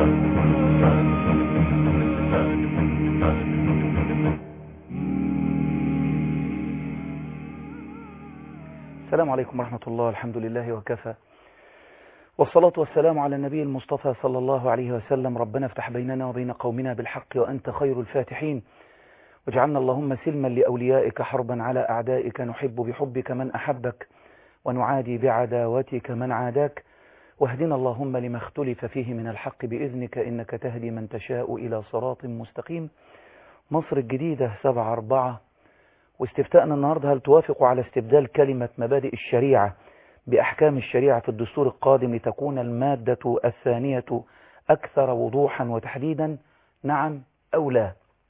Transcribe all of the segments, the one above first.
السلام عليكم ورحمة الله الحمد لله وكفى والصلاة والسلام على النبي المصطفى صلى الله عليه وسلم ربنا افتح بيننا وبين قومنا بالحق وأنت خير الفاتحين واجعلنا اللهم سلما لأوليائك حربا على أعدائك نحب بحبك من أحبك ونعادي بعداوتك من عاداك واهدنا اللهم لما اختلف فيه من الحق بإذنك إنك تهدي من تشاء إلى صراط مستقيم مصر الجديدة سبعة أربعة واستفتاءنا النهاردة هل توافق على استبدال كلمة مبادئ الشريعة بأحكام الشريعة في الدستور القادم لتكون المادة الثانية أكثر وضوحا وتحديدا نعم أو لا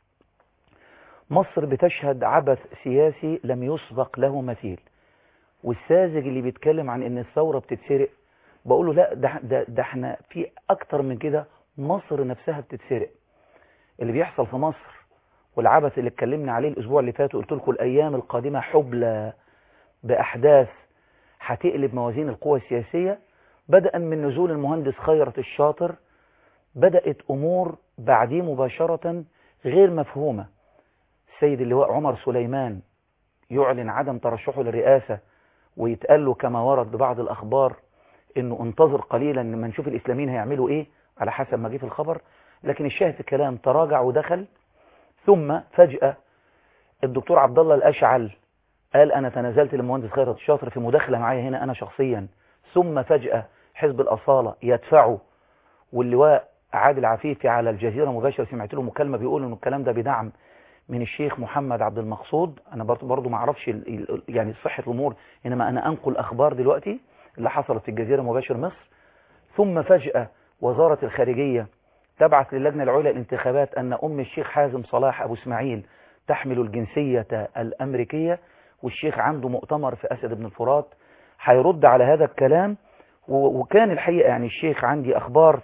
مصر بتشهد عبث سياسي لم يسبق له مثيل والساذج اللي بيتكلم عن ان الثورة بتتسرق بقول له لا ده, ده, ده احنا في اكتر من كده مصر نفسها بتتسرق اللي بيحصل في مصر والعبث اللي اتكلمنا عليه الاسبوع اللي فات وقلت لكم الايام القادمة حبلى باحداث هتقلب موازين القوى السياسية بدءا من نزول المهندس خيرت الشاطر بدأت امور بعديه مباشرة غير مفهومة السيد اللواء عمر سليمان يعلن عدم ترشحه للرئاسة ويتقال له كما ورد ببعض الأخبار انه انتظر قليلا لما نشوف الإسلاميين هيعملوا ايه على حسب ما جه في الخبر لكن الشاهد في الكلام تراجع ودخل ثم فجأة الدكتور عبد الله الأشعل قال أنا تنازلت للمهندس خيرت الشاطر في مداخلة معايا هنا أنا شخصيا ثم فجأة حزب الأصالة يدفعه واللواء عادل عفيفي على الجزيرة مباشرة سمعت له مكالمة بيقول انه الكلام ده بدعم من الشيخ محمد عبد المقصود انا برضو, برضو ما اعرفش يعني صحة الامور انما انا انقل اخبار دلوقتي اللي حصلت في الجزيرة مباشر مصر ثم فجأة وزارة الخارجية تبعث للجنة العليا للانتخابات ان ام الشيخ حازم صلاح ابو اسماعيل تحمل الجنسية الامريكية والشيخ عنده مؤتمر في اسد بن الفرات هيرد على هذا الكلام وكان الحقيقة يعني الشيخ عندي اخبار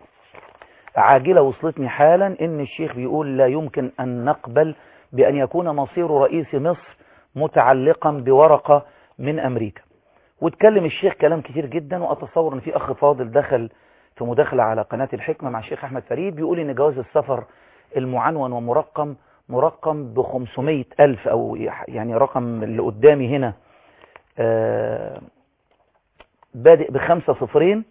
عاجلة وصلتني حالا ان الشيخ بيقول لا يمكن ان نقبل بان يكون مصير رئيس مصر متعلقا بورقة من امريكا واتكلم الشيخ كلام كتير جدا واتصور ان في اخ فاضل دخل في مداخلة على قناة الحكمة مع الشيخ احمد فريد بيقول ان جواز السفر المعنون ومرقم مرقم ب 500 الف او يعني رقم اللي قدامي هنا آه بادئ بخمسة صفرين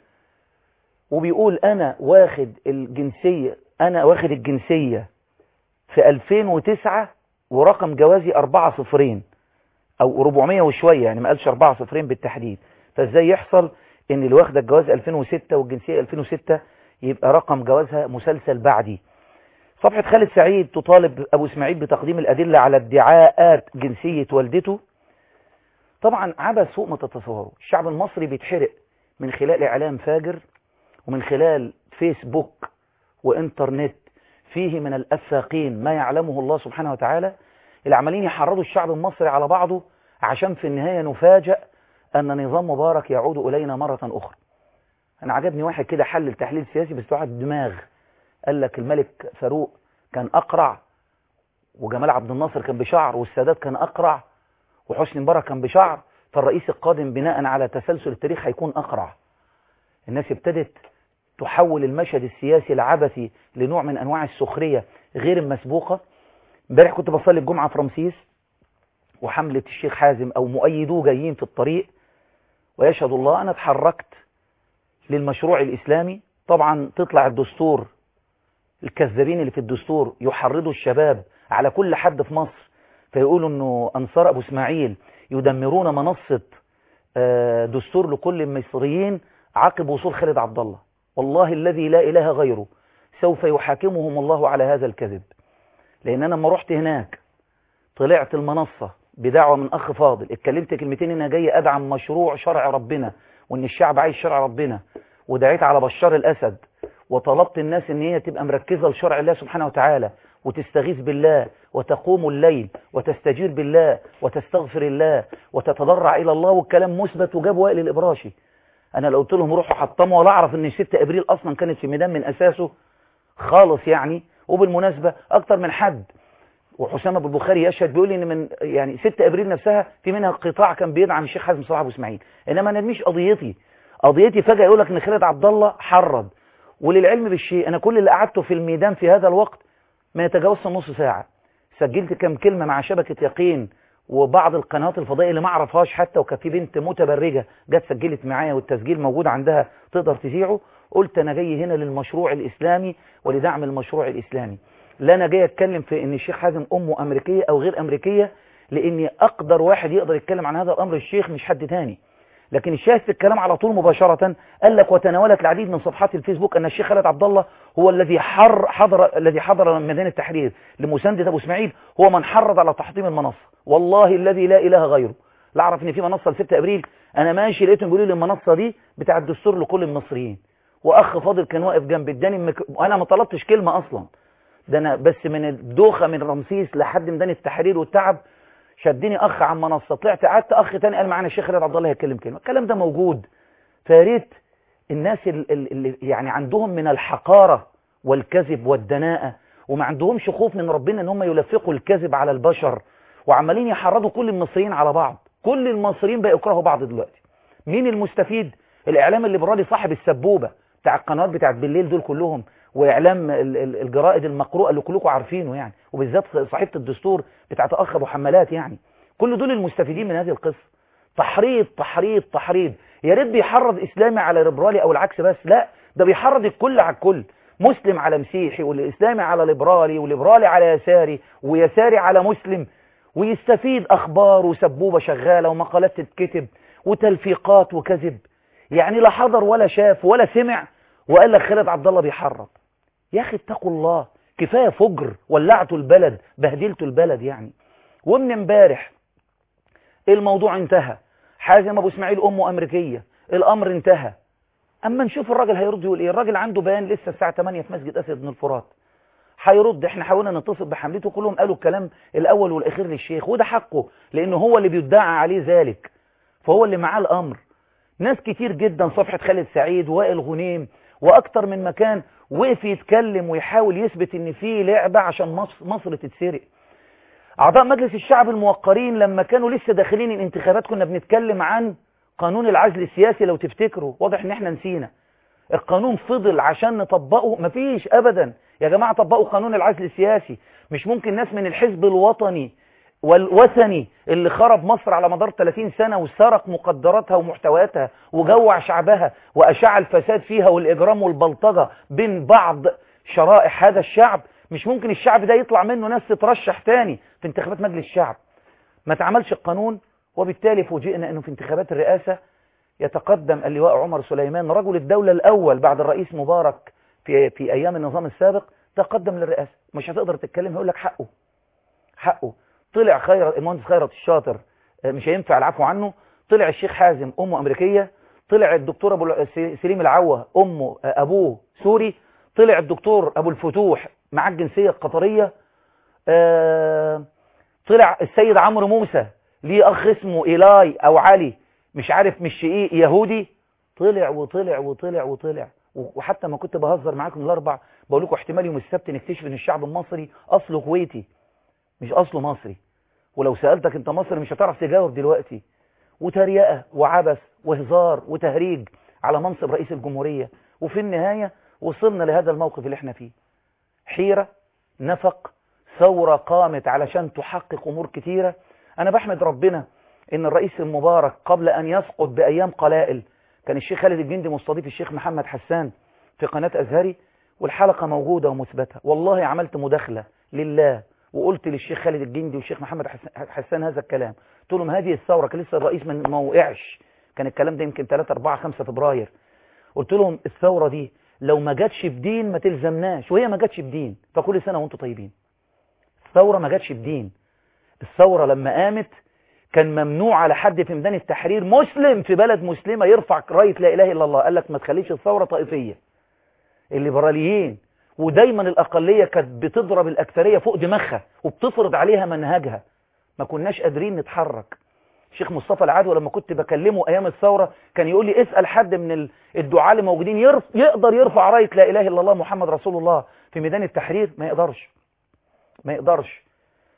وبيقول انا واخد الجنسية انا واخد الجنسية في 2009 ورقم جوازي 4 صفرين او 400 وشوية يعني ما قالش 4 صفرين بالتحديد فازاي يحصل ان اللي واخده الجواز 2006 والجنسية 2006 يبقى رقم جوازها مسلسل بعدي صفحة خالد سعيد تطالب ابو اسماعيل بتقديم الادلة على ادعاءات جنسية والدته طبعا عبث فوق ما تتصوروا الشعب المصري بيتحرق من خلال اعلام فاجر ومن خلال فيسبوك وانترنت فيه من الأفاقين ما يعلمه الله سبحانه وتعالى اللي عمالين يحرضوا الشعب المصري على بعضه عشان في النهاية نفاجأ أن نظام مبارك يعود إلينا مرة أخرى أنا عجبني واحد كده حلل تحليل سياسي بس واحد دماغ قال لك الملك فاروق كان أقرع وجمال عبد الناصر كان بشعر والسادات كان أقرع وحسني مبارك كان بشعر فالرئيس القادم بناء على تسلسل التاريخ هيكون أقرع الناس ابتدت تحول المشهد السياسي العبثي لنوع من أنواع السخرية غير المسبوقة امبارح كنت بصلي الجمعة في رمسيس وحملة الشيخ حازم أو مؤيدوه جايين في الطريق ويشهد الله أنا اتحركت للمشروع الإسلامي طبعا تطلع الدستور الكذابين اللي في الدستور يحرضوا الشباب على كل حد في مصر فيقولوا أنه أنصار أبو اسماعيل يدمرون منصة دستور لكل المصريين عقب وصول خالد عبد الله والله الذي لا إله غيره سوف يحاكمهم الله على هذا الكذب لأن أنا لما رحت هناك طلعت المنصة بدعوة من أخ فاضل اتكلمت كلمتين أنا جاي أدعم مشروع شرع ربنا وأن الشعب عايز شرع ربنا ودعيت على بشار الأسد وطلبت الناس أن هي تبقى مركزة لشرع الله سبحانه وتعالى وتستغيث بالله وتقوم الليل وتستجير بالله وتستغفر الله وتتضرع إلى الله والكلام مثبت وجاب وائل الإبراشي انا لو قلت لهم روحوا حطموا ولا اعرف ان 6 ابريل اصلا كانت في ميدان من اساسه خالص يعني وبالمناسبة اكتر من حد وحسام ابو البخاري يشهد بيقول لي ان من يعني 6 ابريل نفسها في منها قطاع كان بيدعم الشيخ حازم صلاح ابو اسماعيل انما انا مش قضيتي قضيتي فجأة يقول لك ان خالد عبد الله حرض وللعلم بالشيء انا كل اللي قعدته في الميدان في هذا الوقت ما يتجاوزش نص ساعة سجلت كم كلمة مع شبكة يقين وبعض القنوات الفضائية اللي ما اعرفهاش حتى وكان في بنت متبرجة جت سجلت معايا والتسجيل موجود عندها تقدر تذيعه قلت انا جاي هنا للمشروع الاسلامي ولدعم المشروع الاسلامي لا انا جاي اتكلم في ان الشيخ حازم امه امريكية او غير امريكية لاني اقدر واحد يقدر يتكلم عن هذا الامر الشيخ مش حد تاني لكن الشاهد في الكلام على طول مباشرة قال لك وتناولت العديد من صفحات الفيسبوك أن الشيخ خالد عبد الله هو الذي حر حضر الذي حضر ميدان التحرير لمساندة أبو إسماعيل هو من حرض على تحطيم المنصة والله الذي لا إله غيره لا أعرف إن في منصة ل 6 أبريل أنا ماشي لقيتهم بيقولوا لي المنصة دي بتاع الدستور لكل المصريين وأخ فاضل كان واقف جنب اداني مك... أنا ما طلبتش كلمة أصلا ده أنا بس من الدوخة من رمسيس لحد ميدان التحرير والتعب شدني اخ عن منصه طلعت قعدت اخ تاني قال معانا الشيخ خالد عبد الله هيتكلم كلمه الكلام ده موجود فياريت الناس اللي يعني عندهم من الحقاره والكذب والدناءه وما عندهمش خوف من ربنا ان هم يلفقوا الكذب على البشر وعمالين يحرضوا كل المصريين على بعض كل المصريين بقوا يكرهوا بعض دلوقتي مين المستفيد الاعلام الليبرالي صاحب السبوبه بتاع القنوات بتاعت بالليل دول كلهم واعلام الجرائد المقروءه اللي كلكم عارفينه يعني وبالذات صحيفه الدستور بتاعت اخ ابو حمالات يعني كل دول المستفيدين من هذه القصه تحريض تحريض تحريض يا ريت بيحرض اسلامي على ليبرالي او العكس بس لا ده بيحرض الكل على الكل مسلم على مسيحي والاسلامي على ليبرالي وليبرالي على يساري ويساري على مسلم ويستفيد اخبار وسبوبه شغاله ومقالات تتكتب وتلفيقات وكذب يعني لا حضر ولا شاف ولا سمع وقال لك خالد عبد الله بيحرض يا اخي اتقوا الله كفايه فجر ولعتوا البلد بهدلتوا البلد يعني ومن امبارح الموضوع انتهى حازم ابو اسماعيل امه امريكيه الامر انتهى اما نشوف الراجل هيرد يقول ايه الراجل عنده بيان لسه الساعه 8 في مسجد اسد بن الفرات هيرد احنا حاولنا نتصل بحملته كلهم قالوا الكلام الاول والاخير للشيخ وده حقه لانه هو اللي بيدعى عليه ذلك فهو اللي معاه الامر ناس كتير جدا صفحه خالد سعيد وائل غنيم واكتر من مكان وقف يتكلم ويحاول يثبت ان في لعبة عشان مصر, مصر تتسرق اعضاء مجلس الشعب الموقرين لما كانوا لسه داخلين الانتخابات كنا بنتكلم عن قانون العزل السياسي لو تفتكروا واضح ان احنا نسينا القانون فضل عشان نطبقه مفيش ابدا يا جماعة طبقوا قانون العزل السياسي مش ممكن ناس من الحزب الوطني والوثني اللي خرب مصر على مدار 30 سنة وسرق مقدراتها ومحتوياتها وجوع شعبها وأشاع الفساد فيها والإجرام والبلطجة بين بعض شرائح هذا الشعب مش ممكن الشعب ده يطلع منه ناس تترشح تاني في انتخابات مجلس الشعب ما تعملش القانون وبالتالي فوجئنا أنه في انتخابات الرئاسة يتقدم اللواء عمر سليمان رجل الدولة الأول بعد الرئيس مبارك في, في أيام النظام السابق تقدم للرئاسة مش هتقدر تتكلم هيقول لك حقه حقه طلع خيرت المهندس خيرت الشاطر مش هينفع العفو عنه طلع الشيخ حازم امه امريكيه طلع الدكتور ابو سليم العوه امه ابوه سوري طلع الدكتور ابو الفتوح معاه الجنسيه القطريه طلع السيد عمرو موسى ليه اخ اسمه ايلاي او علي مش عارف مش ايه يهودي طلع وطلع وطلع وطلع وحتى ما كنت بهزر معاكم الاربع بقول لكم احتمال يوم السبت نكتشف ان الشعب المصري اصله كويتي مش اصله مصري ولو سألتك انت مصري مش هتعرف تجاوب دلوقتي وتريقة وعبث وهزار وتهريج على منصب رئيس الجمهورية وفي النهاية وصلنا لهذا الموقف اللي احنا فيه حيرة نفق ثورة قامت علشان تحقق امور كتيرة انا بحمد ربنا ان الرئيس المبارك قبل ان يسقط بايام قلائل كان الشيخ خالد الجندي مستضيف الشيخ محمد حسان في قناة ازهري والحلقة موجودة ومثبتة والله عملت مداخلة لله وقلت للشيخ خالد الجندي والشيخ محمد حسان هذا الكلام قلت لهم هذه الثورة كان لسه الرئيس ما وقعش كان الكلام ده يمكن 3 4 5 فبراير قلت لهم الثورة دي لو ما جاتش بدين ما تلزمناش وهي ما جاتش بدين فكل سنة وانتم طيبين الثورة ما جاتش بدين الثورة لما قامت كان ممنوع على حد في ميدان التحرير مسلم في بلد مسلمة يرفع راية لا إله إلا الله قال لك ما تخليش الثورة طائفية الليبراليين ودايما الأقلية كانت بتضرب الأكثرية فوق دماغها وبتفرض عليها منهجها ما كناش قادرين نتحرك الشيخ مصطفى العدوى لما كنت بكلمه أيام الثورة كان يقول لي اسأل حد من الدعاة اللي موجودين يرف يقدر يرفع راية لا إله إلا الله محمد رسول الله في ميدان التحرير ما يقدرش ما يقدرش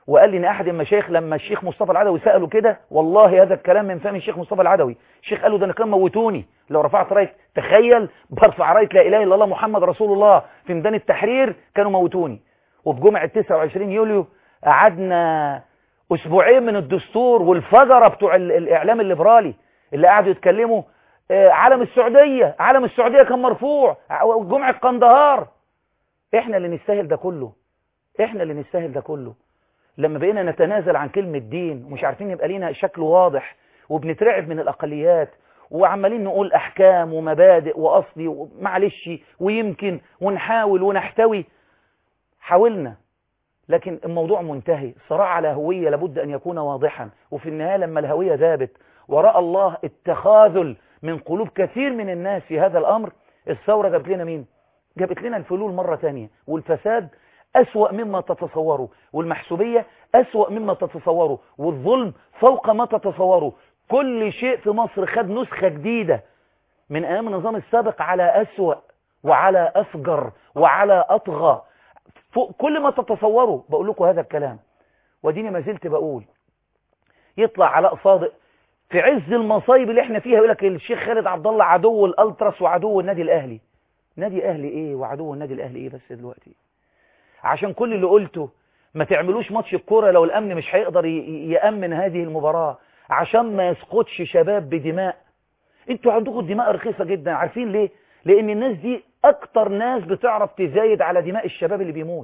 وقال لي ان احد المشايخ لما الشيخ مصطفى العدوي ساله كده والله هذا الكلام من فم الشيخ مصطفى العدوي الشيخ قال له ده انا كان موتوني لو رفعت رايه تخيل برفع رايه لا اله الا الله محمد رسول الله في ميدان التحرير كانوا موتوني وفي جمعه 29 يوليو قعدنا اسبوعين من الدستور والفجره بتوع الاعلام الليبرالي اللي قعدوا يتكلموا علم السعوديه علم السعوديه كان مرفوع جمعه قندهار احنا اللي نستاهل ده كله احنا اللي نستاهل ده كله لما بقينا نتنازل عن كلمة دين ومش عارفين يبقى لينا شكل واضح وبنترعب من الأقليات وعمالين نقول أحكام ومبادئ وأصلي ومعلش ويمكن ونحاول ونحتوي حاولنا لكن الموضوع منتهي الصراع على هوية لابد أن يكون واضحا وفي النهاية لما الهوية ذابت ورأى الله التخاذل من قلوب كثير من الناس في هذا الأمر الثورة جابت لنا مين؟ جابت لنا الفلول مرة تانية والفساد أسوأ مما تتصوروا والمحسوبية أسوأ مما تتصوروا والظلم فوق ما تتصوروا كل شيء في مصر خد نسخة جديدة من أيام النظام السابق على أسوأ وعلى أفجر وعلى أطغى فوق كل ما تتصوروا بقول لكم هذا الكلام وديني ما زلت بقول يطلع علاء صادق في عز المصايب اللي احنا فيها يقول لك الشيخ خالد عبد الله عدو الالتراس وعدو النادي الاهلي نادي اهلي ايه وعدو النادي الاهلي ايه بس دلوقتي عشان كل اللي قلته ما تعملوش ماتش الكوره لو الامن مش هيقدر يامن هذه المباراه عشان ما يسقطش شباب بدماء انتوا عندكم دماء رخيصه جدا عارفين ليه لان الناس دي اكتر ناس بتعرف تزايد على دماء الشباب اللي بيموت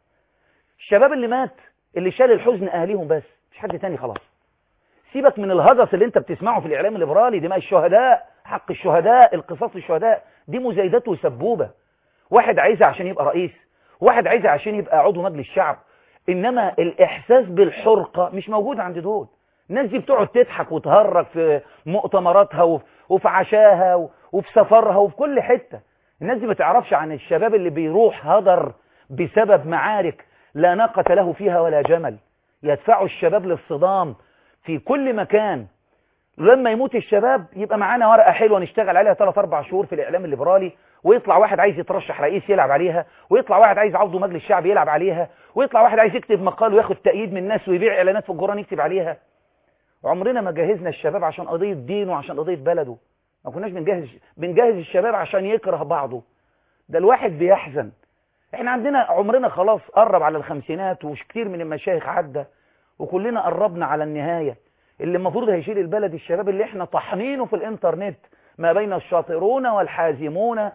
الشباب اللي مات اللي شال الحزن اهليهم بس مش حد تاني خلاص سيبك من الهجس اللي انت بتسمعه في الاعلام الليبرالي دماء الشهداء حق الشهداء القصاص للشهداء دي مزايدات وسبوبه واحد عايزها عشان يبقى رئيس واحد عايزها عشان يبقى عضو مجلس الشعب انما الاحساس بالحرقه مش موجود عند دول الناس دي بتقعد تضحك وتهرج في مؤتمراتها وفي عشاها وفي سفرها وفي كل حته الناس دي ما تعرفش عن الشباب اللي بيروح هدر بسبب معارك لا ناقة له فيها ولا جمل يدفعوا الشباب للصدام في كل مكان لما يموت الشباب يبقى معانا ورقة حلوة نشتغل عليها 3 4 شهور في الإعلام الليبرالي ويطلع واحد عايز يترشح رئيس يلعب عليها ويطلع واحد عايز عضو مجلس الشعب يلعب عليها ويطلع واحد عايز يكتب مقال وياخد تأييد من الناس ويبيع إعلانات في الجران يكتب عليها عمرنا ما جهزنا الشباب عشان قضية دينه وعشان قضية بلده ما كناش بنجهز بنجهز الشباب عشان يكره بعضه ده الواحد بيحزن احنا عندنا عمرنا خلاص قرب على الخمسينات وش كتير من المشايخ عدى وكلنا قربنا على النهاية اللي المفروض هيشيل البلد الشباب اللي احنا طحنينه في الانترنت ما بين الشاطرون والحازمون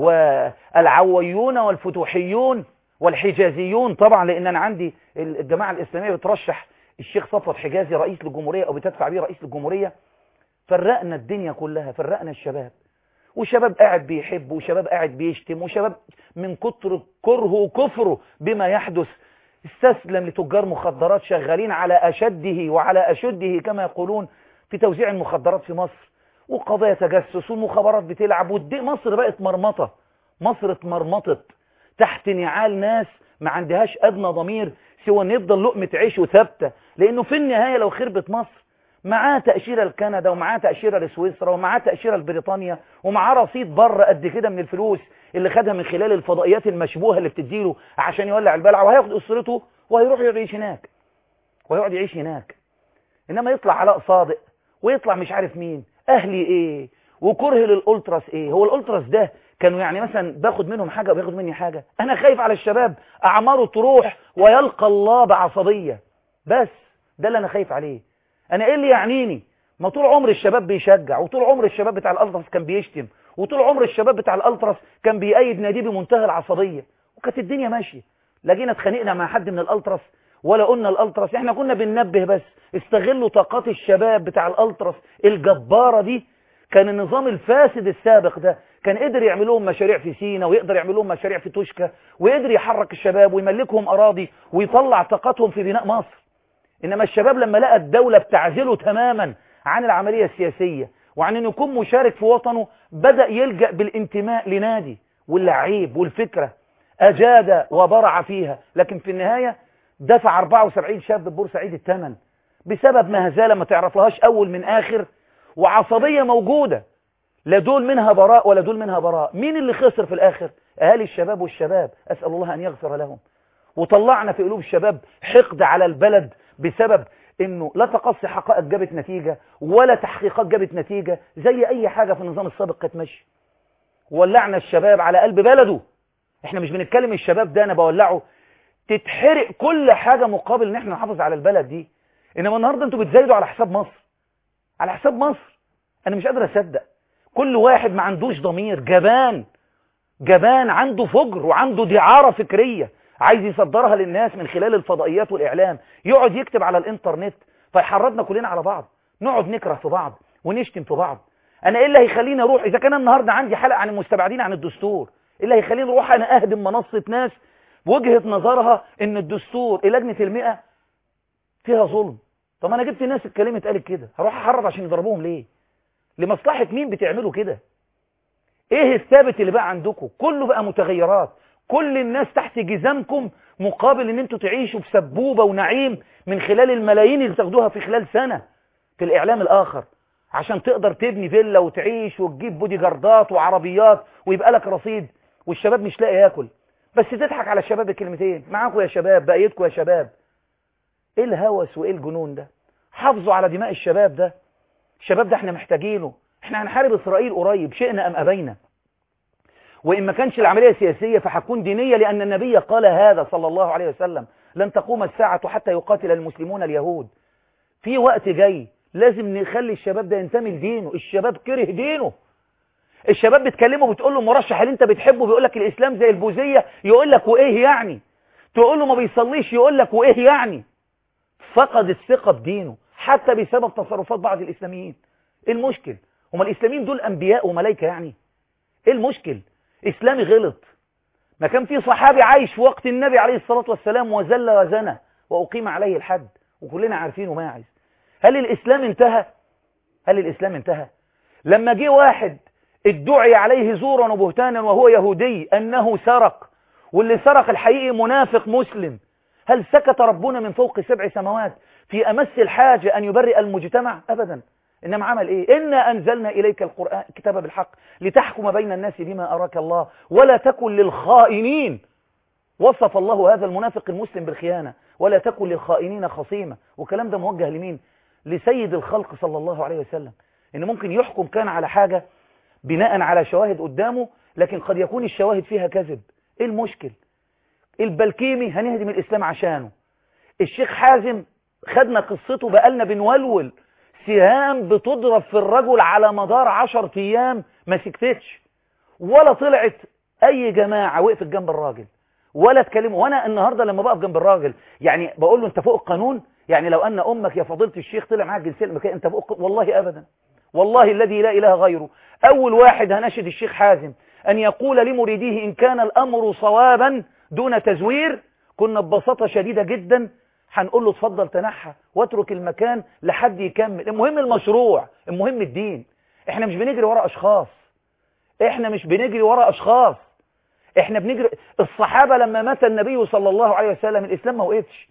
والعويون والفتوحيون والحجازيون طبعا لان انا عندي الجماعة الاسلامية بترشح الشيخ صفوت حجازي رئيس للجمهورية او بتدفع بيه رئيس للجمهورية فرقنا الدنيا كلها فرقنا الشباب وشباب قاعد بيحب وشباب قاعد بيشتم وشباب من كتر كرهه وكفره بما يحدث استسلم لتجار مخدرات شغالين على أشده وعلى أشده كما يقولون في توزيع المخدرات في مصر وقضايا تجسس والمخابرات بتلعب والدي مصر بقت مرمطة مصر اتمرمطت تحت نعال ناس ما عندهاش أدنى ضمير سوى ان يفضل لقمة عيشه ثابتة لأنه في النهاية لو خربت مصر معاه تأشيرة لكندا ومعاه تأشيرة لسويسرا ومعاه تأشيرة لبريطانيا ومعاه رصيد بره قد كده من الفلوس اللي خدها من خلال الفضائيات المشبوهة اللي بتديله عشان يولع البلع وهياخد أسرته وهيروح يعيش هناك ويقعد يعيش هناك إنما يطلع علاء صادق ويطلع مش عارف مين أهلي إيه وكره للألتراس إيه هو الألتراس ده كانوا يعني مثلا باخد منهم حاجة وبياخد مني حاجة أنا خايف على الشباب أعماره تروح ويلقى الله بعصبية بس ده اللي أنا خايف عليه انا ايه اللي يعنيني ما طول عمر الشباب بيشجع وطول عمر الشباب بتاع الالتراس كان بيشتم وطول عمر الشباب بتاع الالتراس كان بيأيد ناديه بمنتهى العصبية وكانت الدنيا ماشية لا جينا اتخانقنا مع حد من الالتراس ولا قلنا الالتراس احنا كنا بننبه بس استغلوا طاقات الشباب بتاع الالتراس الجبارة دي كان النظام الفاسد السابق ده كان قدر يعمل لهم مشاريع في سينا ويقدر يعمل لهم مشاريع في توشكا ويقدر يحرك الشباب ويملكهم اراضي ويطلع طاقتهم في بناء مصر إنما الشباب لما لقى الدولة بتعزله تماما عن العملية السياسية وعن أن يكون مشارك في وطنه بدأ يلجأ بالانتماء لنادي واللعيب والفكرة أجاد وبرع فيها لكن في النهاية دفع 74 شاب ببورسعيد الثمن بسبب مهزلة ما تعرفلهاش أول من آخر وعصبية موجودة لا دول منها براء ولا دول منها براء مين اللي خسر في الآخر أهالي الشباب والشباب أسأل الله أن يغفر لهم وطلعنا في قلوب الشباب حقد على البلد بسبب انه لا تقصي حقائق جابت نتيجة ولا تحقيقات جابت نتيجة زي اي حاجة في النظام السابق كانت ماشيه ولعنا الشباب على قلب بلده احنا مش بنتكلم الشباب ده انا بولعه تتحرق كل حاجة مقابل ان احنا نحافظ على البلد دي انما النهاردة انتوا بتزايدوا على حساب مصر على حساب مصر انا مش قادر اصدق كل واحد ما عندوش ضمير جبان جبان عنده فجر وعنده دعارة فكرية عايز يصدرها للناس من خلال الفضائيات والإعلام يقعد يكتب على الإنترنت فيحرضنا كلنا على بعض نقعد نكره في بعض ونشتم في بعض أنا إيه اللي هيخليني أروح إذا كان النهاردة عندي حلقة عن المستبعدين عن الدستور إيه اللي هيخليني أروح أنا أهدم منصة ناس وجهة نظرها إن الدستور لجنة المئة فيها ظلم طب أنا جبت ناس اتكلمت قالت كده هروح أحرض عشان يضربوهم ليه لمصلحة مين بتعملوا كده ايه الثابت اللي بقى عندكم كله بقى متغيرات كل الناس تحت جزامكم مقابل ان انتوا تعيشوا في سبوبة ونعيم من خلال الملايين اللي تاخدوها في خلال سنة في الاعلام الاخر عشان تقدر تبني فيلا وتعيش وتجيب بودي جاردات وعربيات ويبقى لك رصيد والشباب مش لاقي ياكل بس تضحك على الشباب بكلمتين معاكم يا شباب بقيتكم يا شباب ايه الهوس وايه الجنون ده حافظوا على دماء الشباب ده الشباب ده احنا محتاجينه احنا هنحارب اسرائيل قريب شئنا ام ابينا وان ما كانش العمليه سياسيه فهتكون دينيه لان النبي قال هذا صلى الله عليه وسلم لن تقوم الساعه حتى يقاتل المسلمون اليهود في وقت جاي لازم نخلي الشباب ده ينتمي لدينه الشباب كره دينه الشباب بتكلمه بتقول له المرشح اللي انت بتحبه بيقول لك الاسلام زي البوذيه يقول لك وايه يعني تقول له ما بيصليش يقول لك وايه يعني فقد الثقه بدينه حتى بسبب تصرفات بعض الاسلاميين ايه المشكل هما الاسلاميين دول انبياء وملائكه يعني ايه المشكل اسلامي غلط ما كان في صحابي عايش في وقت النبي عليه الصلاه والسلام وزل وزنى واقيم عليه الحد وكلنا عارفين وماعز هل الاسلام انتهى هل الاسلام انتهى لما جه واحد ادعي عليه زورا وبهتانا وهو يهودي انه سرق واللي سرق الحقيقي منافق مسلم هل سكت ربنا من فوق سبع سماوات في امس الحاجه ان يبرئ المجتمع ابدا إنما عمل إيه إنا أنزلنا إليك القرآن كتاب بالحق لتحكم بين الناس بما أراك الله ولا تكن للخائنين وصف الله هذا المنافق المسلم بالخيانة ولا تكن للخائنين خصيمة وكلام ده موجه لمين لسيد الخلق صلى الله عليه وسلم إن ممكن يحكم كان على حاجة بناء على شواهد قدامه لكن قد يكون الشواهد فيها كذب إيه المشكل البلكيمي هنهدم الإسلام عشانه الشيخ حازم خدنا قصته بقالنا بنولول سهام بتضرب في الرجل على مدار عشر ايام ما سكتتش ولا طلعت اي جماعة وقفت جنب الراجل ولا اتكلموا وانا النهاردة لما بقف جنب الراجل يعني بقول له انت فوق القانون يعني لو ان امك يا فضيلة الشيخ طلع معاك جنسية المكان انت فوق والله ابدا والله الذي لا اله غيره اول واحد هنشد الشيخ حازم ان يقول لمريديه ان كان الامر صوابا دون تزوير كنا ببساطة شديدة جدا هنقول له اتفضل تنحى واترك المكان لحد يكمل المهم المشروع المهم الدين احنا مش بنجري ورا اشخاص احنا مش بنجري ورا اشخاص احنا بنجري الصحابة لما مات النبي صلى الله عليه وسلم الاسلام ما وقفش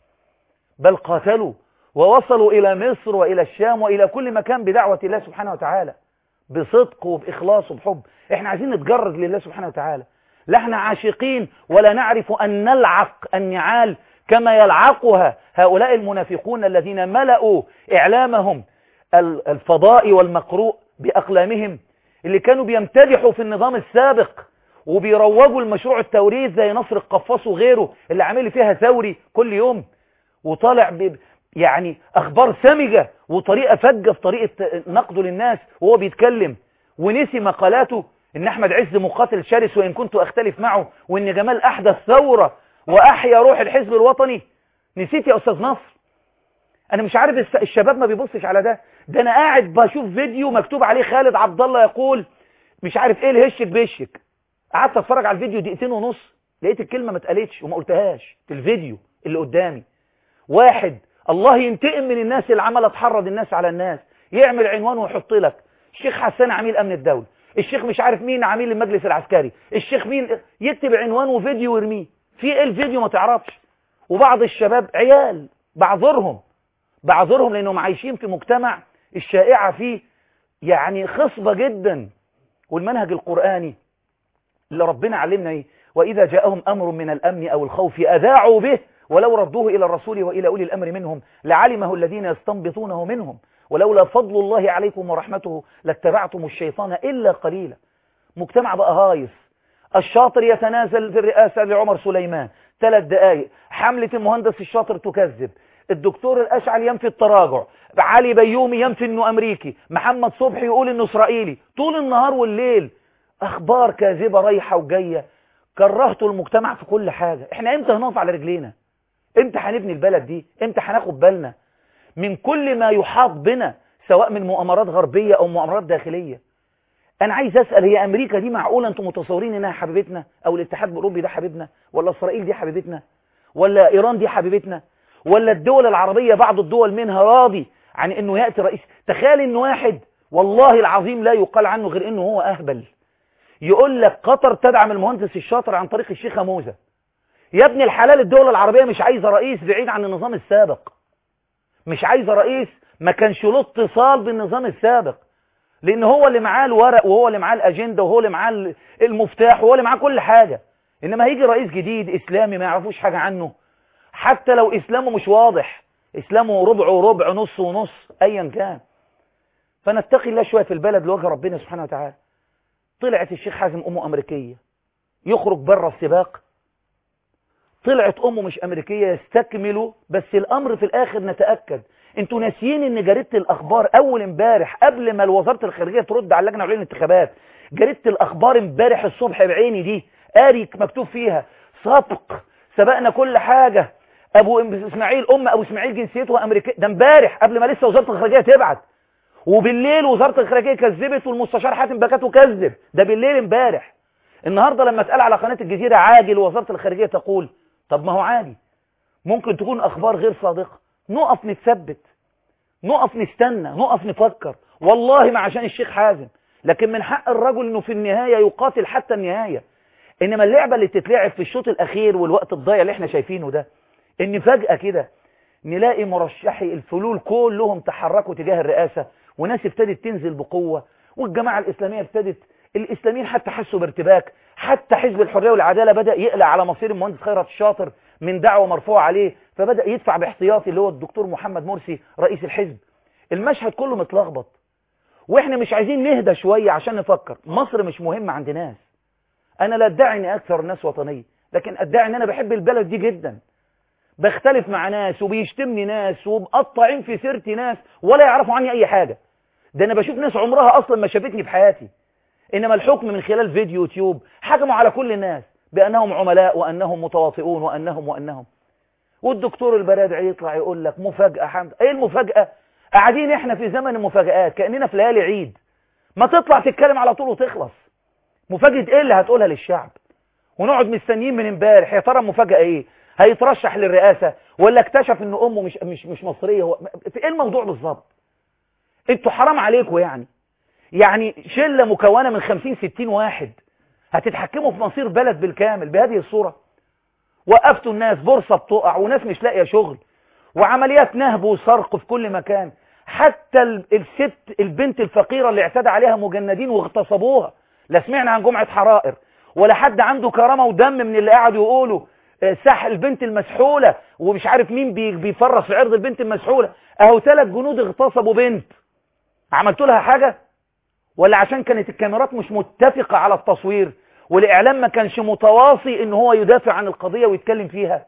بل قاتلوا ووصلوا الى مصر والى الشام والى كل مكان بدعوة الله سبحانه وتعالى بصدق وبإخلاص وبحب احنا عايزين نتجرد لله سبحانه وتعالى لا احنا عاشقين ولا نعرف ان نلعق النعال كما يلعقها هؤلاء المنافقون الذين ملأوا إعلامهم الفضاء والمقروء بأقلامهم اللي كانوا بيمتدحوا في النظام السابق وبيروجوا المشروع التوريث زي نصر القفاص وغيره اللي عامل فيها ثوري كل يوم وطالع ب يعني أخبار سمجة وطريقة فجة في طريقة نقده للناس وهو بيتكلم ونسي مقالاته إن أحمد عز مقاتل شرس وإن كنت أختلف معه وإن جمال أحدث ثورة وأحيا روح الحزب الوطني نسيت يا أستاذ نصر أنا مش عارف الشباب ما بيبصش على ده ده أنا قاعد بشوف فيديو مكتوب عليه خالد عبد الله يقول مش عارف إيه الهشك بشك قعدت أتفرج على الفيديو دقيقتين ونص لقيت الكلمة ما اتقالتش وما قلتهاش في الفيديو اللي قدامي واحد الله ينتقم من الناس اللي عماله تحرض الناس على الناس يعمل عنوان ويحط لك الشيخ حسان عميل أمن الدولة الشيخ مش عارف مين عميل المجلس العسكري الشيخ مين يكتب عنوان وفيديو ويرميه في ايه الفيديو ما تعرفش وبعض الشباب عيال بعذرهم بعذرهم لانهم عايشين في مجتمع الشائعة فيه يعني خصبة جدا والمنهج القرآني اللي ربنا علمنا ايه وإذا جاءهم أمر من الأمن أو الخوف أذاعوا به ولو ردوه إلى الرسول وإلى أولي الأمر منهم لعلمه الذين يستنبطونه منهم ولولا فضل الله عليكم ورحمته لاتبعتم الشيطان إلا قليلا مجتمع بقى هايص الشاطر يتنازل في الرئاسة لعمر سليمان ثلاث دقائق حملة المهندس الشاطر تكذب الدكتور الأشعل ينفي التراجع علي بيومي ينفي انه امريكي محمد صبحي يقول انه اسرائيلي طول النهار والليل اخبار كاذبة رايحة وجاية كرهتوا المجتمع في كل حاجة احنا امتى هنقف على رجلينا امتى هنبني البلد دي امتى هناخد بالنا من كل ما يحاط بنا سواء من مؤامرات غربية او مؤامرات داخلية انا عايز اسأل هي امريكا دي معقولة انتم متصورين انها حبيبتنا او الاتحاد الاوروبي ده حبيبنا ولا اسرائيل دي حبيبتنا ولا ايران دي حبيبتنا ولا الدول العربية بعض الدول منها راضي عن انه يأتي رئيس تخيل ان واحد والله العظيم لا يقال عنه غير انه هو اهبل يقول لك قطر تدعم المهندس الشاطر عن طريق الشيخة موزة يا ابن الحلال الدول العربية مش عايزة رئيس بعيد عن النظام السابق مش عايزة رئيس ما كانش له اتصال بالنظام السابق لان هو اللي معاه الورق وهو اللي معاه الاجندة وهو اللي معاه المفتاح وهو اللي معاه كل حاجة انما هيجي رئيس جديد اسلامي ما يعرفوش حاجة عنه حتى لو اسلامه مش واضح اسلامه ربع وربع نص ونص ايا كان فنتقي الله شوية في البلد لوجه ربنا سبحانه وتعالى طلعت الشيخ حازم امه امريكية يخرج بره السباق طلعت امه مش امريكية يستكملوا بس الامر في الاخر نتأكد انتوا ناسيين ان جريدة الاخبار اول امبارح قبل ما وزارة الخارجية ترد على اللجنة العليا للانتخابات جريدة الاخبار امبارح الصبح بعيني دي قاري مكتوب فيها سبق سبقنا كل حاجة ابو اسماعيل ام ابو اسماعيل جنسيته امريكيه ده امبارح قبل ما لسه وزاره الخارجيه تبعت وبالليل وزاره الخارجيه كذبت والمستشار حاتم بكاته كذب ده بالليل امبارح النهارده لما اتقال على قناه الجزيره عاجل وزاره الخارجيه تقول طب ما هو عادي ممكن تكون اخبار غير صادقه نقف نتثبت نقف نستنى نقف نفكر والله ما عشان الشيخ حازم لكن من حق الرجل انه في النهايه يقاتل حتى النهايه انما اللعبه اللي بتتلعب في الشوط الاخير والوقت الضايع اللي احنا شايفينه ده ان فجأة كده نلاقي مرشحي الفلول كلهم تحركوا تجاه الرئاسة وناس ابتدت تنزل بقوة والجماعة الإسلامية ابتدت الإسلاميين حتى حسوا بارتباك حتى حزب الحرية والعدالة بدأ يقلع على مصير المهندس خيرت الشاطر من دعوة مرفوعة عليه فبدأ يدفع باحتياطي اللي هو الدكتور محمد مرسي رئيس الحزب المشهد كله متلخبط واحنا مش عايزين نهدى شوية عشان نفكر مصر مش مهمة عند ناس انا لا ادعي اني اكثر الناس وطنية لكن ادعي ان انا بحب البلد دي جدا بختلف مع ناس وبيشتمني ناس ومقطعين في سيرتي ناس ولا يعرفوا عني اي حاجة ده انا بشوف ناس عمرها اصلا ما شافتني في حياتي انما الحكم من خلال فيديو يوتيوب حكموا على كل الناس بانهم عملاء وانهم متواطئون وانهم وانهم والدكتور البرادعي يطلع يقول لك مفاجأة حمد ايه المفاجأة قاعدين احنا في زمن المفاجآت كأننا في ليالي عيد ما تطلع تتكلم على طول وتخلص مفاجأة ايه اللي هتقولها للشعب ونقعد مستنيين من امبارح يا ترى المفاجأة ايه هيترشح للرئاسة ولا اكتشف ان امه مش مش مش مصرية هو في ايه الموضوع بالظبط انتوا حرام عليكم يعني يعني شلة مكونة من 50 60 واحد هتتحكموا في مصير بلد بالكامل بهذه الصورة وقفتوا الناس بورصة بتقع وناس مش لاقية شغل وعمليات نهب وسرق في كل مكان حتى الست البنت الفقيرة اللي اعتدى عليها مجندين واغتصبوها لا سمعنا عن جمعة حرائر ولا حد عنده كرامة ودم من اللي قاعدوا يقولوا سح البنت المسحولة ومش عارف مين بيفرص في عرض البنت المسحولة اهو ثلاث جنود اغتصبوا بنت عملتوا لها حاجة ولا عشان كانت الكاميرات مش متفقة على التصوير والاعلام ما كانش متواصي ان هو يدافع عن القضية ويتكلم فيها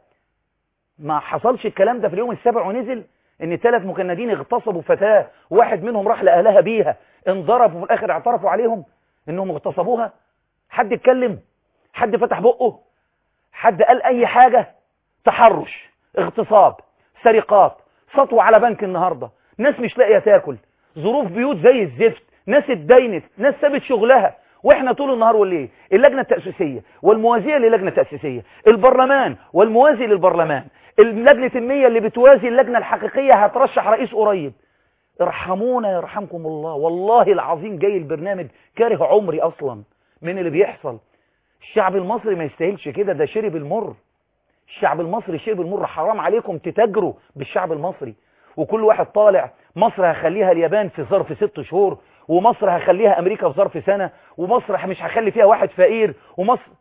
ما حصلش الكلام ده في اليوم السابع ونزل ان ثلاث مكندين اغتصبوا فتاة واحد منهم راح لأهلها بيها انضربوا وفي الاخر اعترفوا عليهم انهم اغتصبوها حد اتكلم حد فتح بقه حد قال اي حاجة تحرش اغتصاب سرقات سطوة على بنك النهاردة ناس مش لاقية تاكل ظروف بيوت زي الزفت ناس اتدينت ناس سابت شغلها واحنا طول النهار والليل اللجنة التأسيسية والموازية للجنة التأسيسية البرلمان والموازي للبرلمان اللجنة المية اللي بتوازي اللجنة الحقيقية هترشح رئيس قريب ارحمونا يرحمكم الله والله العظيم جاي البرنامج كاره عمري اصلا من اللي بيحصل الشعب المصري ما يستاهلش كده ده شرب المر الشعب المصري شرب المر حرام عليكم تتاجروا بالشعب المصري وكل واحد طالع مصر هخليها اليابان في ظرف ست شهور ومصر هخليها امريكا في ظرف سنة ومصر مش هخلي فيها واحد فقير ومصر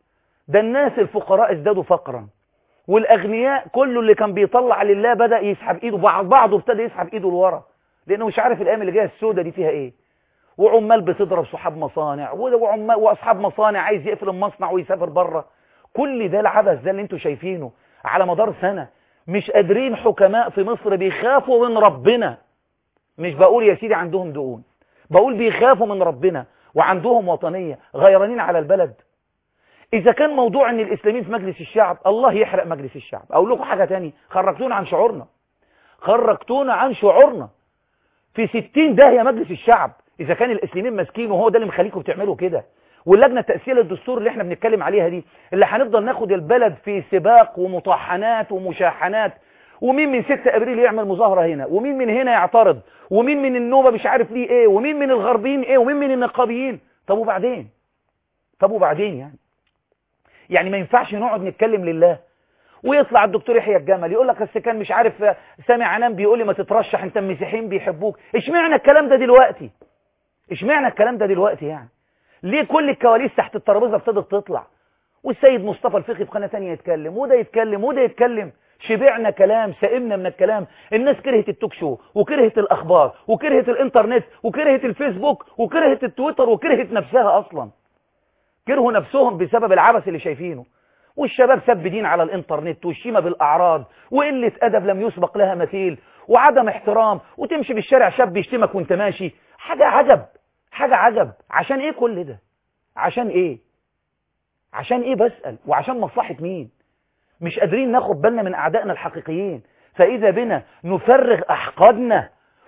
ده الناس الفقراء ازدادوا فقرا والاغنياء كله اللي كان بيطلع لله بدأ يسحب ايده بعض بعضه ابتدى يسحب ايده لورا لانه مش عارف الايام اللي جايه السودة دي فيها ايه وعمال بتضرب صحاب مصانع وعمال واصحاب مصانع عايز يقفل المصنع ويسافر بره كل ده العبث ده اللي انتوا شايفينه على مدار سنة مش قادرين حكماء في مصر بيخافوا من ربنا مش بقول يا سيدي عندهم دقون بقول بيخافوا من ربنا وعندهم وطنية غيرانين على البلد إذا كان موضوع أن الإسلاميين في مجلس الشعب الله يحرق مجلس الشعب أقول لكم حاجة تاني خرجتونا عن شعورنا خرجتونا عن شعورنا في ستين داهية مجلس الشعب إذا كان الإسلاميين ماسكين وهو ده اللي مخليكم بتعملوا كده واللجنة التأسيسية للدستور اللي احنا بنتكلم عليها دي اللي هنفضل ناخد البلد في سباق ومطاحنات ومشاحنات ومين من 6 ابريل يعمل مظاهرة هنا ومين من هنا يعترض ومين من النوبة مش عارف ليه ايه ومين من الغربيين ايه ومين من النقابيين طب وبعدين طب وبعدين يعني يعني ما ينفعش نقعد نتكلم لله ويطلع الدكتور يحيى الجمل يقول لك بس كان مش عارف سامع عنان بيقول لي ما تترشح انت المسيحيين بيحبوك اشمعنى الكلام ده دلوقتي اشمعنى الكلام ده دلوقتي يعني ليه كل الكواليس تحت الترابيزه ابتدت تطلع والسيد مصطفى الفقي في قناه ثانيه يتكلم وده يتكلم وده يتكلم شبعنا كلام سئمنا من الكلام الناس كرهت التوك شو وكرهت الاخبار وكرهت الانترنت وكرهت الفيسبوك وكرهت التويتر وكرهت نفسها اصلا كرهوا نفسهم بسبب العبث اللي شايفينه والشباب سب دين على الانترنت والشيمة بالاعراض وقلة ادب لم يسبق لها مثيل وعدم احترام وتمشي بالشارع شاب يشتمك وانت ماشي حاجة عجب حاجة عجب عشان ايه كل ده عشان ايه عشان ايه بسأل وعشان مصلحة مين مش قادرين ناخد بالنا من اعدائنا الحقيقيين فاذا بنا نفرغ احقادنا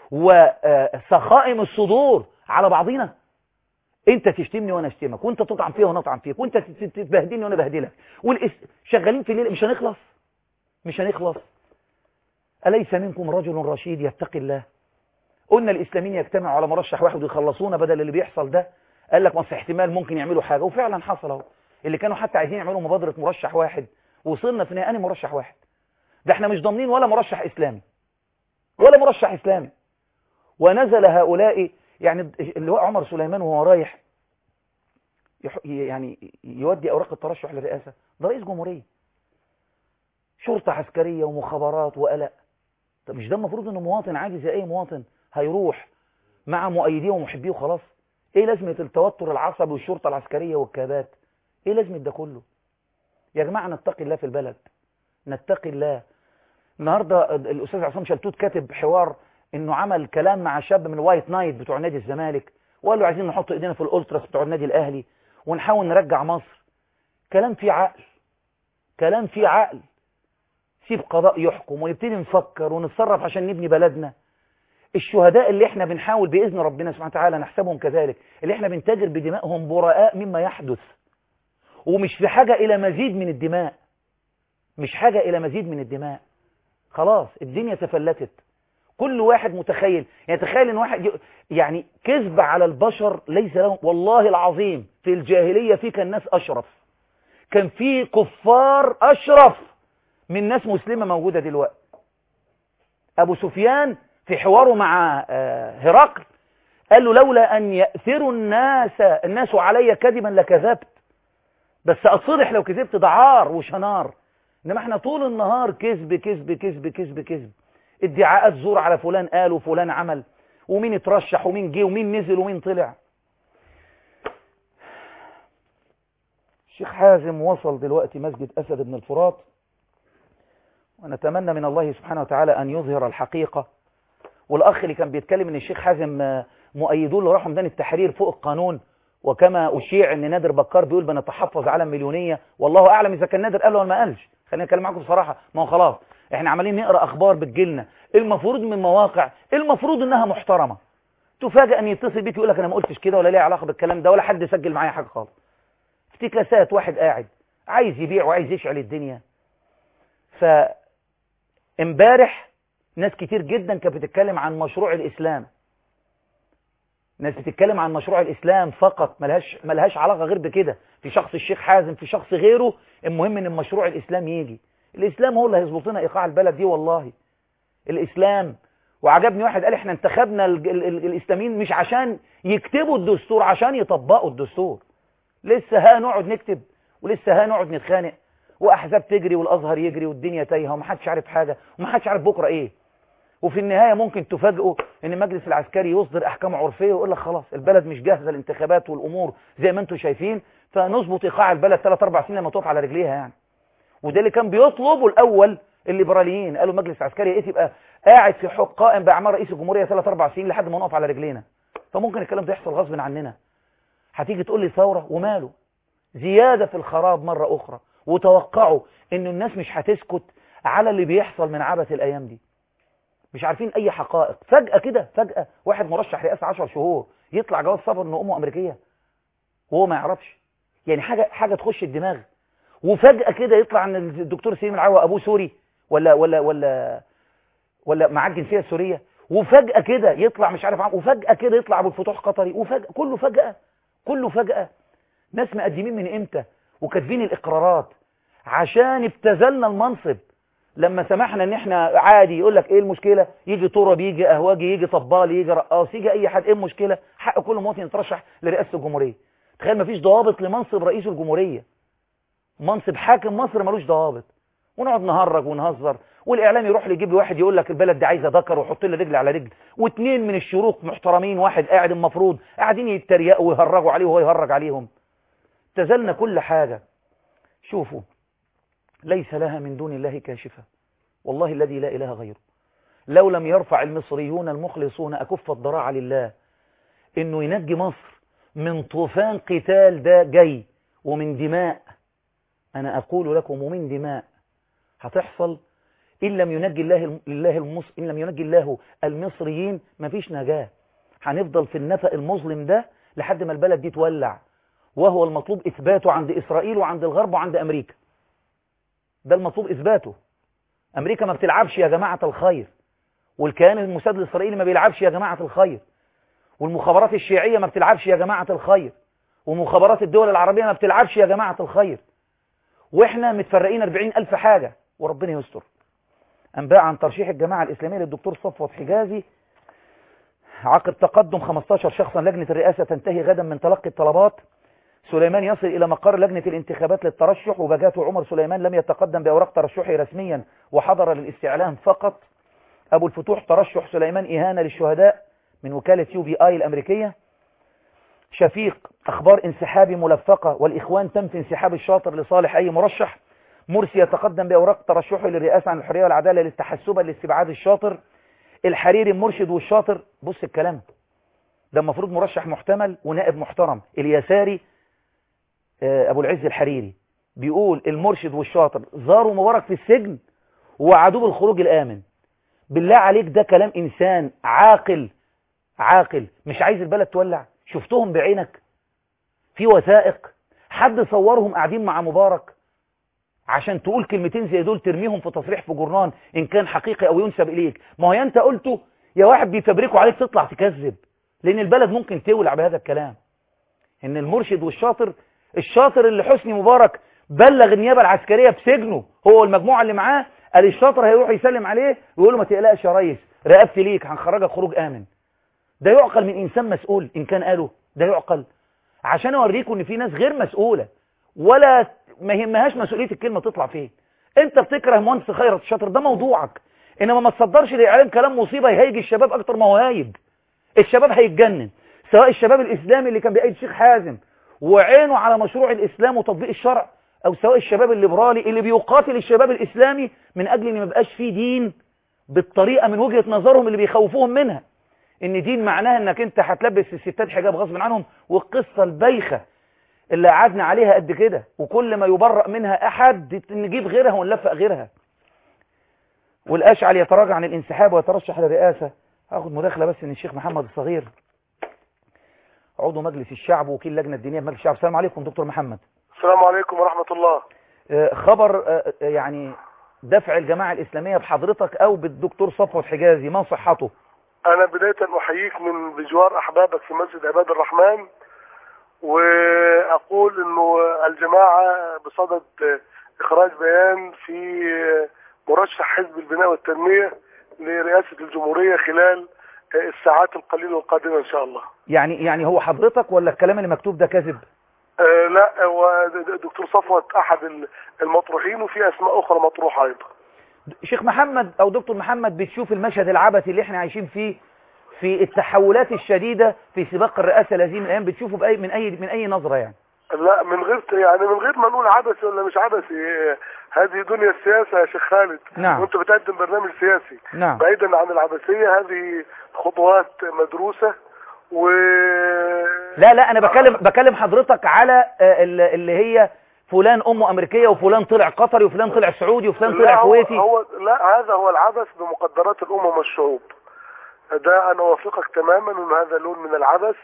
وسخائم الصدور على بعضنا انت تشتمني وانا اشتمك وانت تطعن فيا وانا اطعن فيك وانت تبهدلني وانا بهدلك والإس... شغالين في الليل مش هنخلص مش هنخلص أليس منكم رجل رشيد يتقي الله قلنا الإسلاميين يجتمعوا على مرشح واحد ويخلصونا بدل اللي بيحصل ده قال لك مصر احتمال ممكن يعملوا حاجة وفعلا حصل اهو اللي كانوا حتى عايزين يعملوا مبادرة مرشح واحد وصلنا في نهاية مرشح واحد ده احنا مش ضامنين ولا مرشح إسلامي ولا مرشح إسلامي ونزل هؤلاء يعني اللي هو عمر سليمان وهو رايح يعني يودي أوراق الترشح للرئاسة ده رئيس جمهورية شرطة عسكرية ومخابرات وقلق طب مش ده المفروض انه مواطن عادي زي اي مواطن هيروح مع مؤيديه ومحبيه وخلاص ايه لازمة التوتر العصبي والشرطة العسكرية والكابات ايه لازمة ده كله يا جماعة نتقي الله في البلد نتقي الله النهاردة الأستاذ عصام شلتوت كاتب حوار انه عمل كلام مع شاب من الوايت نايت بتوع نادي الزمالك وقال له عايزين نحط ايدينا في الالتراس بتوع النادي الاهلي ونحاول نرجع مصر كلام فيه عقل كلام فيه عقل سيب قضاء يحكم ونبتدي نفكر ونتصرف عشان نبني بلدنا الشهداء اللي احنا بنحاول بإذن ربنا سبحانه وتعالى نحسبهم كذلك اللي احنا بنتاجر بدمائهم براء مما يحدث ومش في حاجة إلى مزيد من الدماء مش حاجة إلى مزيد من الدماء خلاص الدنيا تفلتت كل واحد متخيل يعني تخيل ان واحد يعني كذب على البشر ليس لهم والله العظيم في الجاهلية في كان ناس أشرف كان في كفار أشرف من ناس مسلمة موجودة دلوقتي أبو سفيان في حواره مع هرقل قال له لولا أن يأثروا الناس الناس علي كذبا لكذبت بس أصرح لو كذبت ده عار وشنار إنما احنا طول النهار كذب كذب كذب كذب كذب ادعاءات زور على فلان قال وفلان عمل ومين اترشح ومين جه ومين نزل ومين طلع الشيخ حازم وصل دلوقتي مسجد أسد بن الفرات ونتمنى من الله سبحانه وتعالى أن يظهر الحقيقة والأخ اللي كان بيتكلم ان الشيخ حازم مؤيدون اللي راحوا ميدان التحرير فوق القانون وكما أشيع ان نادر بكار بيقول بنتحفظ على مليونية والله أعلم إذا كان نادر قال ولا ما قالش خلينا نتكلم معاكم بصراحة ما هو خلاص احنا عمالين نقرأ أخبار بتجيلنا المفروض من مواقع المفروض إنها محترمة تفاجأ أن يتصل بيك يقول لك أنا ما قلتش كده ولا ليه علاقة بالكلام ده ولا حد سجل معايا حاجة خالص افتكاسات واحد قاعد عايز يبيع وعايز يشعل الدنيا فامبارح ناس كتير جدا كانت بتتكلم عن مشروع الإسلام ناس بتتكلم عن مشروع الإسلام فقط ملهاش, ملهاش علاقة غير بكده في شخص الشيخ حازم في شخص غيره المهم ان مشروع الإسلام يجي الإسلام هو اللي هيظبط لنا إيقاع البلد دي والله الإسلام وعجبني واحد قال احنا انتخبنا ال ال ال الإسلاميين مش عشان يكتبوا الدستور عشان يطبقوا الدستور لسه ها نقعد نكتب ولسه هنقعد نتخانق واحزاب تجري والازهر يجري والدنيا تايهه ومحدش عارف حاجه ومحدش عارف بكره ايه وفي النهايه ممكن تفاجئوا ان المجلس العسكري يصدر احكام عرفيه ويقول لك خلاص البلد مش جاهزه للانتخابات والامور زي ما انتم شايفين فنظبط ايقاع البلد 3 4 سنين لما تقف على رجليها يعني وده اللي كان بيطلبه الاول الليبراليين قالوا المجلس العسكري ايه تبقى قاعد في حق قائم باعمال رئيس الجمهوريه 3 4 سنين لحد ما نقف على رجلينا فممكن الكلام ده يحصل غصب عننا هتيجي تقول لي ثوره وماله زياده في الخراب مره اخرى وتوقعوا ان الناس مش هتسكت على اللي بيحصل من عبث الايام دي مش عارفين اي حقائق فجأة كده فجأة واحد مرشح رئاسة 10 شهور يطلع جواز سفر ان امه امريكية وهو ما يعرفش يعني حاجة حاجة تخش الدماغ وفجأة كده يطلع ان الدكتور سليم العوا ابوه سوري ولا ولا ولا ولا معاه الجنسية السورية وفجأة كده يطلع مش عارف عم وفجأة كده يطلع ابو الفتوح قطري وفجأة كله فجأة كله فجأة ناس مقدمين من امتى وكاتبين الاقرارات عشان ابتذلنا المنصب لما سمحنا ان احنا عادي يقول لك ايه المشكلة يجي طرب يجي اهواجي يجي طبال يجي رقاص يجي اي حد ايه المشكلة حق كل مواطن يترشح لرئاسة الجمهورية تخيل مفيش ضوابط لمنصب رئيس الجمهورية منصب حاكم مصر ملوش ضوابط ونقعد نهرج ونهزر والاعلام يروح يجيب لي واحد يقول لك البلد دي عايزه ذكر ويحط لي رجل على رجل واثنين من الشروق محترمين واحد قاعد المفروض قاعدين يتريقوا ويهرجوا عليه وهو يهرج عليهم ابتذلنا كل حاجة شوفوا ليس لها من دون الله كاشفة والله الذي لا إله غيره لو لم يرفع المصريون المخلصون أكف الضراعة لله إنه ينجي مصر من طوفان قتال ده جاي ومن دماء أنا أقول لكم ومن دماء هتحصل إن لم ينجي الله الله المص... إن لم ينجي الله المصريين مفيش نجاة هنفضل في النفق المظلم ده لحد ما البلد دي تولع وهو المطلوب إثباته عند إسرائيل وعند الغرب وعند أمريكا ده المطلوب إثباته أمريكا ما بتلعبش يا جماعة الخير والكيان المساد الإسرائيلي ما بيلعبش يا جماعة الخير والمخابرات الشيعية ما بتلعبش يا جماعة الخير ومخابرات الدول العربية ما بتلعبش يا جماعة الخير وإحنا متفرقين 40 ألف حاجة وربنا يستر أنباء عن ترشيح الجماعة الإسلامية للدكتور صفوت حجازي عقب تقدم 15 شخصا لجنة الرئاسة تنتهي غدا من تلقي الطلبات سليمان يصل إلى مقر لجنة الانتخابات للترشح وبجاته عمر سليمان لم يتقدم بأوراق ترشحه رسميا وحضر للاستعلام فقط أبو الفتوح ترشح سليمان إهانة للشهداء من وكالة يو بي آي الأمريكية شفيق أخبار انسحاب ملفقة والإخوان تم في انسحاب الشاطر لصالح أي مرشح مرسي يتقدم بأوراق ترشحه للرئاسة عن الحرية والعدالة للتحسبا لاستبعاد الشاطر الحريري المرشد والشاطر بص الكلام ده المفروض مرشح محتمل ونائب محترم اليساري ابو العز الحريري بيقول المرشد والشاطر زاروا مبارك في السجن ووعدوه بالخروج الامن بالله عليك ده كلام انسان عاقل عاقل مش عايز البلد تولع شفتهم بعينك في وثائق حد صورهم قاعدين مع مبارك عشان تقول كلمتين زي دول ترميهم في تصريح في جورنان ان كان حقيقي او ينسب اليك ما هو يا انت قلته يا واحد بيفبركوا عليك تطلع تكذب لان البلد ممكن تولع بهذا الكلام ان المرشد والشاطر الشاطر اللي حسني مبارك بلغ النيابة العسكرية بسجنه هو والمجموعة اللي معاه قال الشاطر هيروح يسلم عليه ويقول له ما تقلقش يا ريس رقبتي ليك هنخرجك خروج آمن ده يعقل من إنسان مسؤول إن كان قاله ده يعقل عشان أوريكم إن في ناس غير مسؤولة ولا ما يهمهاش مسؤولية الكلمة تطلع فين أنت بتكره مهندس خيرت الشاطر ده موضوعك إنما ما تصدرش للإعلام كلام مصيبة يهيج الشباب أكتر ما هو هايج الشباب هيتجنن سواء الشباب الإسلامي اللي كان بيأيد الشيخ حازم وعينه على مشروع الإسلام وتطبيق الشرع أو سواء الشباب الليبرالي اللي بيقاتل الشباب الإسلامي من أجل أن ما يبقاش فيه دين بالطريقة من وجهة نظرهم اللي بيخوفوهم منها ان دين معناها انك انت هتلبس الستات حجاب غصب عنهم والقصة البايخة اللي قعدنا عليها قد كده وكل ما يبرأ منها احد نجيب غيرها ونلفق غيرها والاشعل يتراجع عن الانسحاب ويترشح للرئاسة هاخد مداخلة بس من الشيخ محمد الصغير عضو مجلس الشعب وكيل لجنة الدينية بمجلس الشعب السلام عليكم دكتور محمد السلام عليكم ورحمة الله خبر يعني دفع الجماعة الإسلامية بحضرتك أو بالدكتور صفوت حجازي ما صحته أنا بداية أحييك من بجوار أحبابك في مسجد عباد الرحمن وأقول أنه الجماعة بصدد إخراج بيان في مرشح حزب البناء والتنمية لرئاسة الجمهورية خلال الساعات القليلة القادمة إن شاء الله يعني يعني هو حضرتك ولا الكلام اللي مكتوب ده كذب آه لا هو د- د- دكتور صفوت احد ال- المطروحين وفي اسماء اخرى مطروحه ايضا شيخ محمد او دكتور محمد بتشوف المشهد العبثي اللي احنا عايشين فيه في التحولات الشديدة في سباق الرئاسة هذه من الايام بتشوفه بأي من اي من اي نظرة يعني لا من غير يعني من غير ما نقول عبثي ولا مش عبثي آه، هذه دنيا السياسه يا شيخ خالد نعم. وانت بتقدم برنامج سياسي نعم بعيدا عن العبثيه هذه خطوات مدروسه و لا لا انا بكلم بكلم حضرتك على آه، ال- اللي هي فلان امه امريكيه وفلان طلع قطري وفلان طلع سعودي وفلان لا طلع هو, كويتي هو لا هذا هو العبث بمقدرات الامم والشعوب ده انا اوافقك تماما ان هذا لون من العبث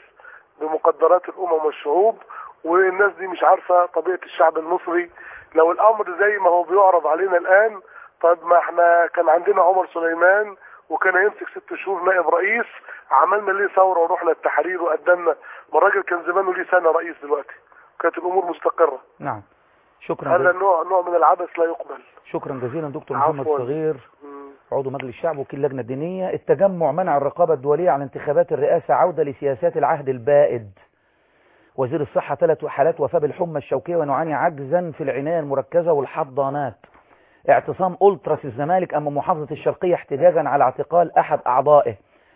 بمقدرات الامم والشعوب والناس دي مش عارفه طبيعه الشعب المصري لو الامر زي ما هو بيعرض علينا الان طب ما احنا كان عندنا عمر سليمان وكان يمسك ست شهور نائب رئيس عملنا ليه ثوره ورحنا التحرير وقدمنا ما الراجل كان زمانه ليه سنه رئيس دلوقتي كانت الامور مستقره نعم شكرا هذا جزيلا النوع نوع من العبث لا يقبل شكرا جزيلا دكتور محمد عفواً. صغير مم. عضو مجلس الشعب وكيل لجنة دينية التجمع منع الرقابة الدولية على انتخابات الرئاسة عودة لسياسات العهد البائد وزير الصحة ثلاث حالات وفاة بالحمى الشوكية ونعاني عجزا في العناية المركزة والحضانات اعتصام ألتراس الزمالك أمام محافظة الشرقية احتجاجا على اعتقال أحد أعضائه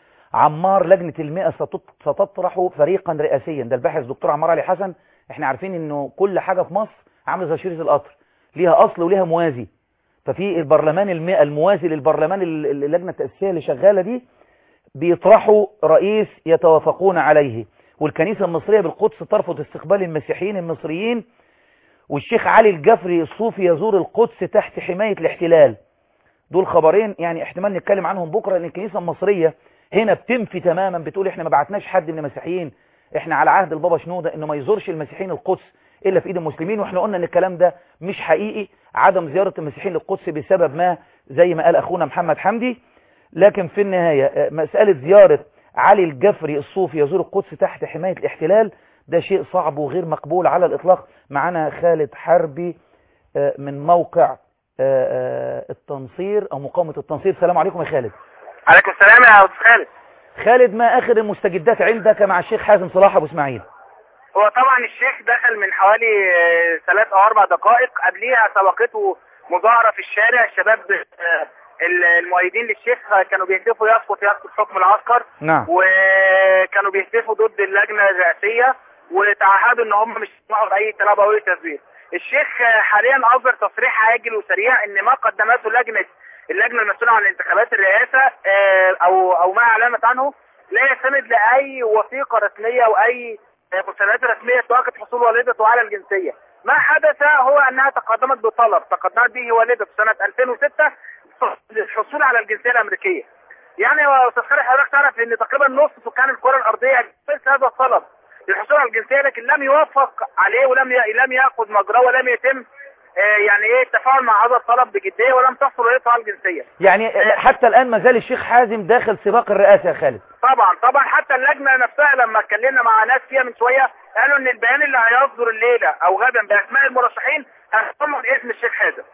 عمار لجنة المئة ستط- ستطرح فريقا رئاسيا ده الباحث دكتور عمار علي حسن احنا عارفين انه كل حاجة في مصر عامله زي شريط القطر ليها أصل وليها موازي ففي البرلمان المئة الموازي للبرلمان ال- ال- اللجنة التأسيسية اللي شغالة دي بيطرحوا رئيس يتوافقون عليه والكنيسة المصرية بالقدس ترفض استقبال المسيحيين المصريين والشيخ علي الجفري الصوفي يزور القدس تحت حماية الاحتلال دول خبرين يعني احتمال نتكلم عنهم بكرة لأن الكنيسة المصرية هنا بتنفي تماما بتقول احنا ما بعتناش حد من المسيحيين احنا على عهد البابا شنودة انه ما يزورش المسيحيين القدس الا في ايد المسلمين واحنا قلنا ان الكلام ده مش حقيقي عدم زيارة المسيحيين للقدس بسبب ما زي ما قال اخونا محمد حمدي لكن في النهاية آه، مسألة زيارة علي الجفري الصوفي يزور القدس تحت حماية الاحتلال ده شيء صعب وغير مقبول على الإطلاق معنا خالد حربي آه، من موقع آه، آه، التنصير أو مقاومة التنصير السلام عليكم يا خالد عليكم السلام يا استاذ خالد خالد ما آخر المستجدات عندك مع الشيخ حازم صلاح أبو إسماعيل هو طبعا الشيخ دخل من حوالي آه، ثلاث او اربع دقائق قبليها سبقته مظاهره في الشارع الشباب آه، المؤيدين للشيخ كانوا بيهتفوا يسقط يسقط حكم العسكر نعم وكانوا بيهتفوا ضد اللجنه الرئاسيه وتعهدوا ان هم مش يسمعوا باي كلام او اي تزوير الشيخ حاليا اصدر تصريح عاجل وسريع ان ما قدمته لجنه اللجنه المسؤوله عن انتخابات الرئاسه آه، او او ما اعلنت عنه لا يستند لاي وثيقه رسميه او اي آه، مستندات رسميه تؤكد حصول والدته على الجنسيه ما حدث هو انها تقدمت بطلب تقدمت به والدته سنه 2006 للحصول على الجنسيه الامريكيه يعني يا استاذ خالد حضرتك تعرف ان تقريبا نص سكان الكره الارضيه جنس هذا الطلب للحصول على الجنسيه لكن لم يوفق عليه ولم ي... لم ياخذ مجراه ولم يتم آه، يعني ايه التفاعل مع هذا الطلب بجديه ولم تحصل والدته على الجنسيه يعني حتى الآن ما زال الشيخ حازم داخل سباق الرئاسة يا خالد طبعا طبعا حتى اللجنه نفسها لما اتكلمنا مع ناس فيها من شويه قالوا ان البيان اللي هيصدر الليله او غدا باسماء المرشحين هيضمن اسم الشيخ حازم.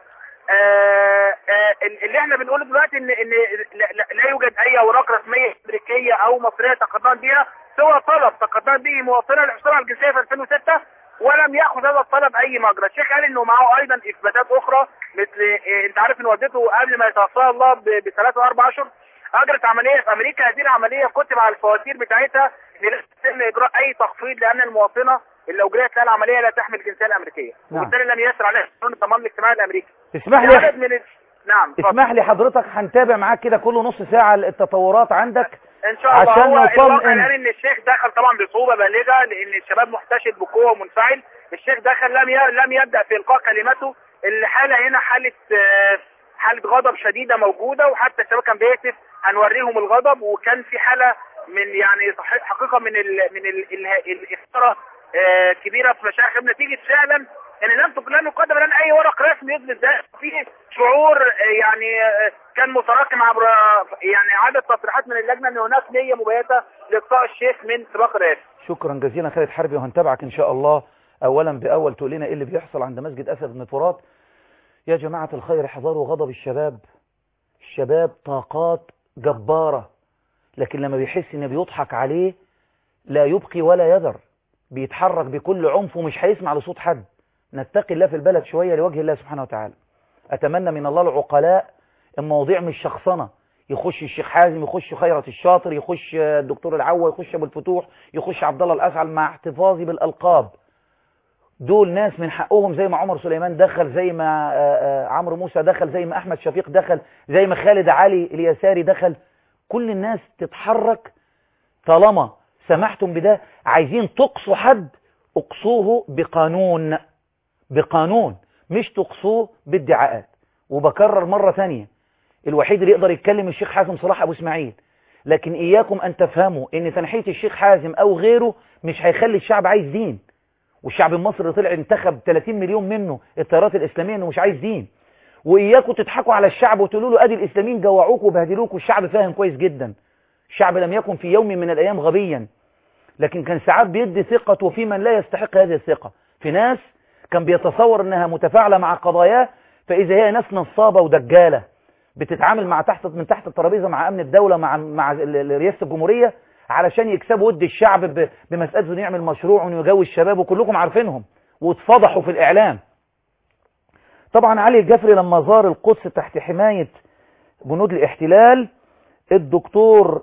آه آه اللي احنا بنقوله دلوقتي ان ان لا, لا, لا يوجد اي اوراق رسميه امريكيه او مصريه تقدمت بها سوى طلب تقدمت به مواطنه للحصول على الجنسيه في 2006 ولم ياخذ هذا الطلب اي مجرى، الشيخ قال انه معه ايضا اثباتات اخرى مثل آه، انت عارف ان والدته قبل ما يتوفاها الله ب- بثلاث او اربع اشهر اجرت عمليه في امريكا هذه العمليه كتب على الفواتير بتاعتها ان لا يتم اجراء اي تخفيض لان المواطنه اللي اجريت لها العمليه لا تحمل الجنسيه الامريكيه نعم. وبالتالي لم يسر عليها قانون الضمان الاجتماعي الامريكي اسمح في لي عدد من ال... نعم اتفضل. اسمح لي حضرتك هنتابع معاك كده كل نص ساعة التطورات عندك ان شاء الله عشان هو نطمئن. الواقع الان ان الشيخ دخل طبعا بصعوبه بالغه لان الشباب محتشد بقوه ومنفعل الشيخ دخل لم ي... لم يبدا في القاء كلمته الحاله هنا حاله آه، حاله غضب شديده موجوده وحتى الشباب كان بيهتف هنوريهم الغضب وكان في حاله من يعني صح- حقيقه من ال من ال- ال- الاثاره آه، كبيره في مشاعر نتيجه فعلا ان لم تك- لم يقدم لنا اي ورق رسمي يثبت ده في شعور آه، يعني آه، كان متراكم عبر يعني عدد تصريحات من اللجنه ان هناك نيه مبيته لاقصاء الشيخ من سباق الرئاسه شكرا جزيلا خالد حربي وهنتابعك ان شاء الله اولا باول تقول لنا ايه اللي بيحصل عند مسجد اسد بن فرات يا جماعة الخير احذروا غضب الشباب الشباب طاقات جبارة لكن لما بيحس ان بيضحك عليه لا يبقي ولا يذر بيتحرك بكل عنف ومش هيسمع لصوت حد نتقي الله في البلد شوية لوجه الله سبحانه وتعالى أتمنى من الله العقلاء المواضيع مش شخصنة يخش الشيخ حازم يخش خيرت الشاطر يخش الدكتور العوا يخش ابو الفتوح يخش عبد الله الاسعل مع احتفاظي بالالقاب دول ناس من حقهم زي ما عمر سليمان دخل زي ما عمرو موسى دخل زي ما احمد شفيق دخل زي ما خالد علي اليساري دخل كل الناس تتحرك طالما سمحتم بده عايزين تقصوا حد اقصوه بقانون بقانون مش تقصوه بادعاءات وبكرر مرة ثانية الوحيد اللي يقدر يتكلم الشيخ حازم صلاح أبو إسماعيل لكن إياكم أن تفهموا إن تنحية الشيخ حازم أو غيره مش هيخلي الشعب عايز دين والشعب المصري اللي طلع انتخب 30 مليون منه التيارات الإسلامية إنه مش عايز دين وإياكم تضحكوا على الشعب وتقولوا له أدي الإسلاميين جوعوك وبهدلوك والشعب فاهم كويس جدا الشعب لم يكن في يوم من الأيام غبيا لكن كان ساعات بيدي ثقة في من لا يستحق هذه الثقة في ناس كان بيتصور انها متفاعلة مع قضاياه فاذا هي ناس نصابة ودجالة بتتعامل مع تحت من تحت الترابيزة مع امن الدولة مع مع رئاسة الجمهورية علشان يكسبوا ود الشعب بمسألة انه يعمل مشروع وانه يجوز الشباب وكلكم عارفينهم واتفضحوا في الاعلام طبعا علي الجفري لما زار القدس تحت حماية جنود الاحتلال الدكتور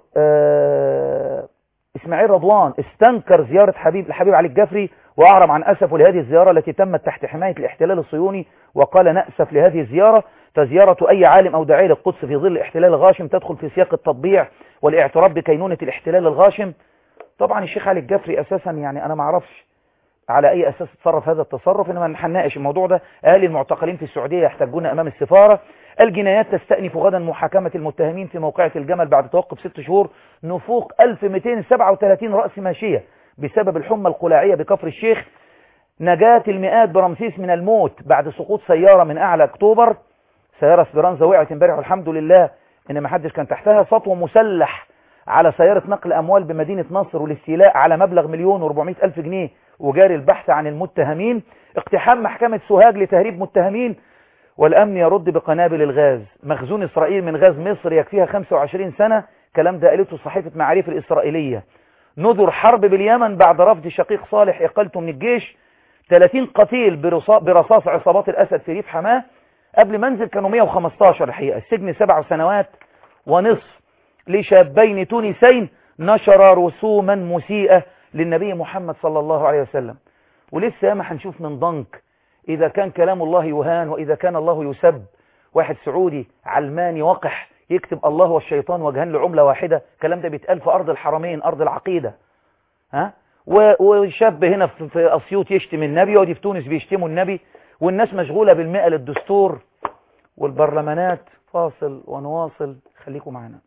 آه اسماعيل رضوان استنكر زيارة حبيب الحبيب علي الجفري وأعرب عن أسفه لهذه الزيارة التي تمت تحت حماية الاحتلال الصهيوني وقال نأسف لهذه الزيارة فزيارة أي عالم أو داعية للقدس في ظل الاحتلال الغاشم تدخل في سياق التطبيع والاعتراف بكينونة الاحتلال الغاشم طبعا الشيخ علي الجفري أساسا يعني أنا ما اعرفش على أي أساس تصرف هذا التصرف إنما هنناقش الموضوع ده أهالي المعتقلين في السعودية يحتجون أمام السفارة الجنايات تستأنف غدا محاكمة المتهمين في موقعة الجمل بعد توقف ست شهور نفوق 1237 رأس ماشية بسبب الحمى القلاعية بكفر الشيخ نجاة المئات برمسيس من الموت بعد سقوط سيارة من أعلى أكتوبر سيارة سبرانزا وقعت امبارح والحمد لله إن ما حدش كان تحتها سطو مسلح على سيارة نقل أموال بمدينة نصر والاستيلاء على مبلغ مليون وربعمائة ألف جنيه وجاري البحث عن المتهمين اقتحام محكمة سوهاج لتهريب متهمين والأمن يرد بقنابل الغاز مخزون إسرائيل من غاز مصر يكفيها 25 سنة كلام ده قالته صحيفة معاريف الإسرائيلية نذر حرب باليمن بعد رفض شقيق صالح إقالته من الجيش 30 قتيل برصاص عصابات الأسد في ريف حماه قبل منزل كانوا 115 الحقيقة السجن سبع سنوات ونصف لشابين تونسين نشر رسوما مسيئة للنبي محمد صلى الله عليه وسلم ولسه ما هنشوف من ضنك إذا كان كلام الله يهان وإذا كان الله يسب واحد سعودي علماني وقح يكتب الله والشيطان وجهان لعملة واحدة الكلام ده بيتقال في أرض الحرمين أرض العقيدة ها وشاب هنا في أسيوط يشتم النبي ودي في تونس بيشتموا النبي والناس مشغولة بالمئة للدستور والبرلمانات فاصل ونواصل خليكم معنا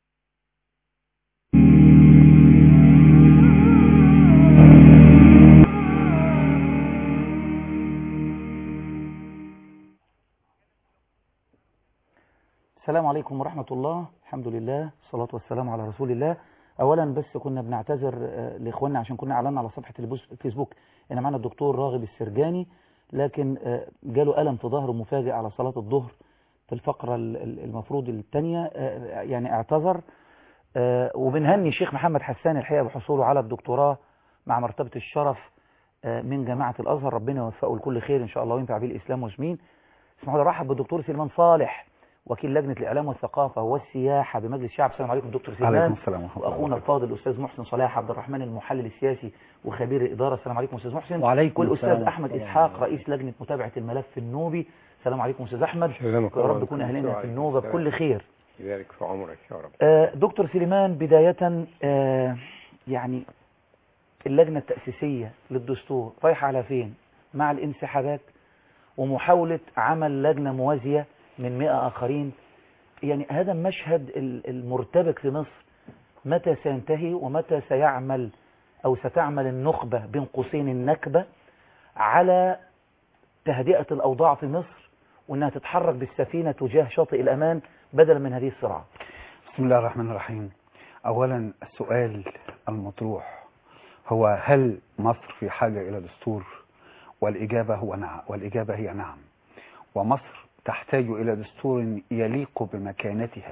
السلام عليكم ورحمة الله الحمد لله الصلاة والسلام على رسول الله أولا بس كنا بنعتذر لإخواننا عشان كنا أعلنا على صفحة الفيسبوك إن معنا الدكتور راغب السرجاني لكن جاله ألم في ظهره مفاجئ على صلاة الظهر في الفقرة المفروض الثانية يعني اعتذر وبنهني الشيخ محمد حسان الحقيقة بحصوله على الدكتوراه مع مرتبة الشرف من جامعة الأزهر ربنا يوفقه لكل خير إن شاء الله وينفع به الإسلام والمسلمين اسمحوا لي ارحب بالدكتور سليمان صالح وكيل لجنة الإعلام والثقافة والسياحة بمجلس الشعب السلام عليكم دكتور سليمان عليكم السلام ورحمة الله وأخونا الفاضل الأستاذ محسن صلاح عبد الرحمن المحلل السياسي وخبير الإدارة السلام عليكم أستاذ محسن وعليكم والأستاذ السلام أحمد ورحمة إسحاق الله. رئيس لجنة متابعة الملف النوبي السلام عليكم أستاذ أحمد سلامك يا رب الله. يكون أهلنا في وعليكم النوبة السلام. بكل خير يبارك في عمرك يا رب آه، دكتور سليمان بداية آه، يعني اللجنة التأسيسية للدستور رايحة على فين مع الانسحابات ومحاولة عمل لجنة موازية من 100 آخرين يعني هذا المشهد ال- المرتبك في مصر متى سينتهي ومتى سيعمل أو ستعمل النخبة بين قوسين النكبة على تهدئة الأوضاع في مصر وأنها تتحرك بالسفينة تجاه شاطئ الأمان بدلا من هذه الصراعات بسم الله الرحمن الرحيم أولا السؤال المطروح هو هل مصر في حاجة إلى دستور والإجابة هو نعم والإجابة هي نعم ومصر تحتاج إلى دستور يليق بمكانتها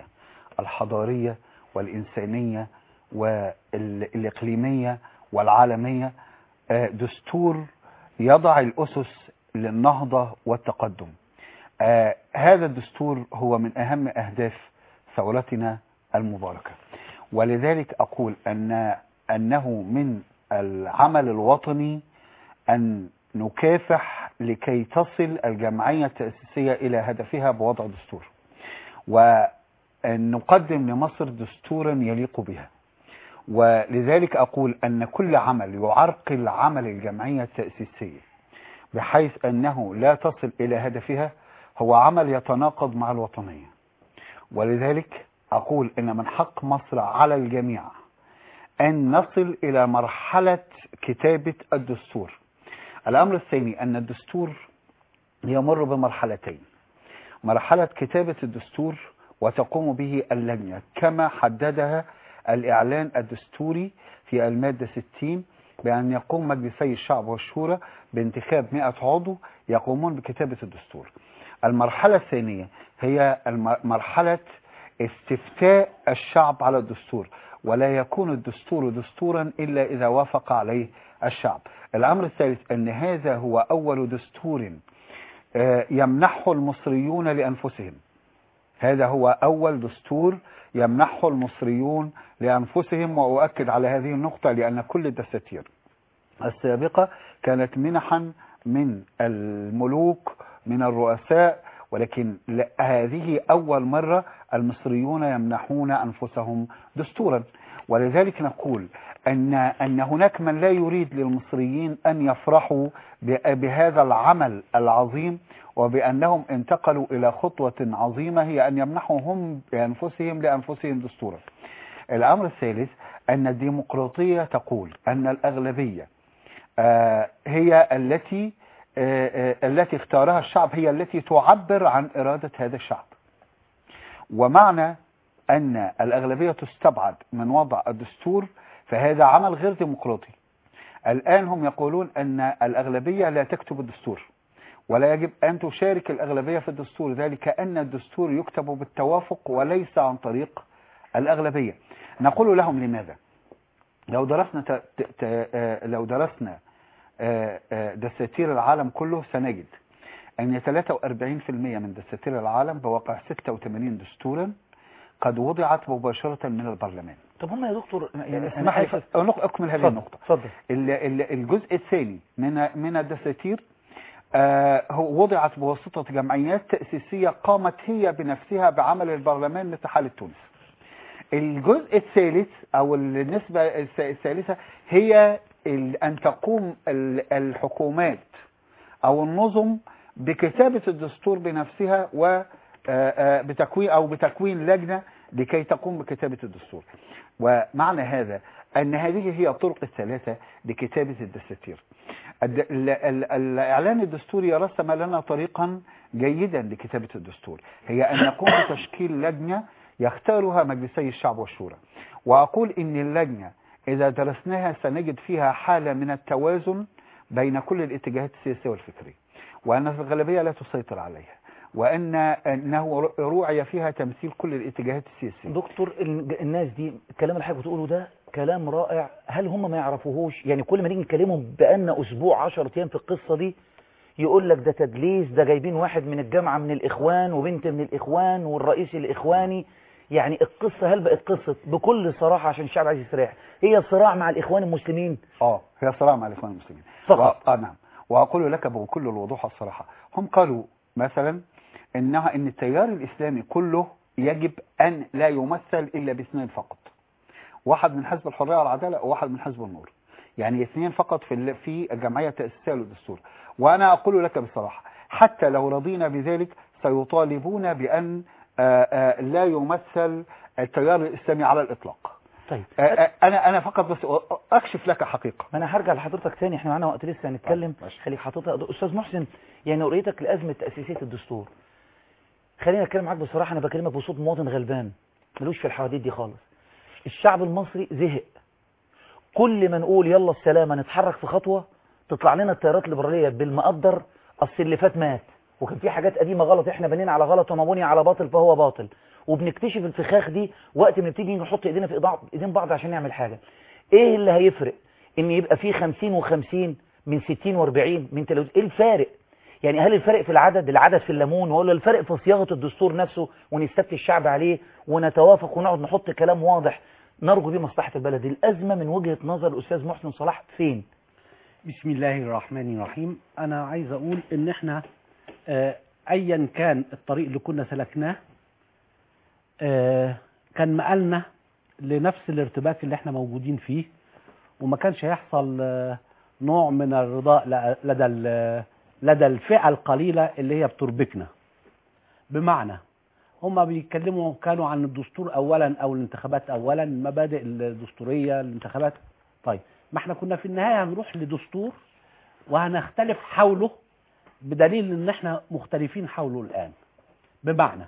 الحضارية والإنسانية والإقليمية والعالمية آه، دستور يضع الأسس للنهضة والتقدم آه، هذا الدستور هو من أهم أهداف ثورتنا المباركة ولذلك أقول أن أنه من العمل الوطني أن نكافح لكي تصل الجمعية التأسيسية إلى هدفها بوضع دستور وأن نقدم لمصر دستورا يليق بها ولذلك أقول أن كل عمل يعرقل عمل الجمعية التأسيسية بحيث أنه لا تصل إلى هدفها هو عمل يتناقض مع الوطنية ولذلك أقول أن من حق مصر على الجميع أن نصل إلى مرحلة كتابة الدستور الأمر الثاني أن الدستور يمر بمرحلتين مرحلة كتابة الدستور وتقوم به اللجنة كما حددها الإعلان الدستوري في المادة 60 بأن يقوم مجلسي الشعب والشورى بانتخاب 100 عضو يقومون بكتابة الدستور المرحلة الثانية هي الم- مرحلة استفتاء الشعب على الدستور ولا يكون الدستور دستورا إلا إذا وافق عليه الشعب الأمر الثالث أن هذا هو أول دستور آه، يمنحه المصريون لأنفسهم هذا هو أول دستور يمنحه المصريون لأنفسهم وأؤكد على هذه النقطة لأن كل الدساتير السابقة كانت منحا من الملوك من الرؤساء ولكن لا- هذه أول مرة المصريون يمنحون أنفسهم دستورا ولذلك نقول أن, أن هناك من لا يريد للمصريين أن يفرحوا ب- بهذا العمل العظيم وبأنهم انتقلوا إلى خطوة عظيمة هي أن يمنحوا هم بأنفسهم لأنفسهم دستورا الأمر الثالث أن الديمقراطية تقول أن الأغلبية آه، هي التي آه، آه، التي اختارها الشعب هي التي تعبر عن إرادة هذا الشعب ومعنى أن الأغلبية تستبعد من وضع الدستور فهذا عمل غير ديمقراطي الآن هم يقولون أن الأغلبية لا تكتب الدستور ولا يجب أن تشارك الأغلبية في الدستور ذلك أن الدستور يكتب بالتوافق وليس عن طريق الأغلبية نقول لهم لماذا لو درسنا ت... ت... ت... آه، لو درسنا آه، آه، دساتير العالم كله سنجد أن 43% من دساتير العالم بواقع 86 دستورا قد وضعت مباشرة من البرلمان طب هم يا دكتور يعني أنا اسمح لي آسف، أنق- أكمل هذه اتفضل النقطة اتفضل ال- ال- الجزء الثاني من من الدساتير آه، هو وضعت بواسطة جمعيات تأسيسية قامت هي بنفسها بعمل البرلمان مثل حالة تونس الجزء الثالث أو النسبة الث- الثالثة هي ال- أن تقوم ال- الحكومات أو النظم بكتابة الدستور بنفسها و آه، آه، بتكوين أو بتكوين لجنة لكي تقوم بكتابة الدستور ومعنى هذا أن هذه هي الطرق الثلاثة لكتابة الدساتير الد- ال- ال- الإعلان الدستوري رسم لنا طريقا جيدا لكتابة الدستور هي أن نقوم بتشكيل لجنة يختارها مجلسي الشعب والشورى وأقول إن اللجنة إذا درسناها سنجد فيها حالة من التوازن بين كل الاتجاهات السياسية والفكرية وأن الغالبية لا تسيطر عليها وأن أنه روعي فيها تمثيل كل الاتجاهات السياسية دكتور ال- الناس دي الكلام اللي حضرتك بتقوله ده كلام رائع هل هم ما يعرفوهوش يعني كل ما نيجي نكلمهم بقالنا اسبوع 10 ايام في القصه دي يقول لك ده تدليس ده جايبين واحد من الجامعه من الاخوان وبنت من الاخوان والرئيس الاخواني يعني القصه هل بقت قصه بكل صراحه عشان الشعب عايز يستريح هي صراع مع الاخوان المسلمين اه هي صراع مع الاخوان المسلمين فقط. و... اه نعم واقول لك بكل الوضوح والصراحه هم قالوا مثلا انها ان التيار الاسلامي كله يجب ان لا يمثل الا باثنين فقط واحد من حزب الحريه والعداله وواحد من حزب النور يعني اثنين فقط في ال- في الجمعيه التاسيسيه للدستور وانا اقول لك بصراحه حتى لو رضينا بذلك سيطالبون بان آه، آه، لا يمثل التيار الاسلامي على الاطلاق طيب آه، آه، انا انا فقط بس اكشف لك حقيقه ما انا هرجع لحضرتك تاني احنا معانا وقت لسه هنتكلم ماشي. خليك حاططها استاذ محسن يعني رؤيتك لازمه تاسيسيه الدستور خليني اتكلم معاك بصراحه انا بكلمك بصوت مواطن غلبان ملوش في الحواديت دي خالص الشعب المصري زهق كل ما نقول يلا السلامه نتحرك في خطوه تطلع لنا التيارات الليبراليه بالمقدر اصل اللي فات مات وكان في حاجات قديمه غلط احنا بنينا على غلط وما بني على باطل فهو باطل وبنكتشف الفخاخ دي وقت ما بتيجي نحط ايدينا في إيدع- ايدين بعض عشان نعمل حاجه ايه اللي هيفرق ان يبقى في 50 و50 من 60 و40 من 30 ايه الفارق يعني هل الفرق في العدد العدد في الليمون ولا الفرق في صياغه الدستور نفسه ونستفتي الشعب عليه ونتوافق ونقعد نحط كلام واضح نرجو بيه مصلحه البلد الازمه من وجهه نظر الاستاذ محسن صلاح فين بسم الله الرحمن الرحيم انا عايز اقول ان احنا آه، ايا كان الطريق اللي كنا سلكناه آه، كان مقالنا لنفس الارتباك اللي احنا موجودين فيه وما كانش هيحصل آه، نوع من الرضاء ل- لدى ال- لدى الفئة القليلة اللي هي بتربكنا بمعنى هما بيتكلموا كانوا عن الدستور اولا او الانتخابات اولا المبادئ الدستورية الانتخابات طيب ما احنا كنا في النهاية هنروح لدستور وهنختلف حوله بدليل ان احنا مختلفين حوله الان بمعنى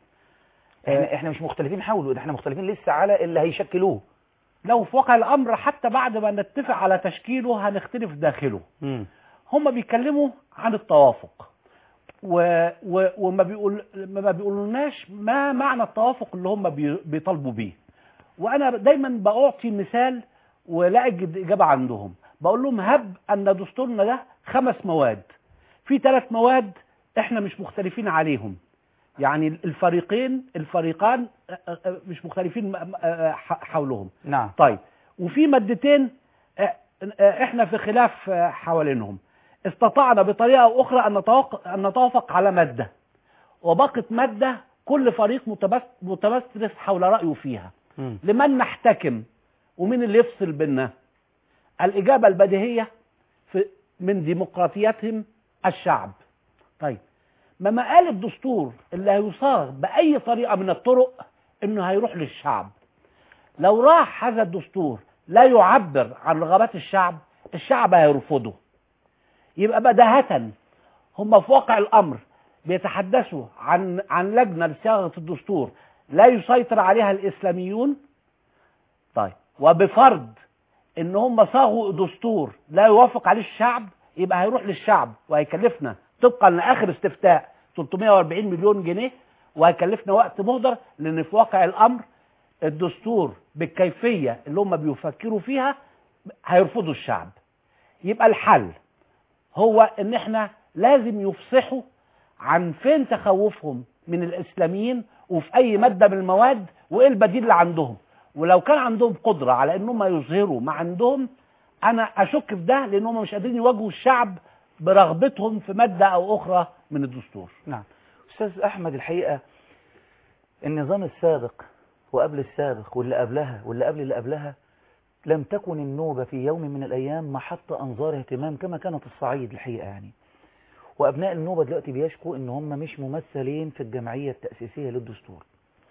احنا احنا مش مختلفين حوله ده احنا مختلفين لسه على اللي هيشكلوه لو في واقع الامر حتى بعد ما نتفق على تشكيله هنختلف داخله هم بيتكلموا عن التوافق و... و... وما بيقول ما بيقولوناش ما معنى التوافق اللي هم بي... بيطالبوا بيه وانا دايما بعطي مثال ولا اجد اجابه عندهم بقول لهم هب ان دستورنا ده خمس مواد في ثلاث مواد احنا مش مختلفين عليهم يعني الفريقين الفريقان آه، آه، مش مختلفين م- م- آه، ح- حولهم نعم طيب وفي مادتين آه، آه، احنا في خلاف آه، حوالينهم استطعنا بطريقه او اخرى ان نتوافق ان نتوافق على ماده وبقت ماده كل فريق متبس- متمسرس حول رايه فيها مم. لمن نحتكم ومين اللي يفصل بيننا الاجابه البديهيه في من ديمقراطيتهم الشعب طيب ما مقال الدستور اللي هيصاغ باي طريقه من الطرق انه هيروح للشعب لو راح هذا الدستور لا يعبر عن رغبات الشعب الشعب هيرفضه يبقى بداهة هم في واقع الأمر بيتحدثوا عن عن لجنة لصياغة الدستور لا يسيطر عليها الإسلاميون طيب وبفرض إن هم صاغوا دستور لا يوافق عليه الشعب يبقى هيروح للشعب وهيكلفنا طبقا لآخر استفتاء 340 مليون جنيه وهيكلفنا وقت مهدر لأن في واقع الأمر الدستور بالكيفية اللي هم بيفكروا فيها هيرفضوا الشعب يبقى الحل هو ان احنا لازم يفصحوا عن فين تخوفهم من الاسلاميين وفي اي مادة من المواد وايه البديل اللي عندهم ولو كان عندهم قدرة على انهم يظهروا ما عندهم انا اشك في ده لان هم مش قادرين يواجهوا الشعب برغبتهم في مادة او اخرى من الدستور نعم أستاذ أحمد الحقيقة النظام السابق وقبل السابق واللي قبلها واللي قبل اللي قبلها لم تكن النوبة في يوم من الأيام محط أنظار اهتمام كما كانت الصعيد الحقيقة يعني وأبناء النوبة دلوقتي بيشكوا إن هم مش ممثلين في الجمعية التأسيسية للدستور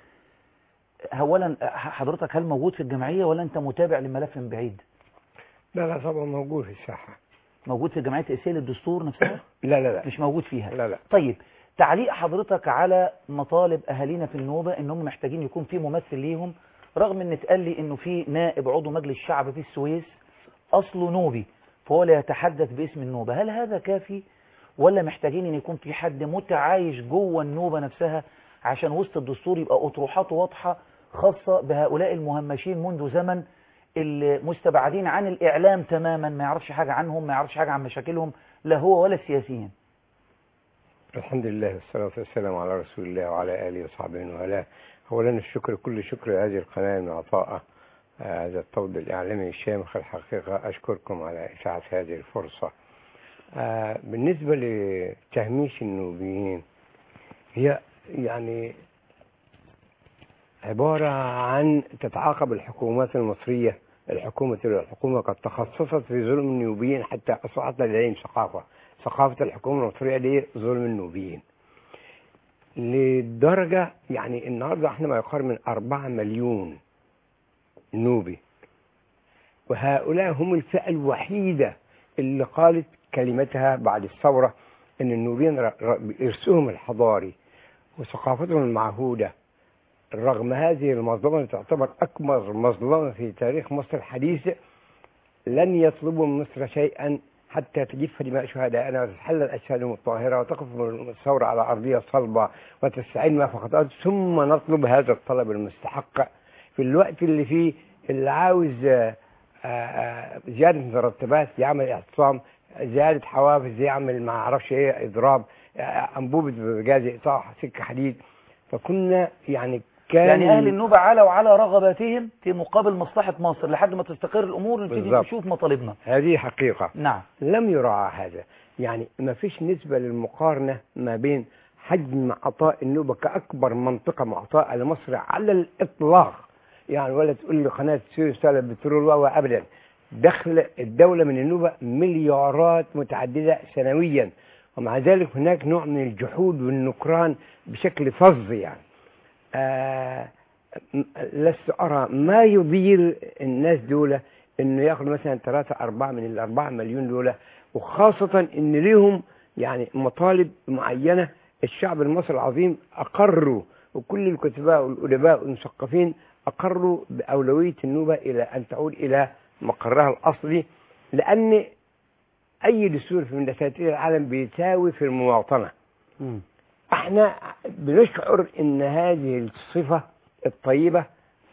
أولا حضرتك هل موجود في الجمعية ولا أنت متابع للملف من بعيد لا لا طبعا موجود في الساحة موجود في الجمعية التأسيسية للدستور نفسها لا لا لا مش موجود فيها لا لا طيب تعليق حضرتك على مطالب أهالينا في النوبة إنهم محتاجين يكون في ممثل ليهم رغم إن اتقال لي إنه في نائب عضو مجلس الشعب في السويس أصله نوبي فهو لا يتحدث باسم النوبة هل هذا كافي ولا محتاجين إن يكون في حد متعايش جوه النوبة نفسها عشان وسط الدستور يبقى أطروحاته واضحة خاصة بهؤلاء المهمشين منذ زمن المستبعدين عن الإعلام تماما ما يعرفش حاجة عنهم ما يعرفش حاجة عن مشاكلهم لا هو ولا السياسيين الحمد لله والصلاة والسلام على رسول الله وعلى آله وصحبه ومن والاه أولا الشكر كل شكر هذه القناة من عطاء هذا الطود الإعلامي الشامخ الحقيقة أشكركم على إشاعة هذه الفرصة آه، بالنسبة لتهميش النوبيين هي يعني عبارة عن تتعاقب الحكومات المصرية الحكومة الحكومة قد تخصصت في ظلم النوبيين حتى أصبحت لديهم ثقافة ثقافة الحكومة المصرية لظلم النوبيين لدرجة يعني النهاردة احنا ما يقارب من أربعة مليون نوبي وهؤلاء هم الفئة الوحيدة اللي قالت كلمتها بعد الثورة ان النوبيين ر- ر- بإرثهم الحضاري وثقافتهم المعهودة رغم هذه المظلمة اللي تعتبر أكبر مظلمة في تاريخ مصر الحديث لن يطلبوا من مصر شيئا حتى تجف دماء شهدائنا وتتحلل أجسادهم الطاهرة وتقف الثورة على أرضية صلبة وتستعين ما فقدت ثم نطلب هذا الطلب المستحق في الوقت اللي فيه اللي عاوز آه، آه، آه، زياده مرتبات يعمل اعتصام زياده حوافز يعمل ما اعرفش ايه اضراب آه، انبوبه غاز اقطاع سكه حديد فكنا يعني كان يعني اهل النوبة علوا على رغباتهم في مقابل مصلحة مصر لحد ما تستقر الامور ونبتدي بالظبط. نشوف مطالبنا هذه حقيقه نعم لم يراعى هذا يعني ما فيش نسبة للمقارنة ما بين حجم عطاء النوبة كأكبر منطقة معطاء لمصر على الإطلاق يعني ولا تقول لي قناة سويس ولا البترول وهو أبدا دخل الدولة من النوبة مليارات متعددة سنويا ومع ذلك هناك نوع من الجحود والنكران بشكل فظ يعني آه م- لست أرى ما يضير الناس دولة إنه ياخد مثلا ثلاثة أربعة من الأربعة مليون دولة وخاصة إن ليهم يعني مطالب معينة الشعب المصري العظيم أقروا وكل الكتباء والأدباء والمثقفين أقروا بأولوية النوبة إلى أن تعود إلى مقرها الأصلي لأن أي دستور من دساتير العالم بيساوي في المواطنة مم. احنا بنشعر ان هذه الصفة الطيبة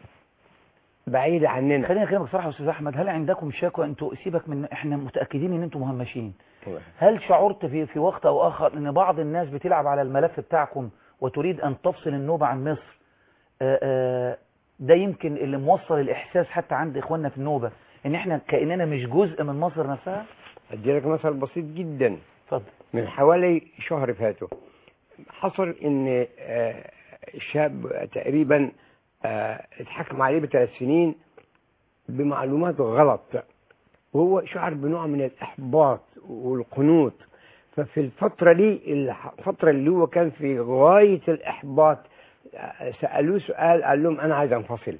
بعيدة عننا خلينا اكلمك صراحة يا استاذ احمد هل عندكم شكوى انتوا سيبك من احنا متاكدين ان انتوا مهمشين هل شعرت في في وقت او اخر ان بعض الناس بتلعب على الملف بتاعكم وتريد ان تفصل النوبة عن مصر آه، آه، ده يمكن اللي موصل الاحساس حتى عند اخواننا في النوبة ان احنا كاننا مش جزء من مصر نفسها ادي لك مثل بسيط جدا اتفضل من حوالي شهر فاتوا حصل ان آه، شاب تقريبا آه، اتحكم عليه بثلاث سنين بمعلومات غلط وهو شعر بنوع من الاحباط والقنوط ففي الفترة دي الفترة اللي هو كان في غاية الإحباط آه، سألوه سؤال قال لهم أنا عايز أنفصل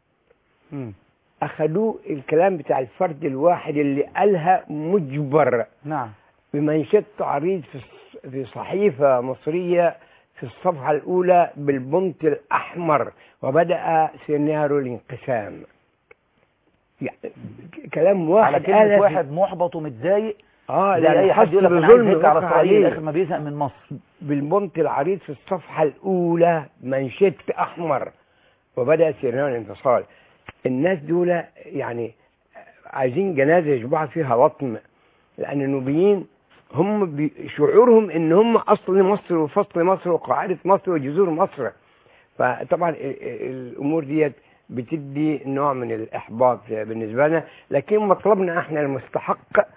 مم. أخدوه الكلام بتاع الفرد الواحد اللي قالها مجبر نعم بمنشط تعريض في الص- في صحيفة مصرية في الصفحة الأولى بالبنط الأحمر وبدأ سيناريو الانقسام يعني ك- كلام واحد على كلمة قالها في- واحد محبط ومتضايق اه زي لأن اي حد حس يقول لك انا عايز بظلم هيك على وقع اسرائيل عليه. اخر ما بيزهق من مصر بالبنط العريض في الصفحة الأولى منشط أحمر وبدأ سيناريو الانفصال الناس دول يعني عايزين جنازة يشبعوا فيها لطم لأن النوبيين هم بي- شعورهم إن هم أصل مصر وفصل مصر وقاعدة مصر وجذور مصر فطبعا ال- ال- الأمور ديت بتدي نوع من الإحباط بالنسبة لنا لكن مطلبنا احنا المستحق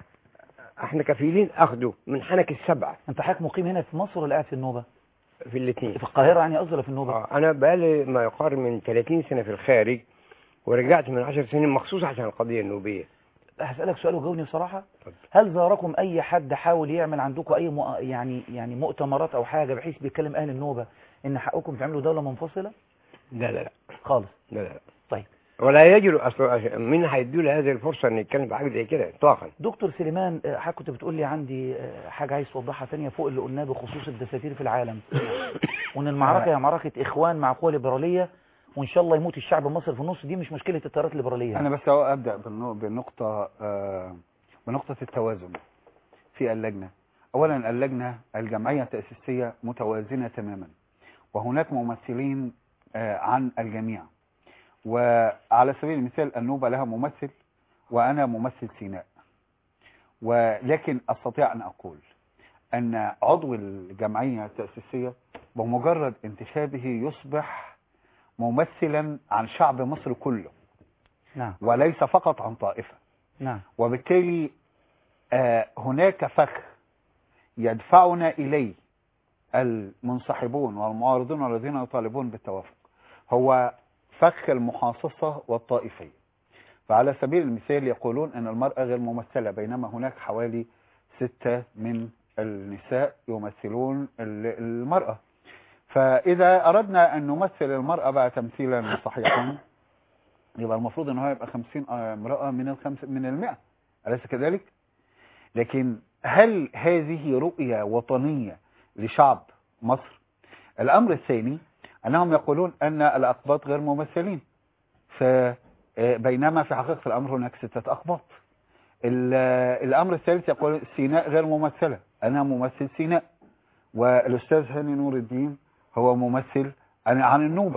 احنا كفيلين أخده من حنك السبعة انت حضرتك مقيم هنا في مصر ولا قاعد في النوبة في الاثنين في القاهرة يعني قصدي ولا في النوبة آه، انا بقالي ما يقارب من 30 سنه في الخارج ورجعت من 10 سنين مخصوص عشان القضيه النوبيه هسألك سؤال وجاوبني بصراحة اتفضل. هل زاركم أي حد حاول يعمل عندكم أي مؤ... يعني يعني مؤتمرات أو حاجة بحيث بيتكلم أهل النوبة إن حقكم تعملوا دولة منفصلة لا لا لا خالص لا لا طيب ولا يجرؤ اصلا مين هيدوا له هذه الفرصه ان يتكلم في حاجه زي كده اطلاقا دكتور سليمان آه، حضرتك كنت بتقول لي عندي آه، حاجة عايز توضحها تانية فوق اللي قلناه بخصوص الدساتير في العالم وإن المعركة هي معركة إخوان مع قوى ليبرالية وإن شاء الله يموت الشعب المصري في النص دي مش مشكلة التيارات الليبرالية أنا بس أهو أبدأ بالنو- بالنقطة آه، بنقطة التوازن في اللجنة أولا اللجنة الجمعية التأسيسية متوازنة تماما وهناك ممثلين آه، عن الجميع وعلى سبيل المثال النوبة لها ممثل وأنا ممثل سيناء ولكن أستطيع أن أقول أن عضو الجمعية التأسيسية بمجرد انتخابه يصبح ممثلا عن شعب مصر كله نعم وليس فقط عن طائفة نعم وبالتالي آه، هناك فخ يدفعنا إليه المنسحبون والمعارضون والذين يطالبون بالتوافق هو فخ المحاصصة والطائفية فعلى سبيل المثال يقولون أن المرأة غير ممثلة بينما هناك حوالي ستة من النساء يمثلون ال- المرأة فإذا أردنا أن نمثل المرأة بقى تمثيلا صحيحا يبقى المفروض ان هو يبقى 50 امرأة من الخمس من المئة أليس كذلك لكن هل هذه رؤية وطنية لشعب مصر الأمر الثاني أنهم يقولون أن الأقباط غير ممثلين ف بينما في حقيقة الأمر هناك ستة أقباط ال- الأمر الثالث يقول سيناء غير ممثلة أنا ممثل سيناء والأستاذ هاني نور الدين هو ممثل عن عن النوبة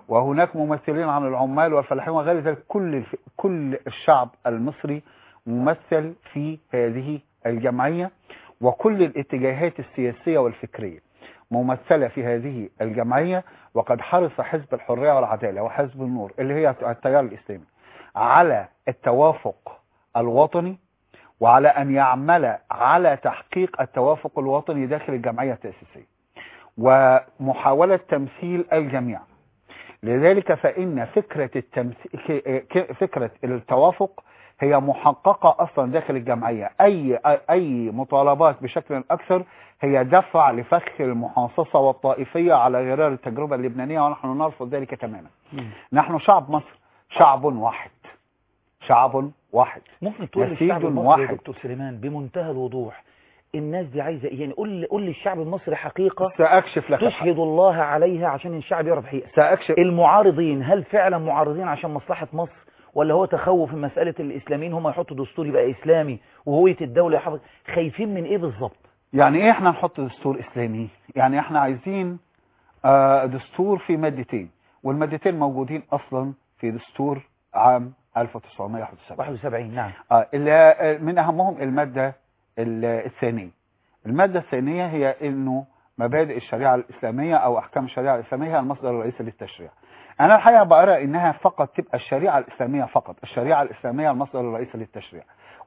وهناك ممثلين عن العمال والفلاحين وغير ذلك كل الف... كل الشعب المصري ممثل في هذه الجمعية وكل الاتجاهات السياسية والفكرية ممثلة في هذه الجمعية وقد حرص حزب الحرية والعدالة وحزب النور اللي هي التيار الإسلامي على التوافق الوطني وعلى أن يعمل على تحقيق التوافق الوطني داخل الجمعية التأسيسية ومحاولة تمثيل الجميع لذلك فإن فكرة التمثيل فكرة التوافق هي محققة أصلا داخل الجمعية أي أي مطالبات بشكل أكثر هي دفع لفخ المحاصصة والطائفية على غرار التجربة اللبنانية ونحن نرفض ذلك تماما نحن شعب مصر شعب واحد شعب واحد ممكن تقول نسيج للشعب المصري يا واحد. دكتور سليمان بمنتهى الوضوح الناس دي عايزه ايه يعني قول قول للشعب المصري حقيقه سأكشف لك تشهد الله عليها عشان الشعب يعرف حقيقه سأكشف المعارضين هل فعلا معارضين عشان مصلحه مصر ولا هو تخوف من مساله الاسلاميين هم يحطوا دستور يبقى اسلامي وهويه الدوله يحافظ خايفين من ايه بالظبط يعني ايه احنا نحط دستور اسلامي يعني احنا عايزين آه، دستور في مادتين والمادتين موجودين اصلا في دستور عام 1971 71 نعم آه، اللي من اهمهم المادة ال- الثانية المادة الثانية هي انه مبادئ الشريعة الاسلامية او احكام الشريعة الاسلامية هي المصدر الرئيسي للتشريع انا الحقيقة بقرأ انها فقط تبقى الشريعة الاسلامية فقط الشريعة الاسلامية المصدر الرئيسي للتشريع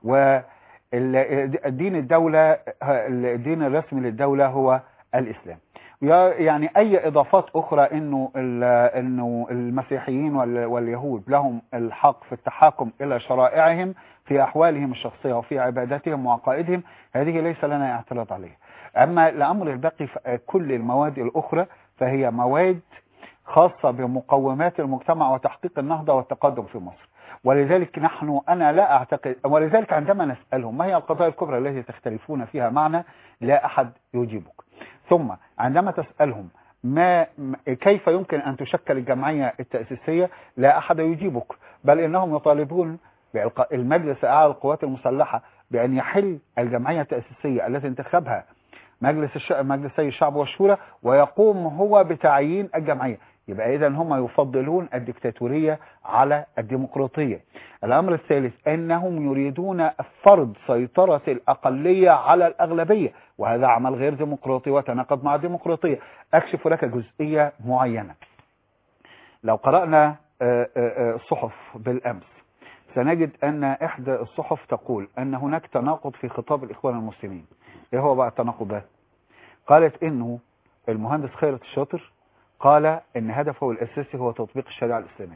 والدين الدولة الدين الرسمي للدولة هو الاسلام يا- يعني اي اضافات اخرى انه ال- انه المسيحيين وال- واليهود لهم الحق في التحاكم الى شرائعهم في احوالهم الشخصيه وفي عباداتهم وعقائدهم هذه ليس لنا اعتراض عليها اما الامر الباقي ف- كل المواد الاخرى فهي مواد خاصه بمقومات المجتمع وتحقيق النهضه والتقدم في مصر ولذلك نحن انا لا اعتقد ولذلك عندما نسالهم ما هي القضايا الكبرى التي تختلفون فيها معنا لا احد يجيبك ثم عندما تسألهم ما م- كيف يمكن أن تشكل الجمعية التأسيسية لا أحد يجيبك بل إنهم يطالبون بإلقاء المجلس الأعلى للقوات المسلحة بأن يحل الجمعية التأسيسية التي انتخبها مجلس الش... مجلسي الشعب والشورى ويقوم هو بتعيين الجمعية يبقى إذا هم يفضلون الدكتاتورية على الديمقراطية الأمر الثالث أنهم يريدون فرض سيطرة الأقلية على الأغلبية وهذا عمل غير ديمقراطي وتناقض مع الديمقراطية أكشف لك جزئية معينة لو قرأنا آه، آه، آه، الصحف بالأمس سنجد أن إحدى الصحف تقول أن هناك تناقض في خطاب الإخوان المسلمين إيه هو بقى التناقض ده قالت إنه المهندس خيرت الشاطر قال إن هدفه الأساسي هو تطبيق الشريعة الإسلامية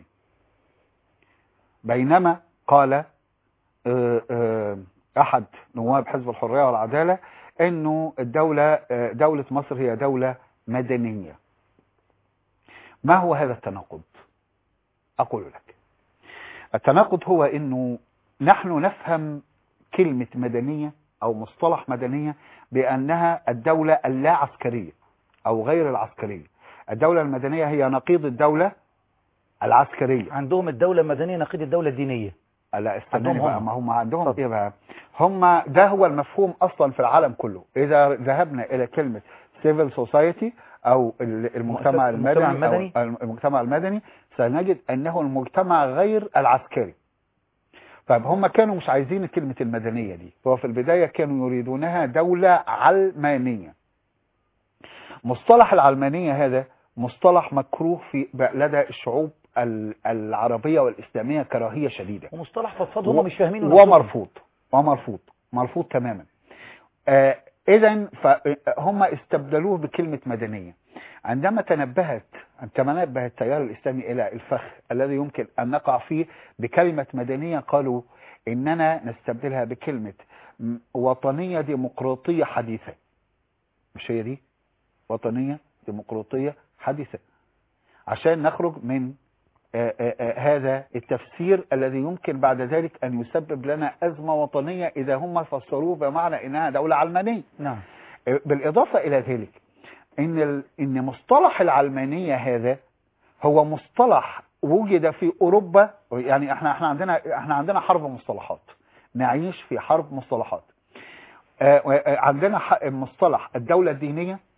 بينما قال آه، آه، أحد نواب حزب الحرية والعدالة انه الدولة آه، دولة مصر هي دولة مدنية ما هو هذا التناقض اقول لك التناقض هو انه نحن نفهم كلمة مدنية او مصطلح مدنية بانها الدولة اللا عسكرية او غير العسكرية الدولة المدنية هي نقيض الدولة العسكرية عندهم الدولة المدنية نقيض الدولة الدينية لا استناني عندهم بقى هم. ما هم عندهم اتفضل. ايه بقى هم ده هو المفهوم اصلا في العالم كله اذا ذهبنا الى كلمة civil society او ال- المجتمع المجتمع المدني المدني. أو المجتمع المدني سنجد انه المجتمع غير العسكري طيب هم كانوا مش عايزين كلمة المدنية دي هو في البداية كانوا يريدونها دولة علمانية مصطلح العلمانية هذا مصطلح مكروه في لدى الشعوب ال- العربية والإسلامية كراهية شديدة ومصطلح فضفاض و- هم مش فاهمينه نفسهم. ومرفوض ومرفوض مرفوض تماما آه اذا فهم استبدلوه بكلمة مدنية عندما تنبهت عندما نبه التيار الإسلامي إلى الفخ الذي يمكن أن نقع فيه بكلمة مدنية قالوا إننا نستبدلها بكلمة م- وطنية ديمقراطية حديثة مش هي دي وطنية ديمقراطية حديثة عشان نخرج من آه، آه، آه، هذا التفسير الذي يمكن بعد ذلك أن يسبب لنا أزمة وطنية إذا هم فسروه بمعنى إنها دولة علمانية نعم آه، بالإضافة إلى ذلك إن ال- إن مصطلح العلمانية هذا هو مصطلح وجد في أوروبا يعني إحنا إحنا عندنا إحنا عندنا حرب مصطلحات نعيش في حرب مصطلحات آه، آه، عندنا ح- مصطلح الدولة الدينية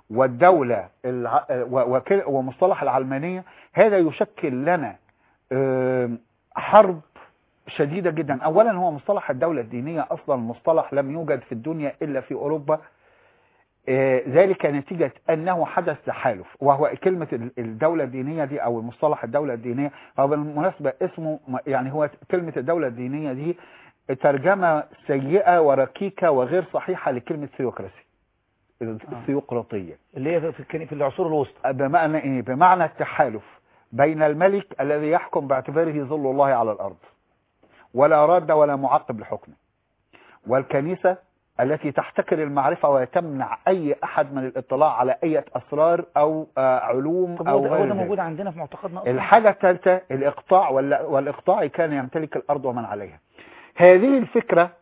والدولة الع... و- وكل- ومصطلح العلمانية هذا يشكل لنا آم، حرب شديدة جدا أولا هو مصطلح الدولة الدينية أصلا مصطلح لم يوجد في الدنيا إلا في أوروبا آه، ذلك نتيجة أنه حدث تحالف وهو كلمة ال- الدولة الدينية دي أو المصطلح الدولة الدينية هو بالمناسبة اسمه م- يعني هو كلمة الدولة الدينية دي ترجمة سيئة وركيكة وغير صحيحة لكلمة ثيوقراسي الثيوقراطية اللي هي في الكني- في العصور الوسطى بمعنى ايه بمعنى التحالف بين الملك الذي يحكم باعتباره ظل الله على الارض ولا راد ولا معقب لحكمه والكنيسة التي تحتكر المعرفة وتمنع اي احد من الاطلاع على اي اسرار او آه، علوم طب هو او ده, هو غير ده ذلك. موجود عندنا في معتقدنا اصلا الحاجة الثالثة الإقطاع وال- والإقطاع كان يمتلك الأرض ومن عليها هذه الفكرة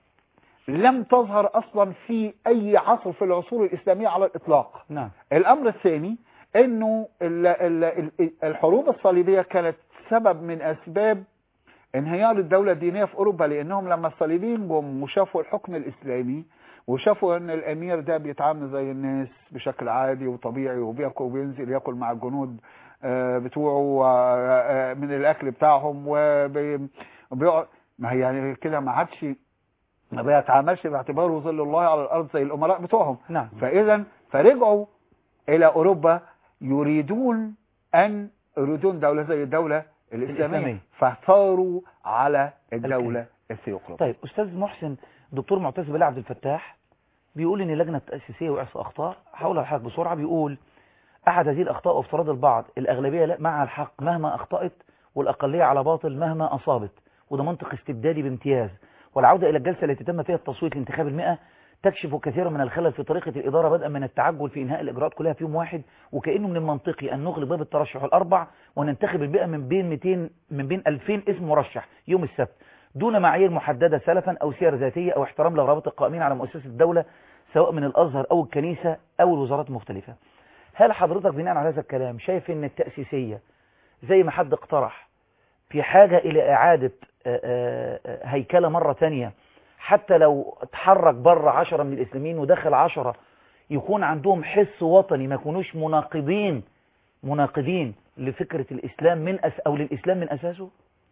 لم تظهر أصلا في أي عصر في العصور الإسلامية على الإطلاق نعم الأمر الثاني أنه ال- ال- ال- الحروب الصليبية كانت سبب من أسباب انهيار الدولة الدينية في أوروبا لأنهم لما الصليبيين جم وشافوا الحكم الإسلامي وشافوا ان الامير ده بيتعامل زي الناس بشكل عادي وطبيعي وبياكل وبينزل ياكل مع الجنود آه، بتوعه آه، آه، من الاكل بتاعهم وبي- وبيقعد ما هي يعني كده ما عادش ما بيتعاملش باعتباره ظل الله على الارض زي الامراء بتوعهم نعم فاذا فرجعوا الى اوروبا يريدون ان يريدون دوله زي الدوله الاسلاميه الإسلامية. فثاروا على الدوله الثيوقراطيه طيب استاذ محسن دكتور معتز بالله عبد الفتاح بيقول ان اللجنه التاسيسيه وقعت في اخطاء حاول الحق بسرعه بيقول احد هذه الاخطاء وافتراض البعض الاغلبيه لا مع الحق مهما اخطات والاقليه على باطل مهما اصابت وده منطق استبدادي بامتياز والعوده الى الجلسه التي تم فيها التصويت لانتخاب المئة تكشف كثيرا من الخلل في طريقه الاداره بدءا من التعجل في انهاء الاجراءات كلها في يوم واحد وكانه من المنطقي ان نغلق باب الترشح الاربع وننتخب المئة من بين 200 من بين 2000 اسم مرشح يوم السبت دون معايير محددة سلفا أو سير ذاتية أو احترام لرغبات القائمين على مؤسسة الدولة سواء من الأزهر أو الكنيسة أو الوزارات المختلفة هل حضرتك بناء على هذا الكلام شايف أن التأسيسية زي ما حد اقترح في حاجة إلى إعادة آه، آه، آه، هيكلة مرة تانية حتى لو اتحرك بره عشرة من الإسلاميين ودخل عشرة يكون عندهم حس وطني ما يكونوش مناقضين مناقضين لفكرة الإسلام من أس أو للإسلام من أساسه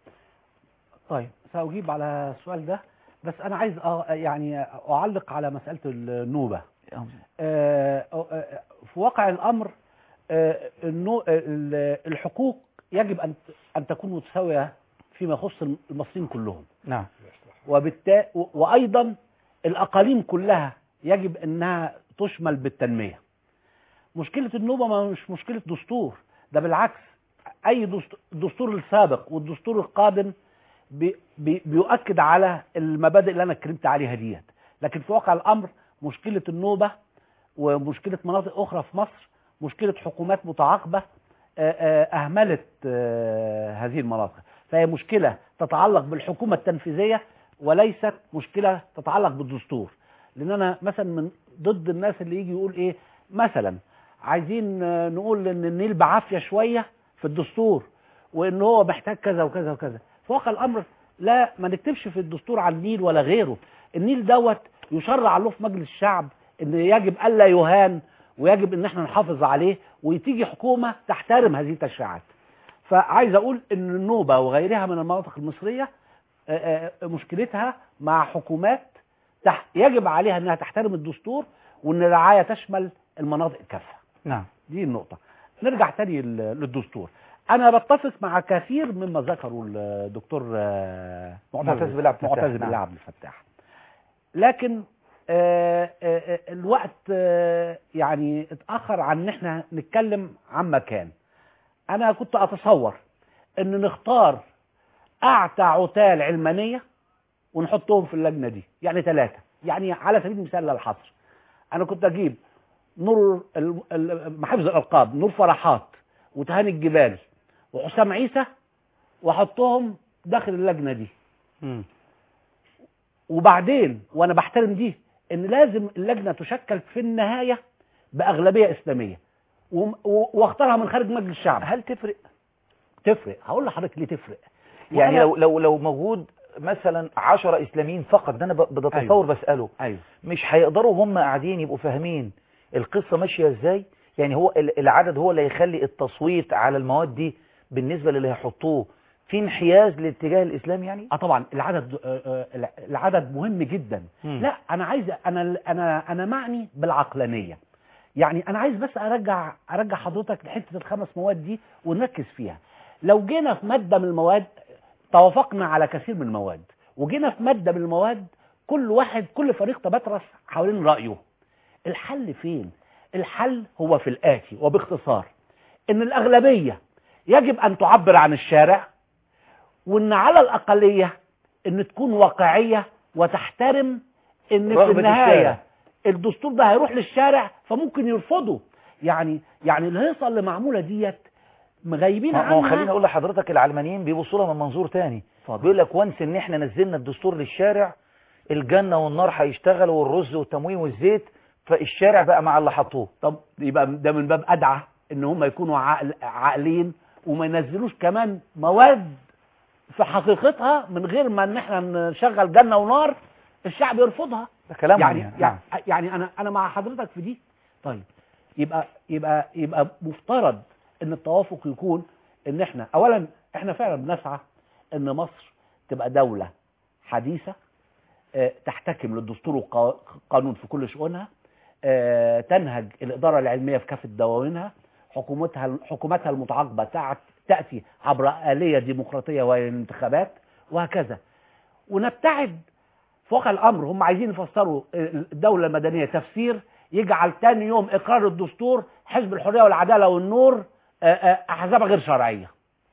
طيب سأجيب على السؤال ده بس أنا عايز أ- يعني أعلق على مسألة النوبة آه، آه، في واقع الأمر آه، النو- ال- الحقوق يجب أن أن تكون متساوية فيما يخص المصريين كلهم نعم وبالتالي وأيضا الأقاليم كلها يجب أنها تشمل بالتنمية مشكلة النوبة ما مش مشكلة دستور ده بالعكس أي دست- الدستور السابق والدستور القادم بي بي بيؤكد على المبادئ اللي أنا اتكلمت عليها ديت لكن في واقع الأمر مشكلة النوبة ومشكلة مناطق أخرى في مصر مشكلة حكومات متعاقبة آه، آه، أهملت آه، هذه المناطق فهي مشكلة تتعلق بالحكومة التنفيذية وليست مشكلة تتعلق بالدستور لأن أنا مثلا من ضد الناس اللي يجي يقول إيه مثلا عايزين آه، نقول إن النيل بعافية شوية في الدستور وإن هو محتاج كذا وكذا وكذا في واقع الأمر لا ما نكتبش في الدستور عن النيل ولا غيره النيل دوت يشرع له في مجلس الشعب ان يجب الا يهان ويجب ان احنا نحافظ عليه وتيجي حكومه تحترم هذه التشريعات فعايز اقول ان النوبه وغيرها من المناطق المصريه آه، آه، مشكلتها مع حكومات تح يجب عليها انها تحترم الدستور وان الرعايه تشمل المناطق كافه نعم دي النقطة نرجع تاني لل- للدستور أنا بتفق مع كثير مما ذكره الدكتور آه، معتز بالله عبد الفتاح، معتز نعم. بالله عبد الفتاح لكن آه، آه، آه، الوقت آه، يعني اتأخر عن ان احنا نتكلم عن مكان انا كنت اتصور ان نختار اعتى عتال علمانية ونحطهم في اللجنة دي يعني ثلاثة يعني على سبيل المثال للحصر انا كنت اجيب نور ال- ال- محافظ الالقاب نور فرحات وتهاني الجبال وحسام عيسى واحطهم داخل اللجنه دي مم. وبعدين وانا بحترم دي ان لازم اللجنه تشكل في النهايه باغلبيه اسلاميه وم- و- واختارها من خارج مجلس الشعب هل تفرق تفرق هقول لحضرتك ليه تفرق يعني وأنا- لو لو لو موجود مثلا 10 اسلاميين فقط ده انا ب- بتصور أيوة. بساله ايوه مش هيقدروا هم قاعدين يبقوا فاهمين القصة ماشية ازاي يعني هو ال- العدد هو اللي هيخلي التصويت على المواد دي بالنسبة للي هيحطوه في انحياز لاتجاه الاسلام يعني اه طبعا العدد آه، آه، العدد مهم جدا مم. لا انا عايز انا انا انا معني بالعقلانيه يعني انا عايز بس ارجع ارجع حضرتك لحته الخمس مواد دي ونركز فيها لو جينا في ماده من المواد توافقنا على كثير من المواد وجينا في ماده من المواد كل واحد كل فريق تبترس حوالين رايه الحل فين الحل هو في الاتي وباختصار ان الاغلبيه يجب ان تعبر عن الشارع وان على الاقليه ان تكون واقعيه وتحترم ان في رغبة النهايه الشارع. الدستور ده هيروح للشارع فممكن يرفضه يعني يعني الهيصه اللي معموله ديت مغيبين ما هو عنها خليني اقول لحضرتك العلمانيين بيبصوا لها من منظور تاني اتفضل. بيقول لك وانس ان احنا نزلنا الدستور للشارع الجنة والنار هيشتغلوا والرز والتموين والزيت فالشارع بقى مع اللي حطوه طب يبقى ده من باب ادعى ان هم يكونوا عقل عاقلين وما ينزلوش كمان مواد في حقيقتها من غير ما ان احنا نشغل جنه ونار الشعب يرفضها ده كلامهم يعني يعني, يعني, يعني انا انا مع حضرتك في دي طيب يبقى يبقى يبقى مفترض ان التوافق يكون ان احنا اولا احنا فعلا بنسعى ان مصر تبقى دوله حديثه آه، تحتكم للدستور والقانون في كل شؤونها آه، تنهج الإدارة العلمية في كافة دواوينها حكومتها حكومتها المتعاقبة تع- تأتي عبر آلية ديمقراطية وهي الانتخابات وهكذا ونبتعد في واقع الأمر هم عايزين يفسروا الدولة المدنية تفسير يجعل تاني يوم إقرار الدستور حزب الحرية والعدالة والنور آه، آه، أحزاب غير شرعية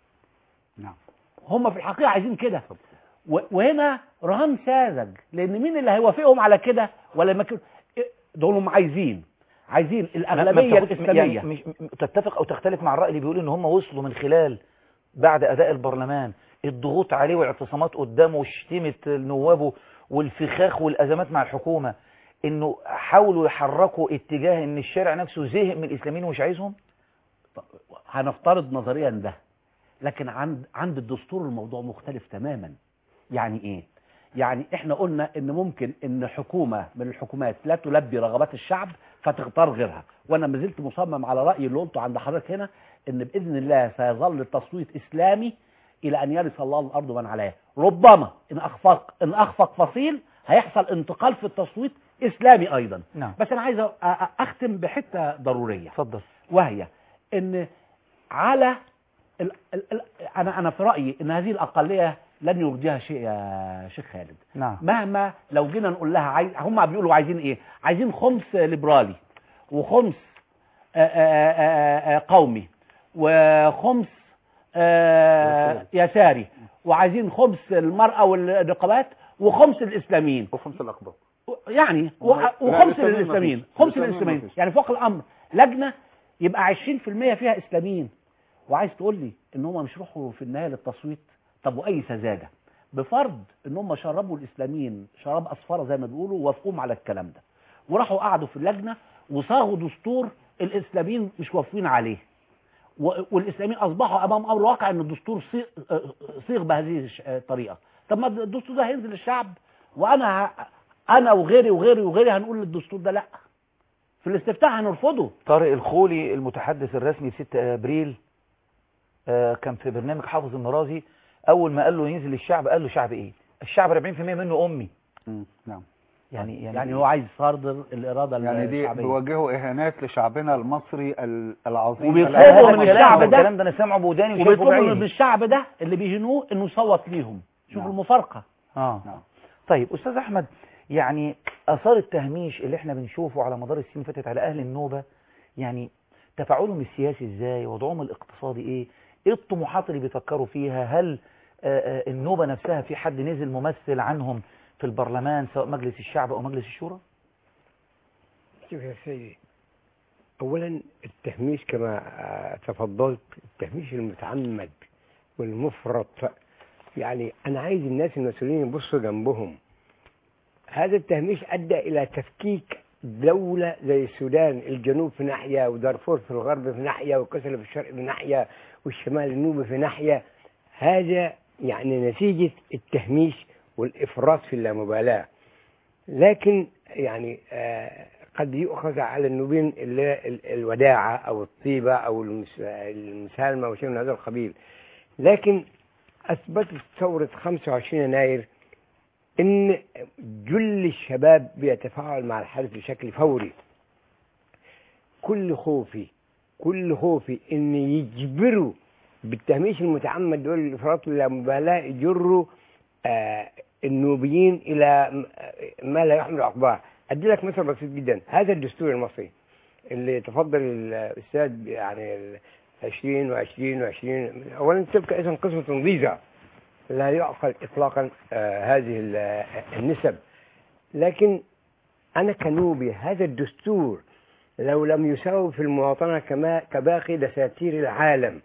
نعم هم في الحقيقة عايزين كده و- وهنا رهان ساذج لان مين اللي هيوافقهم على كده ولا ما كده دول هم عايزين عايزين ما- ما الاغلبيه بتاخدش- الاسلاميه يعني مش م- تتفق او تختلف مع الرأي اللي بيقول ان هم وصلوا من خلال بعد اداء البرلمان الضغوط عليه والاعتصامات قدامه وشتيمة نوابه والفخاخ والازمات مع الحكومة انه حاولوا يحركوا اتجاه ان الشارع نفسه زهق من الاسلاميين ومش عايزهم هنفترض نظريا ده لكن عند عند الدستور الموضوع مختلف تماما يعني ايه يعني احنا قلنا ان ممكن ان حكومه من الحكومات لا تلبي رغبات الشعب فتختار غيرها وانا ما زلت مصمم على رايي اللي قلته عند حضرتك هنا ان باذن الله سيظل التصويت اسلامي الى ان يرث الله الارض من عليها ربما ان اخفق ان اخفق فصيل هيحصل انتقال في التصويت اسلامي ايضا نعم بس انا عايز أ- أ- اختم بحته ضروريه اتفضل وهي ان على ال ال ال انا انا في رايي ان هذه الاقليه لن يرضيها شيء يا شيخ خالد نعم مهما لو جينا نقول لها عايز هم بيقولوا عايزين ايه عايزين خمس ليبرالي وخمس آآ آآ آآ قومي وخمس آآ يساري وعايزين خمس المرأة والنقابات وخمس الإسلاميين وخمس الأقباط يعني هم- و- لا، وخمس الإسلاميين للإسلاميين مفيش. خمس الإسلاميين للإسلاميين مفيش. يعني فوق الأمر لجنة يبقى 20% فيها إسلاميين وعايز تقول لي إن هم مش يروحوا في النهاية للتصويت طب وأي سذاجة بفرض إن هم شربوا الإسلاميين شراب أصفر زي ما بيقولوا وافقوهم على الكلام ده وراحوا قعدوا في اللجنة وصاغوا دستور الإسلاميين مش وافقين عليه و- والإسلاميين أصبحوا أمام أمر واقع إن الدستور صيغ- صيغ بهذه الش- الطريقة طب ما الدستور ده هينزل للشعب وأنا ه- انا وغيري وغيري وغيري هنقول للدستور ده لا في الاستفتاء هنرفضه طارق الخولي المتحدث الرسمي في 6 ابريل آه، كان في برنامج حافظ المرازي اول ما قال له ينزل الشعب قال له شعب ايه الشعب 40% منه امي مم. نعم يعني يعني, يعني هو عايز صادر الاراده يعني دي الشعبيه بيوجهوا إهانات لشعبنا المصري ال- العظيم وبيطلبوا هذا من الكلام- الشعب ده- الكلام ده انا سامعه بوداني وشايفه وبيطلبوا من بعيني الشعب ده اللي بيهنوه انه يصوت ليهم شوف نعم. المفارقه اه نعم. طيب استاذ احمد يعني اثار التهميش اللي احنا بنشوفه على مدار السنين اللي فاتت على اهل النوبه يعني تفاعلهم السياسي ازاي وضعهم الاقتصادي ايه ايه الطموحات اللي بيفكروا فيها هل آه، آه، النوبه نفسها في حد نزل ممثل عنهم في البرلمان سواء مجلس الشعب او مجلس الشورى شوف يا سيدي اولا التهميش كما آه، تفضلت التهميش المتعمد والمفرط يعني انا عايز الناس المسؤولين يبصوا جنبهم هذا التهميش ادى الى تفكيك دولة زي السودان الجنوب في ناحية ودارفور في الغرب في ناحية وكسل في الشرق في ناحية والشمال النوبي في ناحية هذا يعني نتيجة التهميش والإفراط في اللامبالاة لكن يعني آه، قد يؤخذ على النوبين اللي ال- الوداعة أو الطيبة أو المس- المسالمة أو شيء من هذا القبيل لكن أثبتت ثورة 25 يناير إن جل الشباب بيتفاعل مع الحدث بشكل فوري كل خوفي كل خوفي إن يجبروا بالتهميش المتعمد دول الإفراط واللامبالاة يجروا آه النوبيين إلى م- ما لا يحمل عقباه أدي لك مثل بسيط جدا هذا الدستور المصري اللي تفضل الأستاذ يعني ال 20 و20 و20 أولا تبقى إذا قسمة ضيزة لا يعقل إطلاقا آه هذه ال- آه، النسب لكن أنا كنوبي هذا الدستور لو لم يساوي في المواطنة كما كباقي دساتير العالم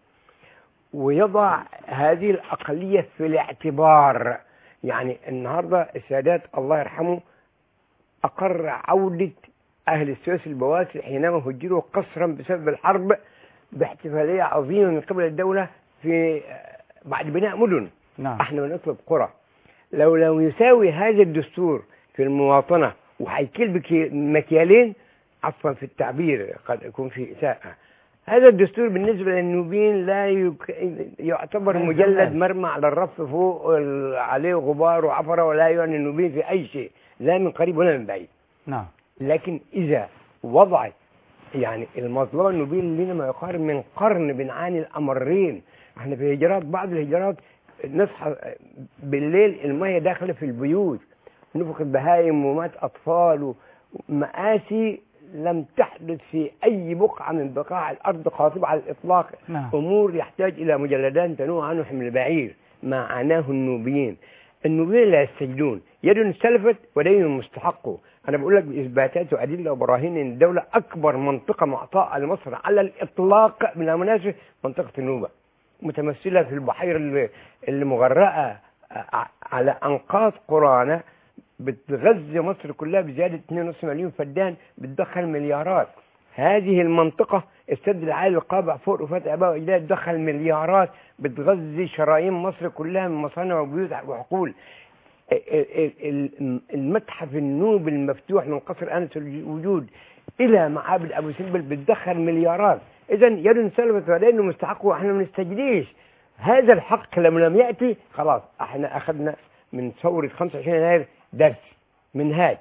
ويضع هذه الأقلية في الاعتبار يعني النهاردة السادات الله يرحمه أقر عودة أهل السويس البواسل حينما هجروا قسرا بسبب الحرب باحتفالية عظيمة من قبل الدولة في بعد بناء مدن نعم احنا بنطلب قرى لو لو يساوي هذا الدستور في المواطنة وهيكل بكي- مكيالين عفوا في التعبير قد يكون في إساءة هذا الدستور بالنسبة للنوبيين لا يك... يعتبر لا مجلد يزال. مرمى على الرف فوق ال- عليه غبار وعفرة ولا يعني النوبيين في أي شيء لا من قريب ولا من بعيد نعم لكن إذا وضعت يعني المظلمة النوبية لنا ما يقارب من قرن بنعاني الأمرين احنا في هجرات بعض الهجرات نصحى بالليل المية داخلة في البيوت نفقد بهايم ومات أطفال ومآسي لم تحدث في أي بقعة من بقاع الأرض قاطبة على الإطلاق نعم أمور يحتاج إلى مجلدان تنوع عنه حمل بعير ما عاناه النوبيين النوبيين لا يستجدون يد استلفت ودين مستحق أنا بقول لك بإثباتات وأدلة وبراهين إن الدولة أكبر منطقة معطاءة لمصر على الإطلاق بالمناسبة منطقة النوبة متمثلة في البحيرة اللي, اللي مغرقة ع- على أنقاض قرانا بتغذي مصر كلها بزيادة 2.5 مليون فدان بتدخل مليارات هذه المنطقة السد العالي القابع فوق رفات آباء وأجداد تدخل مليارات بتغذي شرايين مصر كلها من مصانع وبيوت وحقول ال- ال- ال- المتحف النوبي المفتوح من قصر آنس الوجود إلى معابد أبو سمبل بتدخل مليارات إذا يد سلفت ولأنه مستحق وإحنا ما نستجديش هذا الحق لما لم يأتي خلاص احنا أخذنا من ثورة 25 يناير درس منهاج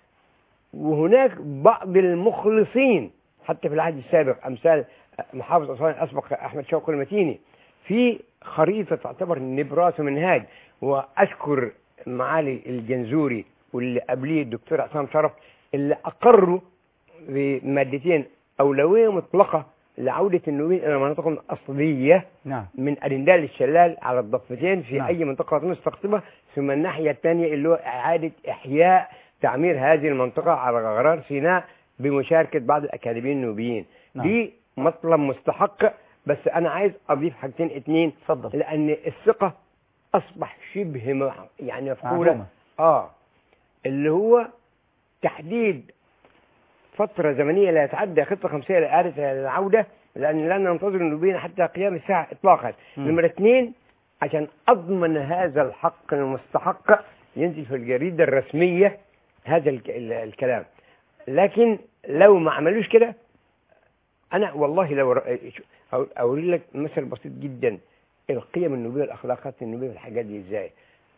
وهناك بعض المخلصين حتى في العهد السابق أمثال محافظ أسوان الأسبق أحمد شوقي المتيني في خريطة تعتبر نبراس ومنهاج وأشكر معالي الجنزوري واللي قبليه الدكتور عصام شرف اللي أقروا بمادتين أولوية مطلقة لعودة النوبيين إلى مناطقهم الأصلية نعم من أرندال الشلال على الضفتين في نعم. أي منطقة مستقطبة ثم الناحية الثانية اللي هو إعادة إحياء تعمير هذه المنطقة على غرار سيناء بمشاركة بعض الأكاديميين النوبيين نعم. دي مطلب مستحق بس أنا عايز أضيف حاجتين اتنين اتفضل لأن الثقة أصبح شبه مع- يعني مفقودة معلومة آه اللي هو تحديد فترة زمنية لا يتعدى خطة خمسية لإعادة العودة لأن لا ننتظر النوبيين حتى قيام الساعة إطلاقا مم. نمرة اثنين عشان أضمن هذا الحق المستحق ينزل في الجريدة الرسمية هذا الك- ال- الكلام لكن لو ما عملوش كده أنا والله لو ر- أو- أقول لك مثل بسيط جدا القيم النوبية والأخلاقات النوبية والحاجات دي إزاي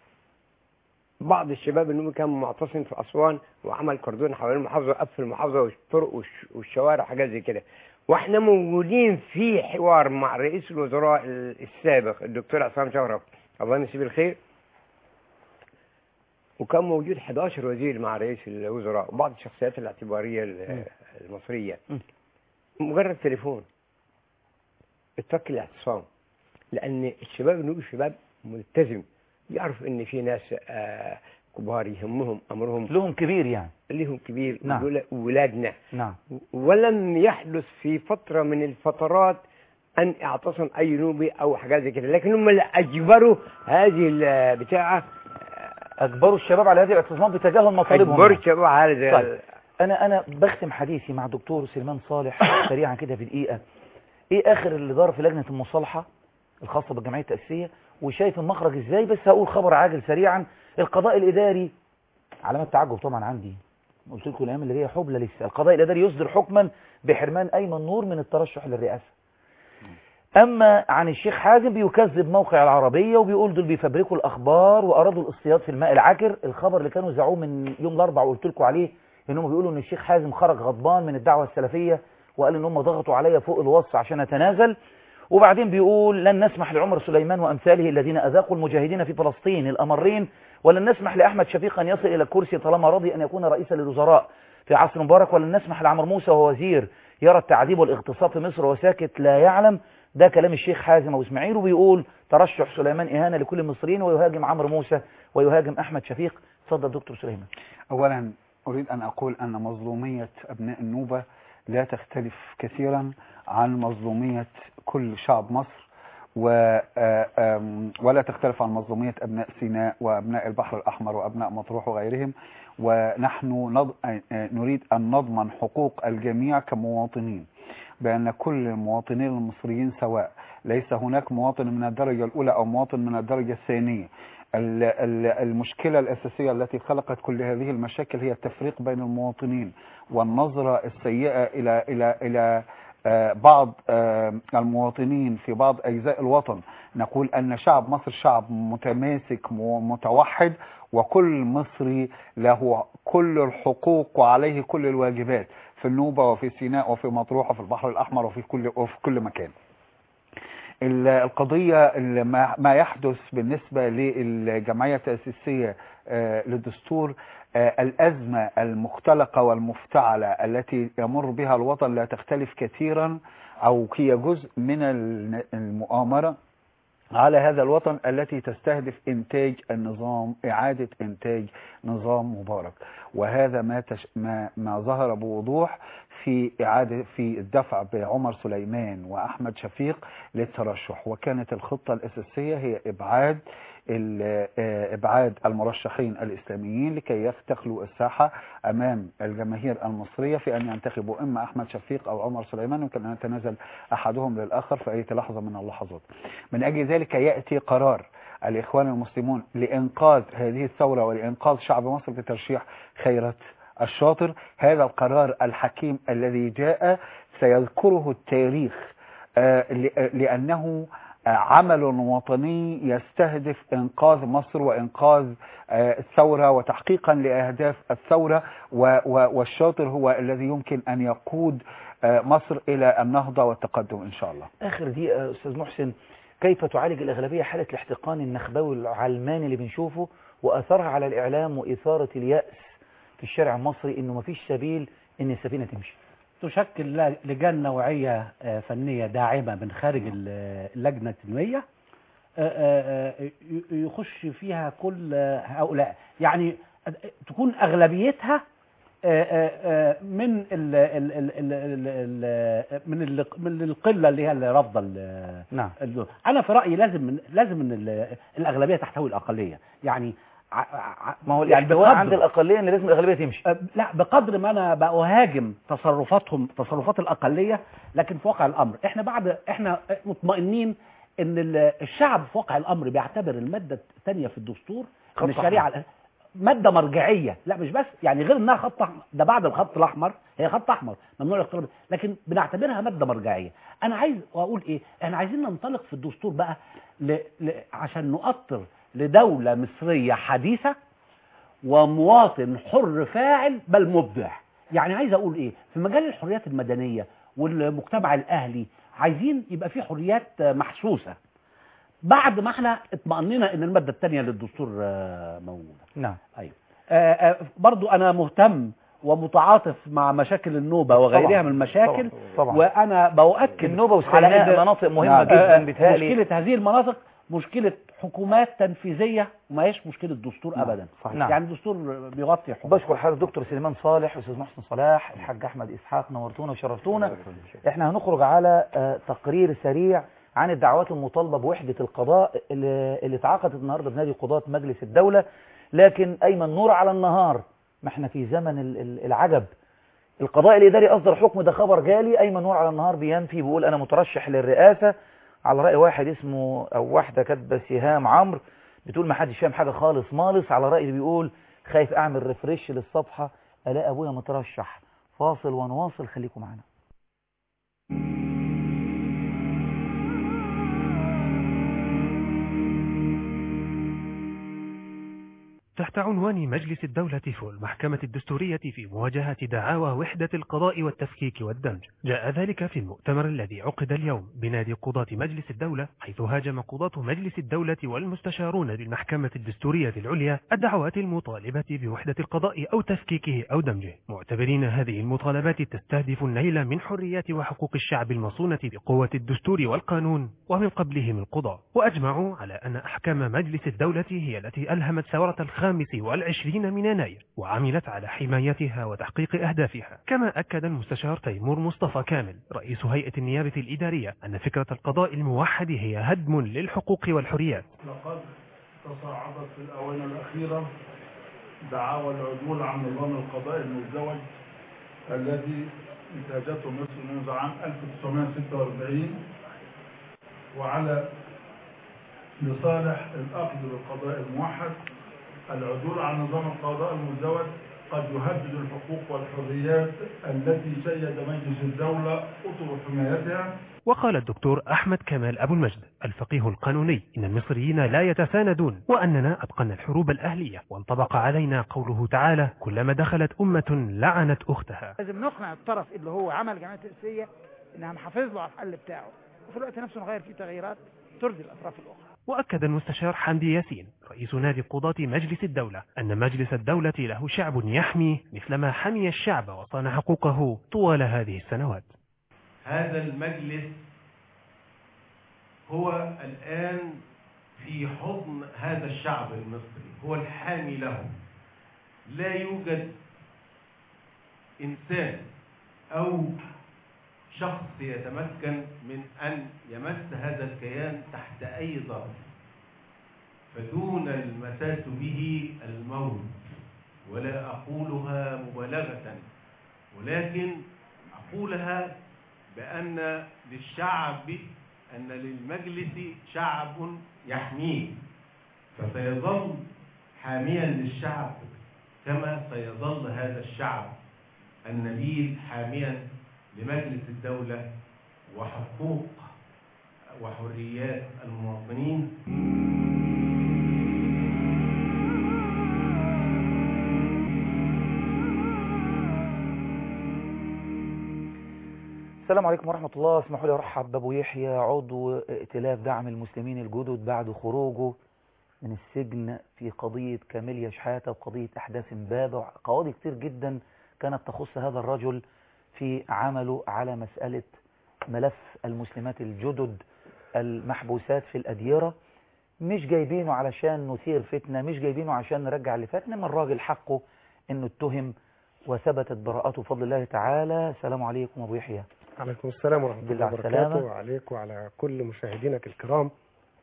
بعض الشباب النوبي كان معتصم في أسوان وعمل كردون حوالين المحافظة وقفل المحافظة والطرق والش- والشوارع وحاجات زي كده واحنا موجودين في حوار مع رئيس الوزراء ال- السابق الدكتور عصام شرف الله يمسيه بالخير وكان موجود 11 وزير مع رئيس الوزراء وبعض الشخصيات الاعتبارية ال- المصرية م. مجرد تليفون اترك الاعتصام لأن الشباب النوبي شباب ملتزم يعرف ان في ناس آه، كبار يهمهم امرهم لهم كبير يعني لهم كبير نعم. ودول ولادنا نعم ولم يحدث في فترة من الفترات أن اعتصم أي نوبي أو حاجات زي كده لكن هم اللي أجبروا هذه البتاعة اجبروا الشباب على هذه الاعتصامات بتجاهل مطالبهم أجبروا يعني. الشباب على زي طيب انا انا بختم حديثي مع دكتور سليمان صالح سريعا كده في دقيقه ايه اخر اللي دار في لجنه المصالحه الخاصه بالجمعيه التاسيسيه وشايف المخرج ازاي بس هقول خبر عاجل سريعا القضاء الاداري علامات تعجب طبعا عندي قلت لكم الايام اللي جايه حبلى لسه القضاء الاداري يصدر حكما بحرمان ايمن نور من الترشح للرئاسه اما عن الشيخ حازم بيكذب موقع العربيه وبيقول دول بيفبركوا الاخبار وارادوا الاصطياد في الماء العكر الخبر اللي كانوا زعوه من يوم الاربعاء وقلت لكم عليه انهم بيقولوا ان الشيخ حازم خرج غضبان من الدعوه السلفيه وقال ان هم ضغطوا عليا فوق الوصف عشان اتنازل وبعدين بيقول لن نسمح لعمر سليمان وامثاله الذين اذاقوا المجاهدين في فلسطين الامرين ولن نسمح لاحمد شفيق ان يصل الى الكرسي طالما رضي ان يكون رئيسا للوزراء في عصر مبارك ولن نسمح لعمر موسى وهو وزير يرى التعذيب والاغتصاب في مصر وساكت لا يعلم ده كلام الشيخ حازم ابو اسماعيل وبيقول ترشح سليمان اهانه لكل المصريين ويهاجم عمرو موسى ويهاجم احمد شفيق اتفضل دكتور سليمان أولا أريد أن أقول أن مظلومية أبناء النوبة لا تختلف كثيرا عن مظلومية كل شعب مصر و آه، آم، ولا تختلف عن مظلومية أبناء سيناء وأبناء البحر الأحمر وأبناء مطروح وغيرهم ونحن نض... آه، آه، نريد أن نضمن حقوق الجميع كمواطنين بأن كل المواطنين المصريين سواء ليس هناك مواطن من الدرجة الأولى أو مواطن من الدرجة الثانية ال- ال- المشكلة الأساسية التي خلقت كل هذه المشاكل هي التفريق بين المواطنين والنظرة السيئة إلى إلى إلى آه، بعض آه، المواطنين في بعض أجزاء الوطن نقول أن شعب مصر شعب متماسك ومتوحد وكل مصري له كل الحقوق وعليه كل الواجبات في النوبة وفي سيناء وفي مطروح وفي البحر الأحمر وفي كل وفي كل مكان ال- القضية ال- ما ما يحدث بالنسبة للجمعية التأسيسية آه، للدستور آه، الأزمة المختلقة والمفتعلة التي يمر بها الوطن لا تختلف كثيرا أو هي جزء من الن- المؤامرة على هذا الوطن التي تستهدف إنتاج النظام إعادة إنتاج نظام مبارك وهذا ما تش ما, ما ظهر بوضوح في إعادة في الدفع بعمر سليمان وأحمد شفيق للترشح وكانت الخطة الأساسية هي إبعاد ال- آه، إبعاد المرشحين الإسلاميين لكي يختخلوا الساحة أمام الجماهير المصرية في أن ينتخبوا إما أحمد شفيق أو عمر سليمان يمكن أن يتنازل أحدهم للآخر في أي لحظة من اللحظات من أجل ذلك يأتي قرار الإخوان المسلمون لإنقاذ هذه الثورة ولإنقاذ شعب مصر بترشيح خيرت الشاطر هذا القرار الحكيم الذي جاء سيذكره التاريخ آه، ل- آه، لأنه آه، عمل وطني يستهدف إنقاذ مصر وإنقاذ آه، الثورة وتحقيقا لأهداف الثورة و- و- والشاطر هو الذي يمكن أن يقود آه، مصر إلى النهضة والتقدم إن شاء الله اخر دقيقه استاذ محسن كيف تعالج الاغلبيه حاله الاحتقان النخبوي العلماني اللي بنشوفه واثرها على الاعلام واثاره الياس في الشارع المصري انه مفيش سبيل ان السفينه تمشي تشكل ل- لجان نوعية آه، فنية داعمة من خارج ال- اللجنة التنمية آه، آه، آه، ي- يخش فيها كل آه، هؤلاء يعني آه، تكون أغلبيتها آه، آه، آه، من ال ال ال ال ال ال من ال من القلة اللي هي اللي رافضة ال- نعم ال- أنا في رأيي لازم من لازم من ال- الأغلبية تحتوي الأقلية يعني ع- ع- ما هو يعني الاحتواء بقدر- عند الاقليه ان لازم الاغلبيه تمشي أه، لا بقدر ما انا بأهاجم تصرفاتهم تصرفات الاقليه لكن في واقع الامر احنا بعد احنا مطمئنين ان ال- الشعب في واقع الامر بيعتبر الماده الثانيه في الدستور خط ان الشريعه ماده مرجعيه لا مش بس يعني غير انها خط احمر ده بعد الخط الاحمر هي خط احمر ممنوع الاقتراب لكن بنعتبرها ماده مرجعيه انا عايز اقول ايه احنا عايزين ننطلق في الدستور بقى ل... ل... عشان نؤطر لدوله مصريه حديثه ومواطن حر فاعل بل مبدع يعني عايز اقول ايه في مجال الحريات المدنيه والمجتمع الاهلي عايزين يبقى في حريات آه، محسوسه بعد ما احنا اطمأننا ان الماده الثانيه للدستور آه، موجوده نعم ايوه آه، آه، برضو انا مهتم ومتعاطف مع مشاكل النوبه وغيرها طبعاً، من المشاكل طبعا وانا باؤكد النوبة على وسيناء إن- مناطق مهمة آه، جدا آه، بتهيألي مشكله هذه المناطق مشكله حكومات تنفيذيه وما هيش مشكله دستور نعم، ابدا صحيح. نعم. يعني الدستور بيغطي حقوق بشكر حضرتك دكتور سليمان صالح استاذ محسن صلاح الحاج احمد اسحاق نورتونا وشرفتونا احنا هنخرج على آه، تقرير سريع عن الدعوات المطالبه بوحده القضاء اللي, اللي اتعقدت النهارده بنادي قضاه مجلس الدوله لكن ايمن نور على النهار ما احنا في زمن ال- ال- العجب القضاء الاداري اصدر حكم ده خبر جالي ايمن نور على النهار بينفي بيقول انا مترشح للرئاسه على راي واحد اسمه او واحده كاتبه سهام عمرو بتقول ما حدش فاهم حاجه خالص مالص على راي اللي بيقول خايف اعمل ريفريش للصفحه الاقي ابويا مترشح فاصل ونواصل خليكم معانا تحت عنوان مجلس الدولة في المحكمة الدستورية في مواجهة دعاوى وحدة القضاء والتفكيك والدمج جاء ذلك في المؤتمر الذي عقد اليوم بنادي قضاة مجلس الدولة حيث هاجم قضاة مجلس الدولة والمستشارون بالمحكمة الدستورية العليا الدعوات المطالبة بوحدة القضاء أو تفكيكه أو دمجه معتبرين هذه المطالبات تستهدف النيل من حريات وحقوق الشعب المصونة بقوة الدستور والقانون ومن قبلهم القضاء وأجمعوا على أن أحكام مجلس الدولة هي التي ألهمت ثورة الخامس والعشرين من يناير وعملت على حمايتها وتحقيق أهدافها كما أكد المستشار تيمور مصطفى كامل رئيس هيئة النيابة الإدارية أن فكرة القضاء الموحد هي هدم للحقوق والحريات لقد تصاعدت في الآونة الأخيرة دعاوى العدول عن نظام القضاء المزدوج الذي انتهجته مصر منذ عام 1946 وعلى لصالح الأخذ بالقضاء الموحد العدول عن نظام القضاء المزدوج قد يهدد الحقوق والحريات التي شيد مجلس الدولة أطر حمايتها وقال الدكتور أحمد كمال أبو المجد الفقيه القانوني إن المصريين لا يتساندون وأننا أتقنا الحروب الأهلية وانطبق علينا قوله تعالى كلما دخلت أمة لعنت أختها لازم نقنع الطرف اللي هو عمل جمعيه تاسيسيه ان هنحافظ له على الحل بتاعه وفي الوقت نفسه نغير فيه تغييرات ترضي الاطراف الاخرى وأكد المستشار حمدي ياسين رئيس نادي قضاة مجلس الدولة أن مجلس الدولة له شعب يحمي مثلما حمي الشعب وصان حقوقه طوال هذه السنوات هذا المجلس هو الآن في حضن هذا الشعب المصري هو الحامي له لا يوجد إنسان أو شخص يتمكن من أن يمس هذا الكيان تحت أي ظرف فدون المساس به الموت ولا أقولها مبالغة ولكن أقولها بأن للشعب أن للمجلس شعب يحميه فسيظل حاميا للشعب كما سيظل هذا الشعب النبيل حاميا لمجلس الدولة وحقوق وحريات المواطنين السلام عليكم ورحمة الله اسمحوا لي ارحب بابو يحيى عضو ائتلاف دعم المسلمين الجدد بعد خروجه من السجن في قضية كاميليا شحاتة وقضية أحداث امبابة قواضي كتير جدا كانت تخص هذا الرجل في عمله على مسألة ملف المسلمات الجدد المحبوسات في الأديرة مش جايبينه علشان نثير فتنة مش جايبينه عشان نرجع اللي فات انما الراجل حقه انه اتهم وثبتت براءته بفضل الله تعالى السلام عليكم ابو يحيى عليكم السلام ورحمة بالله الله على وبركاته السلامة. وعليك وعلى كل مشاهدينك الكرام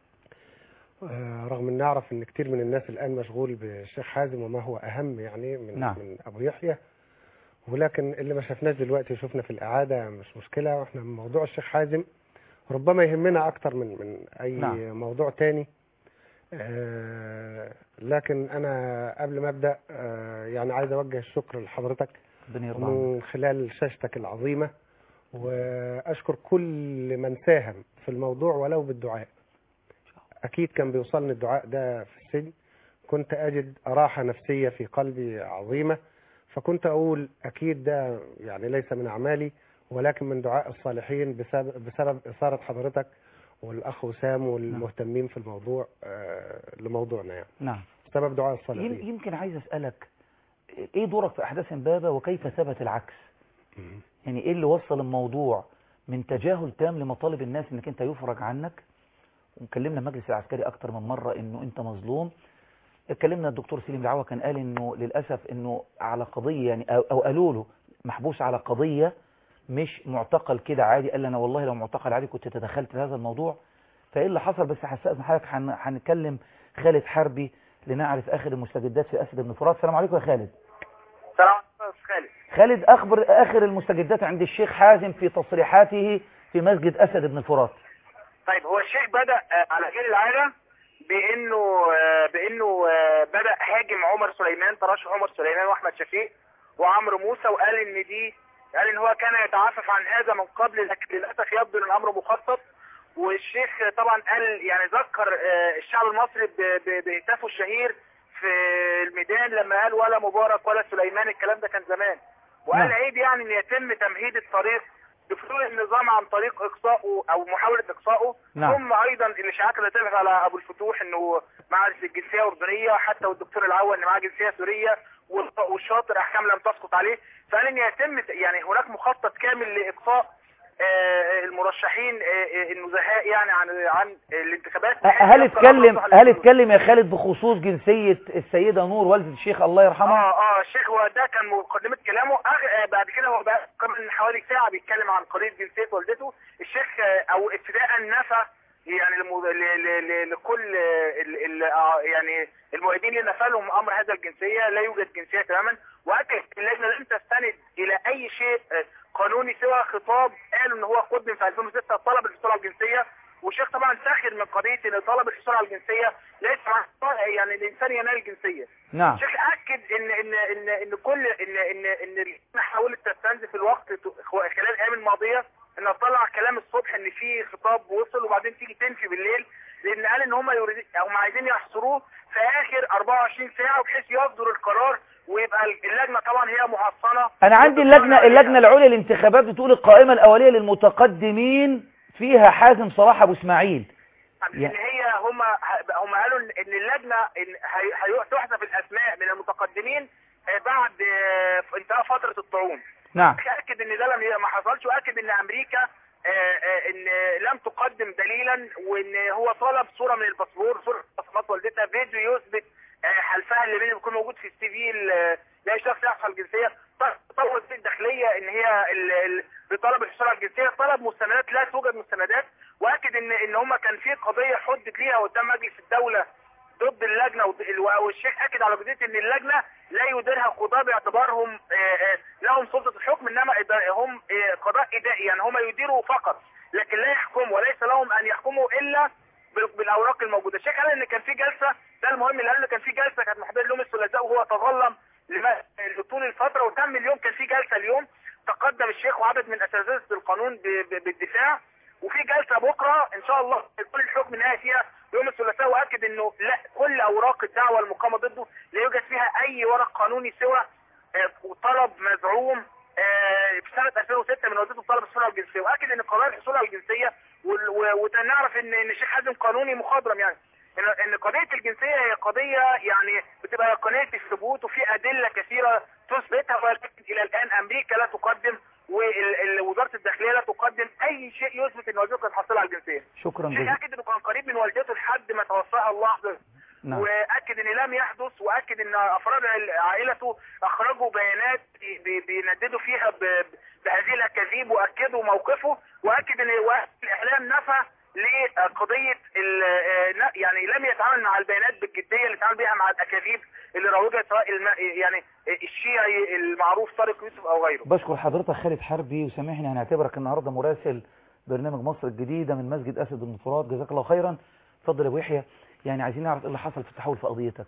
آه، رغم ان نعرف ان كتير من الناس الان مشغول بالشيخ حازم وما هو اهم يعني من نعم. من ابو يحيى ولكن اللي ما شفناش دلوقتي شفنا في الاعاده مش مشكله واحنا من موضوع الشيخ حازم ربما يهمنا اكتر من من اي نعم. موضوع تاني آه، لكن انا قبل ما ابدا آه، يعني عايز اوجه الشكر لحضرتك ربنا يرضى عنك من خلال شاشتك العظيمة وأشكر كل من ساهم في الموضوع ولو بالدعاء أكيد كان بيوصلني الدعاء ده في السجن كنت أجد راحة نفسية في قلبي عظيمة فكنت أقول أكيد ده يعني ليس من أعمالي ولكن من دعاء الصالحين بسبب, بسبب إثارة حضرتك والأخ وسام والمهتمين في الموضوع آه، لموضوعنا يعني نعم بسبب دعاء يم- الصالحين يمكن عايز اسألك ايه دورك في احداث امبابة وكيف ثبت العكس يعني ايه اللي وصل الموضوع من تجاهل تام لمطالب الناس انك انت يفرج عنك وكلمنا المجلس العسكري اكتر من مرة انه انت مظلوم اتكلمنا الدكتور سليم دعوة كان قال انه للأسف انه على قضية يعني او, أو قالوا له محبوس على قضية مش معتقل كده عادي قال لي انا والله لو معتقل عادي كنت تدخلت في هذا الموضوع فايه اللي حصل بس هستأذن حضرتك هن- هنتكلم خالد حربي لنعرف اخر المستجدات في اسد بن فرات السلام عليكم يا خالد السلام عليكم يا أستاذ خالد خالد اخبر اخر المستجدات عند الشيخ حازم في تصريحاته في مسجد اسد بن فرات طيب هو الشيخ بدأ آه، على غير العادة بانه آه، بانه آه، بدأ هاجم عمر سليمان ترشح عمر سليمان واحمد شفيق وعمرو موسى وقال ان دي قال ان هو كان يتعفف عن هذا من قبل لكن للاسف يبدو ان الامر مخطط والشيخ طبعا قال يعني ذكر آه، الشعب المصري ب- ب- بهتافه الشهير في الميدان لما قال ولا مبارك ولا سليمان الكلام ده كان زمان وقال نعم. عيب يعني ان يتم تمهيد الطريق بفلول النظام عن طريق اقصائه او محاوله اقصائه نعم. ثم ايضا الاشاعات اللي طلعت على ابو الفتوح انه معاه الجنسيه اردنيه حتى والدكتور العوا ان معاه جنسيه سوريه والط- والشاطر احكام لم تسقط عليه فقال ان يتم ت- يعني هناك مخطط كامل لاقصاء آه، المرشحين آه، آه، النزهاء يعني عن عن الانتخابات هل يبقى اتكلم مصلحة هل للفلول. اتكلم يا خالد بخصوص جنسية السيدة نور والدة الشيخ الله يرحمها اه اه الشيخ هو ده كان مقدمة كلامه أغ... آه، بعد كده هو بقى كمان حوالي ساعة بيتكلم عن قضية جنسية والدته الشيخ آه، او ابتداء نفى يعني لمو... ل... ل... ل... لكل آه، ال... ال... آه، يعني المؤيدين اللي نفى لهم امر هذا الجنسية لا يوجد جنسية تماما واكد اللجنة لم تستند الى اي شيء آه، قانوني سوى خطاب قالوا ان هو قدم في 2006 طلب الحصول على الجنسية والشيخ طبعا ساخر من قضية ان طلب الحصول على الجنسية ليس مع يعني الانسان ينال الجنسية نعم الشيخ اكد ان ان ان ان كل ان ان ان اللجنه حاولت تستنزف الوقت ت- خلال الايام الماضيه ان طلع كلام الصبح ان في خطاب وصل وبعدين تيجي تنفي بالليل لان قال ان هم يريد هم عايزين يحصروه في اخر 24 ساعه بحيث يصدر القرار ويبقى اللجنه طبعا هي محصنه انا عندي اللجنة اللجنة العليا للانتخابات بتقول القائمة الاولية للمتقدمين فيها حازم صلاح ابو اسماعيل ان هي هم هم قالوا ان إن اللجنه إن هي- هي- تحذف الاسماء من المتقدمين آه، بعد آه، انتهاء فتره الطاعون نعم اكد ان ده لم ما حصلش واكد ان امريكا آه، آه، ان لم تقدم دليلا وان هو طلب صوره من الباسبور صوره بصمات والدتها فيديو يثبت آه، حلفها اللي بيكون موجود في السي في ال- لاي شخص يحصل الجنسيه طلبت في الداخليه ان هي ال- ال- بطلب الحصول على الجنسيه طلب مستندات لا توجد مستندات واكد ان ان هم كان في قضيه حدت ليها قدام مجلس الدوله ضد اللجنه وض- ال- والشيخ اكد على جديه ان اللجنه لا يديرها قضاء باعتبارهم آه، آه، لهم سلطه الحكم انما إدا- هم آه، قضاء اداري يعني هم يديروا فقط لكن لا يحكموا وليس لهم ان يحكموا الا بال- بالاوراق الموجوده الشيخ قال ان كان في جلسه ده المهم اللي قال إن كان في جلسه كانت محدده ليوم الثلاثاء وهو تظلم لما- لطول الفتره وتم اليوم كان في جلسه اليوم تقدم الشيخ وعدد من اساتذه القانون ب- ب- بالدفاع وفي جلسه بكره ان شاء الله يكون الحكم النهائي فيها يوم الثلاثاء واكد انه لا كل اوراق الدعوه المقامه ضده لا يوجد فيها اي ورق قانوني سوى آه، طلب مزعوم آه، في سنه 2006 من وزاره الطلب الحصول على الجنسيه واكد ان قرار الحصول على الجنسيه وال- و- ونعرف ان ان الشيخ حازم قانوني مخضرم يعني ان إن قضيه الجنسيه هي قضيه يعني بتبقى قضيه الثبوت وفي ادله كثيره تثبتها ولكن الى الان امريكا لا تقدم ووزاره الداخليه لا تقدم اي شيء يثبت ان والدته كانت حاصله على الجنسيه. شكرا الشيخ جزيلا اكد انه كان قريب من والدته لحد ما توفاها الله عز وجل. نعم واكد ان لم يحدث واكد ان افراد عائلته اخرجوا بيانات بي- بينددوا فيها ب- بهذه الاكاذيب واكدوا موقفه واكد ان وقت الاعلام نفى لقضيه ال- آه، لا- يعني لم يتعامل مع البيانات بالجديه اللي اتعامل بها مع الاكاذيب اللي روجها سواء الم... يعني الشيعي المعروف طارق يوسف او غيره بشكر حضرتك خالد حربي وسامحني هنعتبرك النهارده مراسل برنامج مصر الجديدة من مسجد أسد بن فرات جزاك الله خيرا اتفضل يا أبو يحيى يعني عايزين نعرف ايه اللي حصل في التحول في قضيتك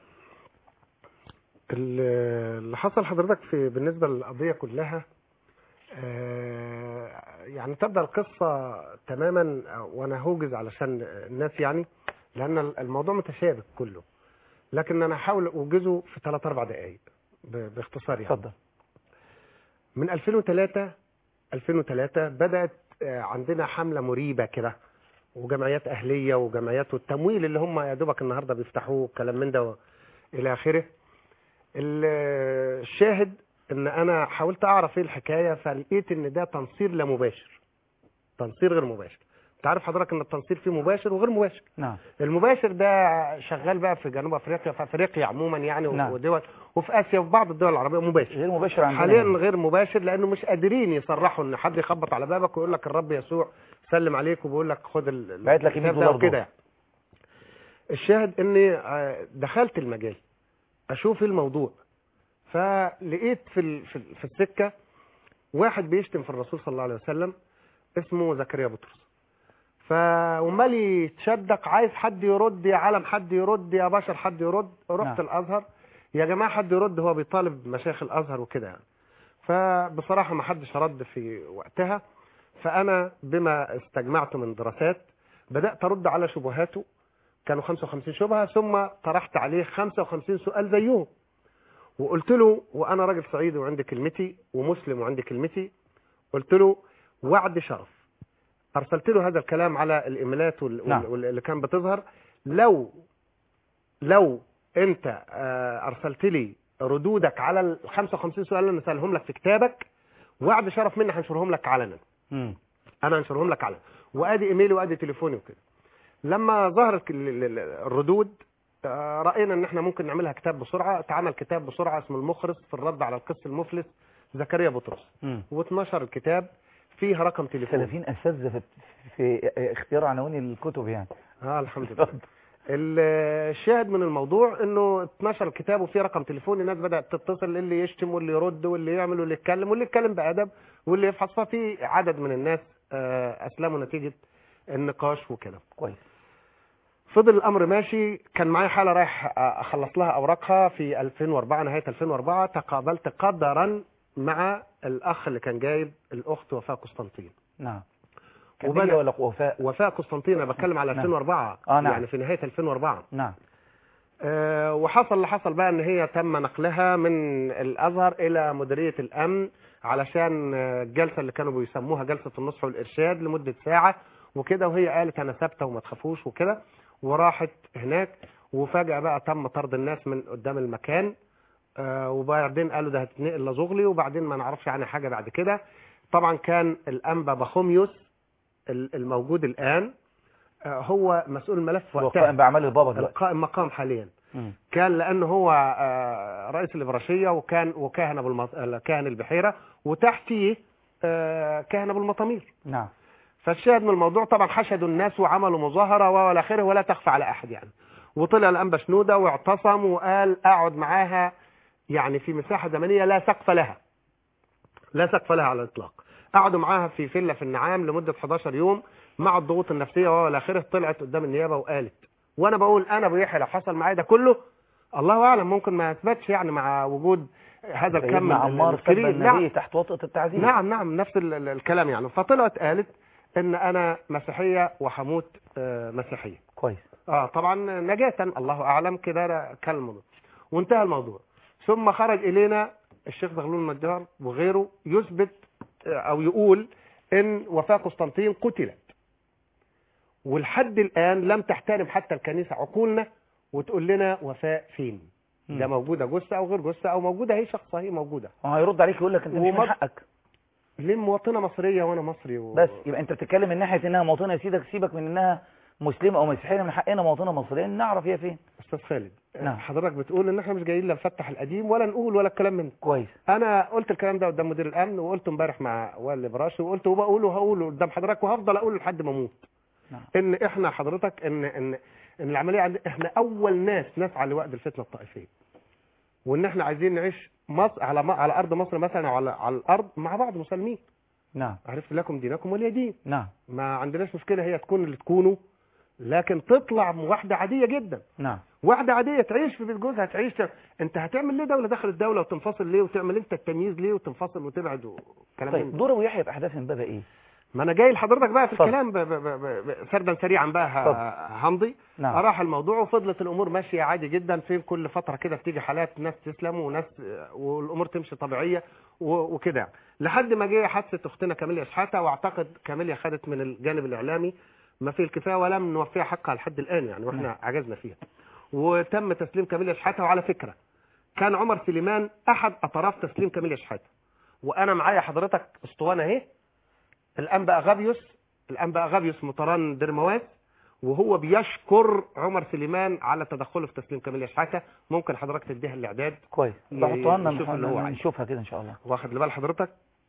ال- اللي حصل حضرتك في بالنسبة للقضية كلها آه، يعني تبدأ القصة تماما وانا هوجز علشان الناس يعني لان الموضوع متشابك كله لكن انا هحاول اوجزه في 3 4 دقائق ب- باختصار يعني اتفضل من 2003 2003 بدأت آه، عندنا حملة مريبة كده وجمعيات أهلية وجمعيات والتمويل اللي هم يا دوبك النهاردة بيفتحوه كلام من ده إلى آخره ال- الشاهد إن أنا حاولت أعرف إيه الحكاية فلقيت إن ده تنصير لا مباشر تنصير غير مباشر أنت عارف حضرتك إن التنصير فيه مباشر وغير مباشر نعم المباشر ده شغال بقى في جنوب افريقيا في افريقيا عموما يعني نعم. ودول وفي اسيا وفي بعض الدول العربيه مباشر غير مباشر عندنا حاليا هنا. غير مباشر لانه مش قادرين يصرحوا ان حد يخبط على بابك ويقول لك الرب يسوع سلم عليك وبيقول لك خد ال- بعت لك 100 الكتاب ده دولار وكده دول. يعني. الشاهد اني آه، دخلت المجال اشوف إيه الموضوع فلقيت في ال- في ال- في السكه واحد بيشتم في الرسول صلى الله عليه وسلم اسمه زكريا بطرس فعمال يتشدق عايز حد يرد يا عالم حد يرد يا بشر حد يرد رحت نعم. الازهر يا جماعه حد يرد هو بيطالب مشايخ الازهر وكده يعني فبصراحه ما حدش رد في وقتها فانا بما استجمعت من دراسات بدات ارد على شبهاته كانوا 55 شبهه ثم طرحت عليه 55 سؤال زيهم وقلت له وانا راجل صعيدي وعندي كلمتي ومسلم وعندي كلمتي قلت له وعد شرف ارسلت له هذا الكلام على الايميلات وال- نعم. وال- اللي كان بتظهر لو لو انت آه، ارسلت لي ردودك على ال 55 سؤال اللي انا سالهم لك في كتابك وعد شرف مني هنشرهم لك علنا مم. انا هنشرهم لك علنا وادي ايميلي وادي تليفوني وكده لما ظهرت ال- ال- ال- الردود آه، راينا ان احنا ممكن نعملها كتاب بسرعه اتعمل كتاب بسرعه اسمه المخرس في الرد على القس المفلس زكريا بطرس مم. واتنشر الكتاب فيها رقم تليفون سلفيين اساتذه في, في اختيار عناوين الكتب يعني اه الحمد لله ال- الشاهد من الموضوع انه اتنشر الكتاب وفيه رقم تليفون الناس بدات تتصل اللي يشتم واللي يرد واللي يعمل واللي يتكلم واللي يتكلم بادب واللي يفحص ففي عدد من الناس آه، اسلموا نتيجه النقاش وكده كويس فضل الامر ماشي كان معايا حاله رايح اخلص لها اوراقها في 2004 نهايه 2004 تقابلت قدرا مع الاخ اللي كان جايب الاخت وفاء قسطنطين نعم وبدأ- كدية ولا وفاء وفاء قسطنطين انا بتكلم على نعم. 2004 آه، نعم. يعني في نهايه 2004 نعم آه، وحصل اللي حصل بقى ان هي تم نقلها من الازهر الى مديريه الامن علشان آه، الجلسه اللي كانوا بيسموها جلسه النصح والارشاد لمده ساعه وكده وهي قالت انا ثابته وما تخافوش وكده وراحت هناك وفجاه بقى تم طرد الناس من قدام المكان آه، وبعدين قالوا ده هتتنقل لزغلي وبعدين ما نعرفش عنها حاجه بعد كده طبعا كان الانبا بخوميوس ال- الموجود الان آه، هو مسؤول الملف هو وقتها قائم باعمال البابا دلوقتي القائم مقام حاليا مم. كان لانه هو آه، رئيس الابراشيه وكان وكاهن ابو المط... كاهن البحيره وتحتيه آه، كاهن ابو المطامير نعم فالشاهد من الموضوع طبعا حشدوا الناس وعملوا مظاهره والى اخره ولا تخفى على احد يعني وطلع الانبا شنوده واعتصم وقال اقعد معاها يعني في مساحه زمنيه لا سقف لها لا سقف لها على الاطلاق قعدوا معاها في فيلا في النعام لمده 11 يوم مع الضغوط النفسيه والى اخره طلعت قدام النيابه وقالت وانا بقول انا ابو يحيى لو حصل معايا ده كله الله اعلم ممكن ما يثبتش يعني مع وجود هذا الكم سيدنا عمار سب الكبير النبي نعم تحت وطأة التعذيب نعم نعم نفس ال- ال- الكلام يعني فطلعت قالت ان انا مسيحيه وحموت آه، مسيحيه كويس اه طبعا نجاة الله اعلم كده ده كان الموضوع وانتهى الموضوع ثم خرج الينا الشيخ زغلول النجار وغيره يثبت آه، او يقول ان وفاة قسطنطين قتلت ولحد الان لم تحترم حتى الكنيسه عقولنا وتقول لنا وفاء فين ده موجوده جثه او غير جثه او موجوده هي شخصها هي موجوده هو هيرد عليك يقول لك انت مش من ومض- حقك ليه مواطنه مصريه وانا مصري و... بس يبقى انت بتتكلم من ناحيه انها مواطنه سيدك سيبك من انها مسلمه او مسيحيه من حقنا مواطنه مصريه نعرف هي فين استاذ خالد نعم. حضرتك بتقول ان احنا مش جايين لا نفتح القديم ولا نقول ولا الكلام من ده. كويس انا قلت الكلام ده قدام مدير الامن وقلته امبارح مع والي براشي وقلته وبقوله وهقوله قدام حضرتك وهفضل اقوله لحد ما اموت نعم. ان احنا حضرتك ان ان ان العمليه عند احنا اول ناس نسعى لوقت الفتنه الطائفيه وان احنا عايزين نعيش مصر على على ارض مصر مثلا او على على الارض مع بعض مسلمين نعم عرفت لكم دينكم ولي دين نعم ما عندناش مشكله هي تكون اللي تكونوا لكن تطلع واحده عاديه جدا نعم واحدة عادية تعيش في بيت جوزها تعيش انت هتعمل ليه دولة داخل الدولة وتنفصل ليه وتعمل انت التمييز ليه وتنفصل وتبعد وكلام من طيب ده. دور ابو يحيى في احداث من بابا ايه ما انا جاي لحضرتك بقى في اتفضل. الكلام ب- ب- ب- ب- سردا سريعا بقى ه- همضي نعم. اراح الموضوع وفضلت الامور ماشيه عادي جدا في كل فتره كده بتيجي حالات ناس تسلم وناس والامور تمشي طبيعيه و- وكده لحد ما جه حادثه اختنا كاميليا شحاته واعتقد كاميليا خدت من الجانب الاعلامي ما فيه الكفايه ولم نوفيها حقها لحد الان يعني واحنا عجزنا فيها وتم تسليم كاميليا شحاته وعلى فكره كان عمر سليمان احد اطراف تسليم كاميليا شحاته وانا معايا حضرتك اسطوانه اهي الانبا اغابيوس الانبا اغابيوس مطران درمواس وهو بيشكر عمر سليمان على تدخله في تسليم كاميليا شحاته ممكن حضرتك تديها الاعداد كويس ي- بحطها لنا يشوف اللي هو نح- عايزه. نشوفها كده ان شاء الله واخد لبال حضرتك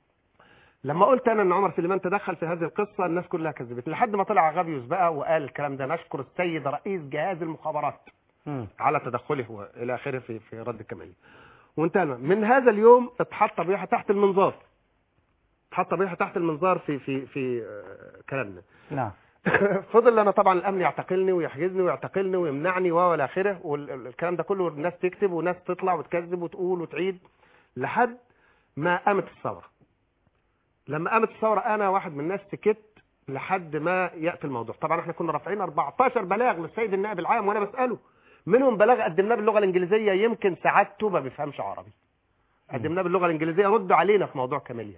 لما قلت انا ان عمر سليمان تدخل في هذه القصه الناس كلها كذبت لحد ما طلع غابيوس بقى وقال الكلام ده نشكر السيد رئيس جهاز المخابرات مم. على تدخله والى اخره في في رد الكماليه وانتهى من هذا اليوم اتحط بيحة تحت المنظار اتحط بيحة تحت المنظار في في في آه، كلامنا نعم فضل انا طبعا الامن يعتقلني ويحجزني ويعتقلني ويمنعني و الى اخره والكلام ده كله الناس تكتب وناس تطلع وتكذب وتقول وتعيد لحد ما قامت الثوره لما قامت الثوره انا واحد من الناس سكت لحد ما ياتي الموضوع طبعا احنا كنا رافعين 14 بلاغ للسيد النائب العام وانا بساله منهم بلاغ قدمناه باللغه الانجليزيه يمكن سعادته ما بيفهمش عربي قدمناه باللغه الانجليزيه ردوا علينا في موضوع كاميليا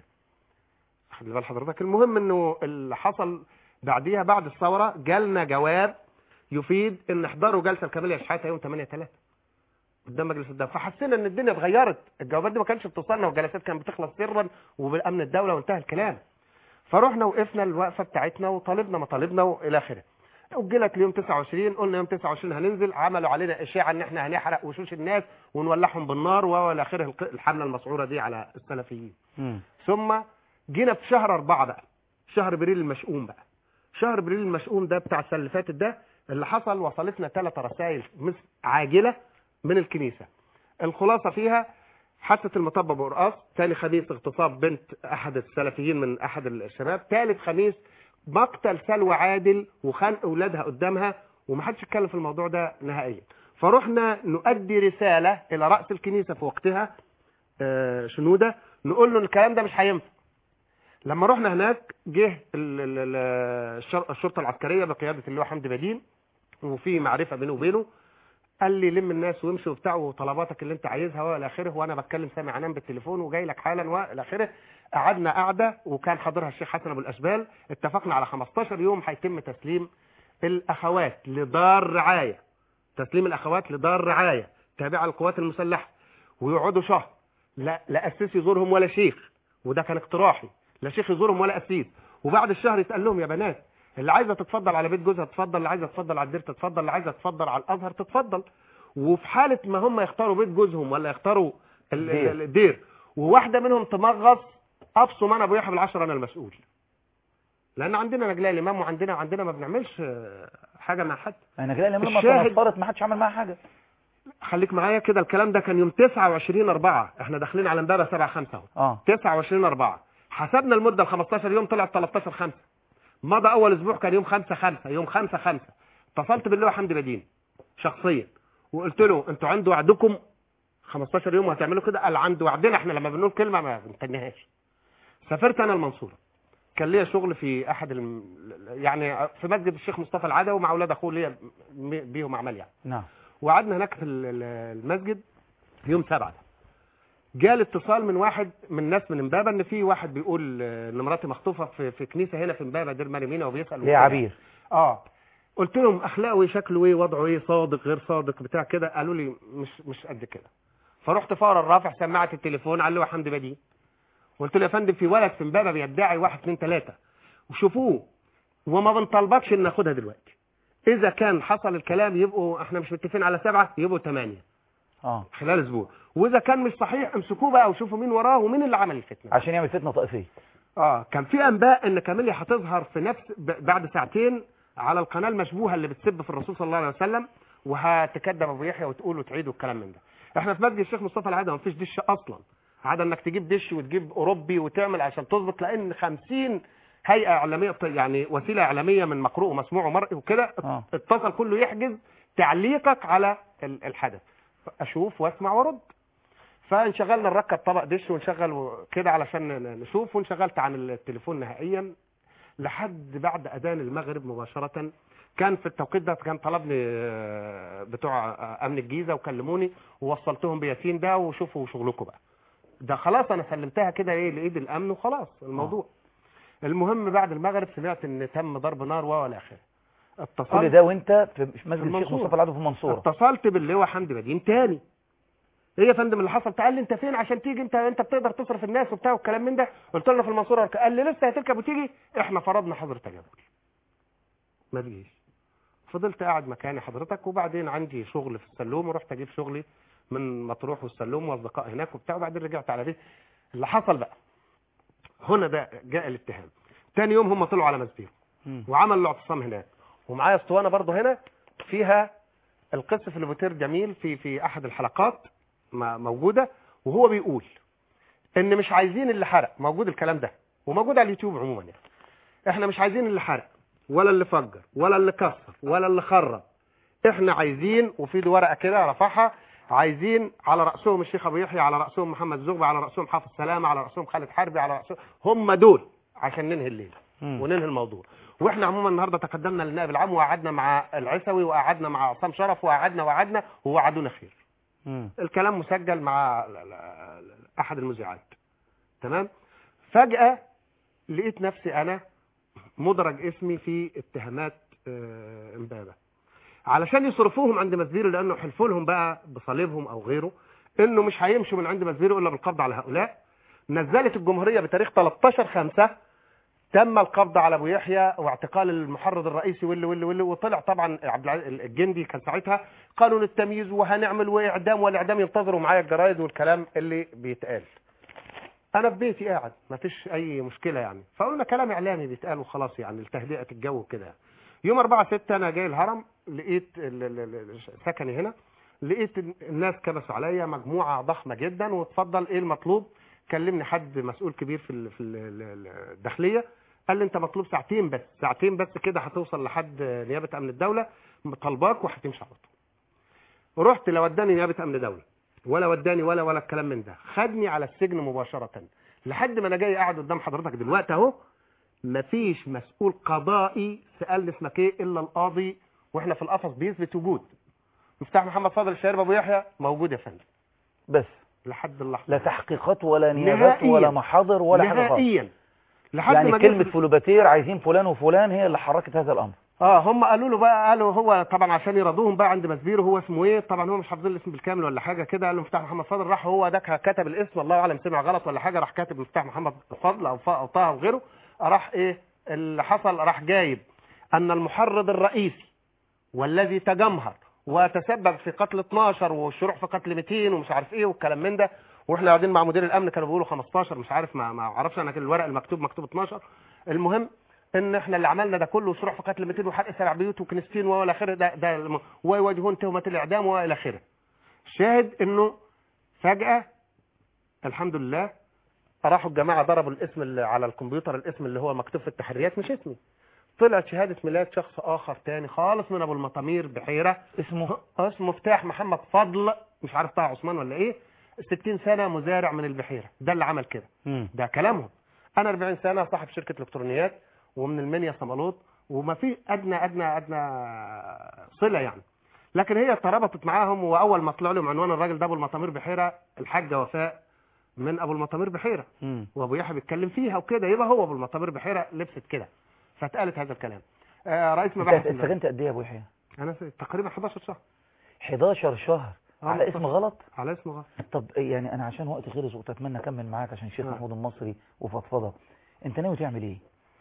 خلي بال حضرتك المهم انه اللي حصل بعديها بعد الثوره جالنا جواب يفيد ان احضروا جلسه الكاميليا شحاته يوم 8 3 قدام مجلس الدوله فحسينا ان الدنيا اتغيرت الجوابات دي ما كانتش بتوصلنا والجلسات كانت بتخلص سرا وبالامن الدوله وانتهى الكلام فروحنا وقفنا الوقفه بتاعتنا وطالبنا مطالبنا والى اخره اجلت ليوم 29 قلنا يوم 29 هننزل عملوا علينا اشاعه ان احنا هنحرق وشوش الناس ونولعهم بالنار والى اخره الق- الحمله المسعوره دي على السلفيين مم. ثم جينا في شهر أربعة بقى شهر ابريل المشؤوم بقى شهر ابريل المشؤوم ده بتاع السنه اللي فاتت ده اللي حصل وصلتنا ثلاث رسائل مثل عاجله من الكنيسه الخلاصه فيها حادثه المطبه بقرقاص ثاني خميس اغتصاب بنت احد السلفيين من احد الشباب ثالث خميس مقتل سلوى عادل وخنق اولادها قدامها ومحدش اتكلم في الموضوع ده نهائيا فرحنا نؤدي رساله الى راس الكنيسه في وقتها آه، شنوده نقول له الكلام ده مش هينفع لما رحنا هناك جه ال- ال- ال- الشر- الشرطه العسكريه بقياده اللواء حمدي بدين وفي معرفه بينه وبينه قال لي لم الناس وامشي وبتاع وطلباتك اللي انت عايزها والى اخره وانا بتكلم سامع انام بالتليفون وجاي لك حالا والى اخره قعدنا قعده وكان حاضرها الشيخ حسن ابو الاشبال اتفقنا على 15 يوم هيتم تسليم الاخوات لدار رعايه تسليم الاخوات لدار رعايه تابعه للقوات المسلحه ويقعدوا شهر لا لا اسيس يزورهم ولا شيخ وده كان اقتراحي لا شيخ يزورهم ولا اسيس وبعد الشهر يتقال لهم يا بنات اللي عايزه تتفضل على بيت جوزها تتفضل اللي عايزه تتفضل على الدير تتفضل اللي عايزه تتفضل على الازهر تتفضل وفي حاله ما هم يختاروا بيت جوزهم ولا يختاروا ال- دير. ال- الدير وواحده منهم تمغص ابصم انا ابو يحيى بالعشره انا المسؤول لان عندنا نجلاء الامام وعندنا عندنا ما بنعملش آه، حاجه مع حد انا كده لما لما الشاهد- تنصرت ما حدش عمل معاها حاجه خليك معايا كده الكلام ده كان يوم 29 4 احنا داخلين على امبابه 7 5 اهو اه 29 4 حسبنا المده ل 15 يوم طلعت 13 5 مضى اول اسبوع كان يوم 5 5 يوم 5 5 اتصلت باللواء حمدي بدين شخصيا وقلت له انتوا عندوا وعدكم 15 يوم وهتعملوا كده قال عنده وعدنا احنا لما بنقول كلمه ما بنتنيهاش سافرت انا المنصوره كان ليا شغل في احد الم... يعني في مسجد الشيخ مصطفى العدوي مع اولاد اخوه ليا م- بيهم عمل يعني نعم وقعدنا هناك في ال- ال- المسجد يوم سبعة ده جاء اتصال من واحد من ناس من امبابه ان في واحد بيقول آه، ان مراتي مخطوفه في, في كنيسه هنا في امبابه دير مريمينا وبيسال ليه عبير اه قلت لهم اخلاقه ايه شكله ايه وضعه ايه صادق غير صادق بتاع كده قالوا لي مش مش قد كده فرحت فورا رافع سماعه التليفون على اللواء حمدي بدين قلت له يا فندم في ولد في امبابه بيدعي واحد اثنين ثلاثه وشوفوه وما بنطلبكش ان ناخدها دلوقتي اذا كان حصل الكلام يبقوا احنا مش متفقين على سبعه يبقوا ثمانيه اه خلال اسبوع واذا كان مش صحيح امسكوه بقى وشوفوا مين وراه ومين اللي عمل الفتنه عشان يعمل فتنه طائفيه اه كان في انباء ان كاميليا هتظهر في نفس ب- بعد ساعتين على القناه المشبوهه اللي بتسب في الرسول صلى الله عليه وسلم وهتكذب ابو يحيى وتقول وتعيد والكلام من ده احنا في مسجد الشيخ مصطفى العاده ما فيش دش اصلا عاده انك تجيب دش وتجيب اوروبي وتعمل عشان تظبط لان 50 هيئه اعلاميه يعني وسيله اعلاميه من مقروء ومسموع ومرئي وكده اه اتصل كله يحجز تعليقك على ال- الحدث اشوف واسمع وارد فانشغلنا نركب طبق دش ونشغل و- كده علشان ن- نشوف وانشغلت عن التليفون نهائيا لحد بعد اذان المغرب مباشره كان في التوقيت ده كان طلبني آه، بتوع آه، امن الجيزه وكلموني ووصلتهم بياسين ده وشوفوا شغلكم بقى ده خلاص انا سلمتها كده ايه لايد الامن وخلاص الموضوع المهم بعد المغرب سمعت ان تم ضرب نار والى اخره اتصلت كل ده وانت في مسجد الشيخ المنصورة. مصطفى العدو في المنصوره اتصلت باللواء حمدي بدين تاني ايه يا فندم اللي حصل قال لي انت فين عشان تيجي انت انت بتقدر تصرف الناس وبتاع والكلام من ده قلت له أنا في المنصوره قال لي لسه هتركب وتيجي احنا فرضنا حظر تجول ما تجيش فضلت قاعد مكاني حضرتك وبعدين عندي شغل في السلوم ورحت اجيب شغلي من مطروح والسلوم واصدقاء هناك وبتاع وبعدين رجعت على بيت اللي حصل بقى هنا ده جاء الاتهام تاني يوم هم طلعوا على مسبير مم. وعملوا الاعتصام هناك ومعايا اسطوانه برضه هنا فيها القس في البوتير جميل في في احد الحلقات ما- موجوده وهو بيقول ان مش عايزين اللي حرق موجود الكلام ده وموجود على اليوتيوب عموما يعني احنا مش عايزين اللي حرق ولا اللي فجر ولا اللي كسر ولا اللي خرب احنا عايزين وفي دي ورقه كده رفعها عايزين على راسهم الشيخ ابو يحيى على راسهم محمد زغبي على راسهم حافظ سلامه على راسهم خالد حربي على راسهم هم دول عشان ننهي الليله مم. وننهي الموضوع واحنا عموما النهارده تقدمنا للنائب العام وقعدنا مع العسوي وقعدنا مع عصام شرف وقعدنا وقعدنا ووعدونا خير مم. الكلام مسجل مع ال- ال- ال- احد المذيعات تمام فجأة لقيت نفسي انا مدرج اسمي في اتهامات آه، امبابة علشان يصرفوهم عند مسبيرو لانه حلفوا لهم بقى بصليبهم او غيره انه مش هيمشوا من عند مسبيرو الا بالقبض على هؤلاء نزلت الجمهورية بتاريخ 13 5 تم القبض على ابو يحيى واعتقال المحرض الرئيسي واللي واللي واللي وطلع طبعا عبد العزيز الجندي كان ساعتها قانون التمييز وهنعمل واعدام والاعدام ينتظروا معايا الجرايد والكلام اللي بيتقال انا في بيتي قاعد ما فيش اي مشكله يعني فقلنا كلام اعلامي بيتقال وخلاص يعني لتهدئه الجو كده يوم 4 6 انا جاي الهرم لقيت ال- ال- ال- سكني هنا لقيت الناس كبسوا عليا مجموعه ضخمه جدا واتفضل ايه المطلوب كلمني حد مسؤول كبير في ال- في ال- ال- الداخليه قال لي انت مطلوب ساعتين بس ساعتين بس كده هتوصل لحد نيابه امن الدوله طلباك وهتمشي على طول رحت لا وداني نيابه امن دوله ولا وداني ولا ولا الكلام من ده خدني على السجن مباشره لحد ما انا جاي قاعد قدام حضرتك دلوقتي اهو مفيش مسؤول قضائي سالني اسمك ايه الا القاضي واحنا في القفص بيثبت وجود مفتاح محمد فاضل الشارب ابو يحيى موجود يا فندم بس لحد اللحظه لا تحقيقات ولا نيابات نهائياً. ولا محاضر ولا حاجه خالص نهائيا لحد يعني ما كلمة جه- فلوباتير عايزين فلان وفلان هي اللي حركت هذا الأمر اه هم قالوا له بقى قالوا هو طبعا عشان يرضوهم بقى عند مسبير هو اسمه ايه طبعا هو مش حافظين الاسم بالكامل ولا حاجه كده قال له مفتاح محمد فضل راح هو ده كتب الاسم الله اعلم سمع غلط ولا حاجه راح كاتب مفتاح محمد فضل او ف- او طه او غيره راح ايه اللي حصل راح جايب ان المحرض الرئيسي والذي تجمهر وتسبب في قتل 12 والشروع في قتل 200 ومش عارف ايه والكلام من ده واحنا قاعدين مع مدير الامن كانوا بيقولوا 15 مش عارف ما ما اعرفش انا كان الورق المكتوب مكتوب 12 المهم ان احنا اللي عملنا ده كله شروع في قتل 200 وحرق سبع بيوت وكنيستين والى اخره ده ده الم- ويواجهون تهمه الاعدام والى اخره الشاهد انه فجاه الحمد لله راحوا الجماعه ضربوا الاسم اللي على الكمبيوتر الاسم اللي هو مكتوب في التحريات مش اسمي طلعت شهاده ميلاد شخص اخر تاني خالص من ابو المطامير بحيره اسمه اسمه مفتاح محمد فضل مش عارف طه عثمان ولا ايه 60 سنه مزارع من البحيره ده اللي عمل كده مم. ده كلامهم انا 40 سنه صاحب شركه الكترونيات ومن المنيا صمالوط وما في ادنى ادنى ادنى صله يعني لكن هي اتربطت معاهم واول ما طلع لهم عنوان الراجل ده ابو المطامير بحيره الحاجه وفاء من ابو المطامير بحيره مم. وابو يحيى بيتكلم فيها وكده يبقى هو ابو المطامير بحيره لبست كده فاتقالت هذا الكلام آه رئيس انت مباحث اتسجنت قد ايه يا ابو يحيى انا في تقريبا 11 شهر 11 شهر آه، على اسم 11. غلط على اسم غلط طب يعني انا عشان وقت خلص وكنت اتمنى اكمل معاك عشان الشيخ آه. محمود المصري وفضفضه انت ناوي تعمل ايه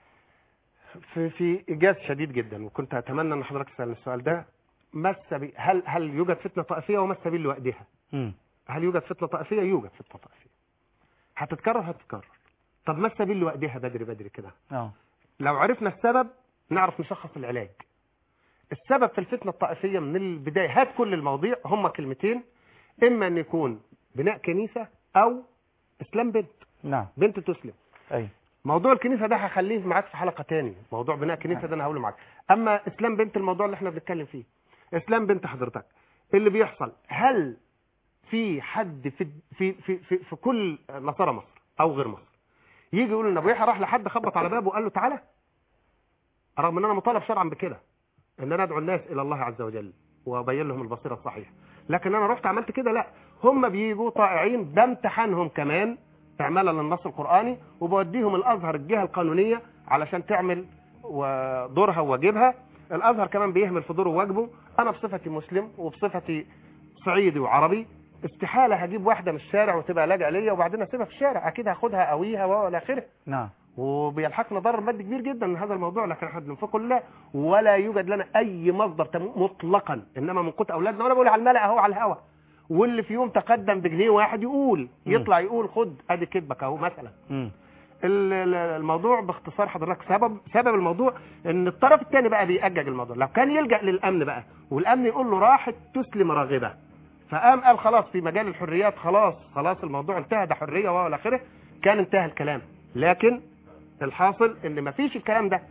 في في ايجاز شديد جدا وكنت اتمنى ان حضرتك تسالني السؤال ده ما السبيل هل هل يوجد فتنه طائفيه وما السبيل لوحدها؟ مم. هل يوجد فتنه طائفيه؟ يوجد فتنه طائفيه. هتتكرر هتتكرر. طب ما السبيل لوحدها بدري بدري كده؟ اه لو عرفنا السبب نعرف نشخص العلاج. السبب في الفتنه الطائفيه من البدايه هات كل المواضيع هم كلمتين اما ان يكون بناء كنيسه او اسلام بنت نعم بنت تسلم ايوه موضوع الكنيسه ده هخليه معاك في حلقه تاني موضوع بناء كنيسه ده انا هقوله معاك اما اسلام بنت الموضوع اللي احنا بنتكلم فيه اسلام بنت حضرتك اللي بيحصل هل في حد في في في في, في كل نصارى مصر او غير مصر يجي يقول ان ابو يحيى راح لحد خبط على بابه وقال له تعالى رغم ان انا مطالب شرعا بكده ان انا ادعو الناس الى الله عز وجل وابين لهم البصيره الصحيحه لكن انا رحت عملت كده لا هم بيجوا طائعين بامتحانهم كمان اعمالا للنص القراني وبوديهم الازهر الجهه القانونيه علشان تعمل و- دورها وواجبها الازهر كمان بيهمل في دوره وواجبه انا بصفتي مسلم وبصفتي صعيدي وعربي استحاله هجيب واحده من الشارع وتبقى لاجئه ليا وبعدين اسيبها في الشارع اكيد هاخدها اويها والى اخره نعم وبيلحقنا ضرر مادي كبير جدا من هذا الموضوع لكن احنا بننفقه لله ولا يوجد لنا اي مصدر تم- مطلقا انما من قوت اولادنا وانا بقول على الملأ اهو على الهوا واللي في يوم تقدم بجنيه واحد يقول يطلع يقول خد ادي كذبك اهو مثلا مم. ال- ال- الموضوع باختصار حضرتك سبب سبب الموضوع ان الطرف الثاني بقى بيأجج الموضوع لو كان يلجأ للامن بقى والامن يقول له راحت تسلم راغبه فقام قال خلاص في مجال الحريات خلاص خلاص الموضوع انتهى ده حريه والى اخره كان انتهى الكلام لكن الحاصل ان مفيش الكلام ده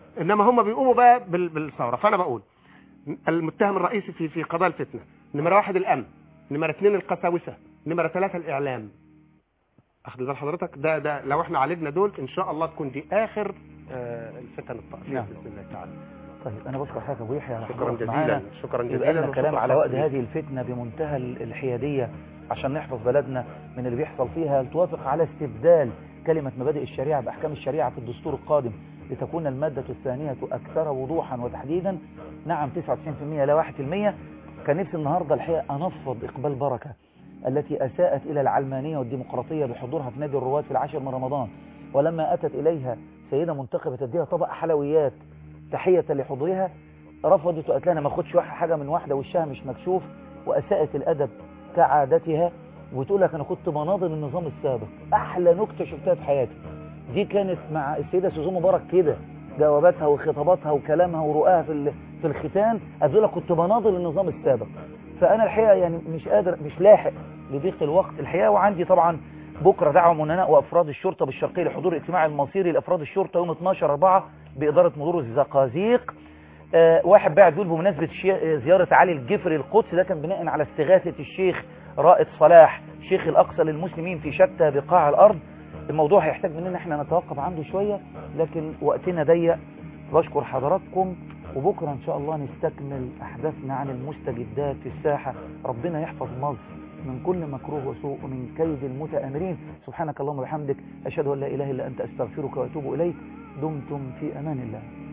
انما هم بيقوموا بقى بال- بالثوره فانا بقول المتهم الرئيسي في في قضايا الفتنه نمره واحد الامن نمره اثنين القساوسه نمره ثلاثه الاعلام اخد بال حضرتك ده ده لو احنا عالجنا دول ان شاء الله تكون دي اخر آه، الفتن الطائفيه نعم. باذن الله تعالى طيب انا بشكر حضرتك ابو يحيى على شكرا حضورك جزيلا معانا شكرا يبقى جزيلا لنا كلام وشكرا على وقت خاص ليك. هذه الفتنة بمنتهى ال- الحيادية عشان نحفظ بلدنا من اللي بيحصل فيها هل توافق على استبدال كلمة مبادئ الشريعة بأحكام الشريعة في الدستور القادم لتكون المادة الثانية أكثر وضوحا وتحديدا نعم 99% لا 1% كان نفسي النهاردة الحقيقة أنفض إقبال بركة التي أساءت إلى العلمانية والديمقراطية بحضورها في نادي الرواد في العاشر من رمضان ولما أتت إليها سيدة منتخبة تديها طبق حلويات تحية لحضورها رفضت وقالت لنا ما اخدش واحد- حاجة من واحدة وشها مش مكشوف وأساءت الأدب كعادتها وتقول لك أنا كنت بناظر النظام السابق أحلى نكتة شفتها في حياتي دي كانت مع السيدة سوزو مبارك كده جواباتها وخطاباتها وكلامها ورؤاها في ال- في الختان أقول لك كنت بناظر النظام السابق فأنا الحقيقة يعني مش قادر مش لاحق لضيق الوقت الحقيقة وعندي طبعا بكرة دعوة منناء وأفراد الشرطة بالشرقية لحضور الاجتماع المصيري لأفراد الشرطة يوم 12 4 بإدارة مرور الزقازيق آه، واحد بعد بيقول بمناسبة شي- آه، زيارة علي الجفري القدس ده كان بناء على استغاثة الشيخ رائد صلاح شيخ الأقصى للمسلمين في شتى بقاع الأرض الموضوع هيحتاج مننا احنا نتوقف عنده شوية لكن وقتنا ضيق بشكر حضراتكم وبكرة إن شاء الله نستكمل أحداثنا عن المستجدات في الساحة ربنا يحفظ مصر من كل مكروه وسوء ومن كيد المتآمرين سبحانك اللهم وبحمدك أشهد أن لا إله إلا أنت أستغفرك وأتوب إليك دمتم في أمان الله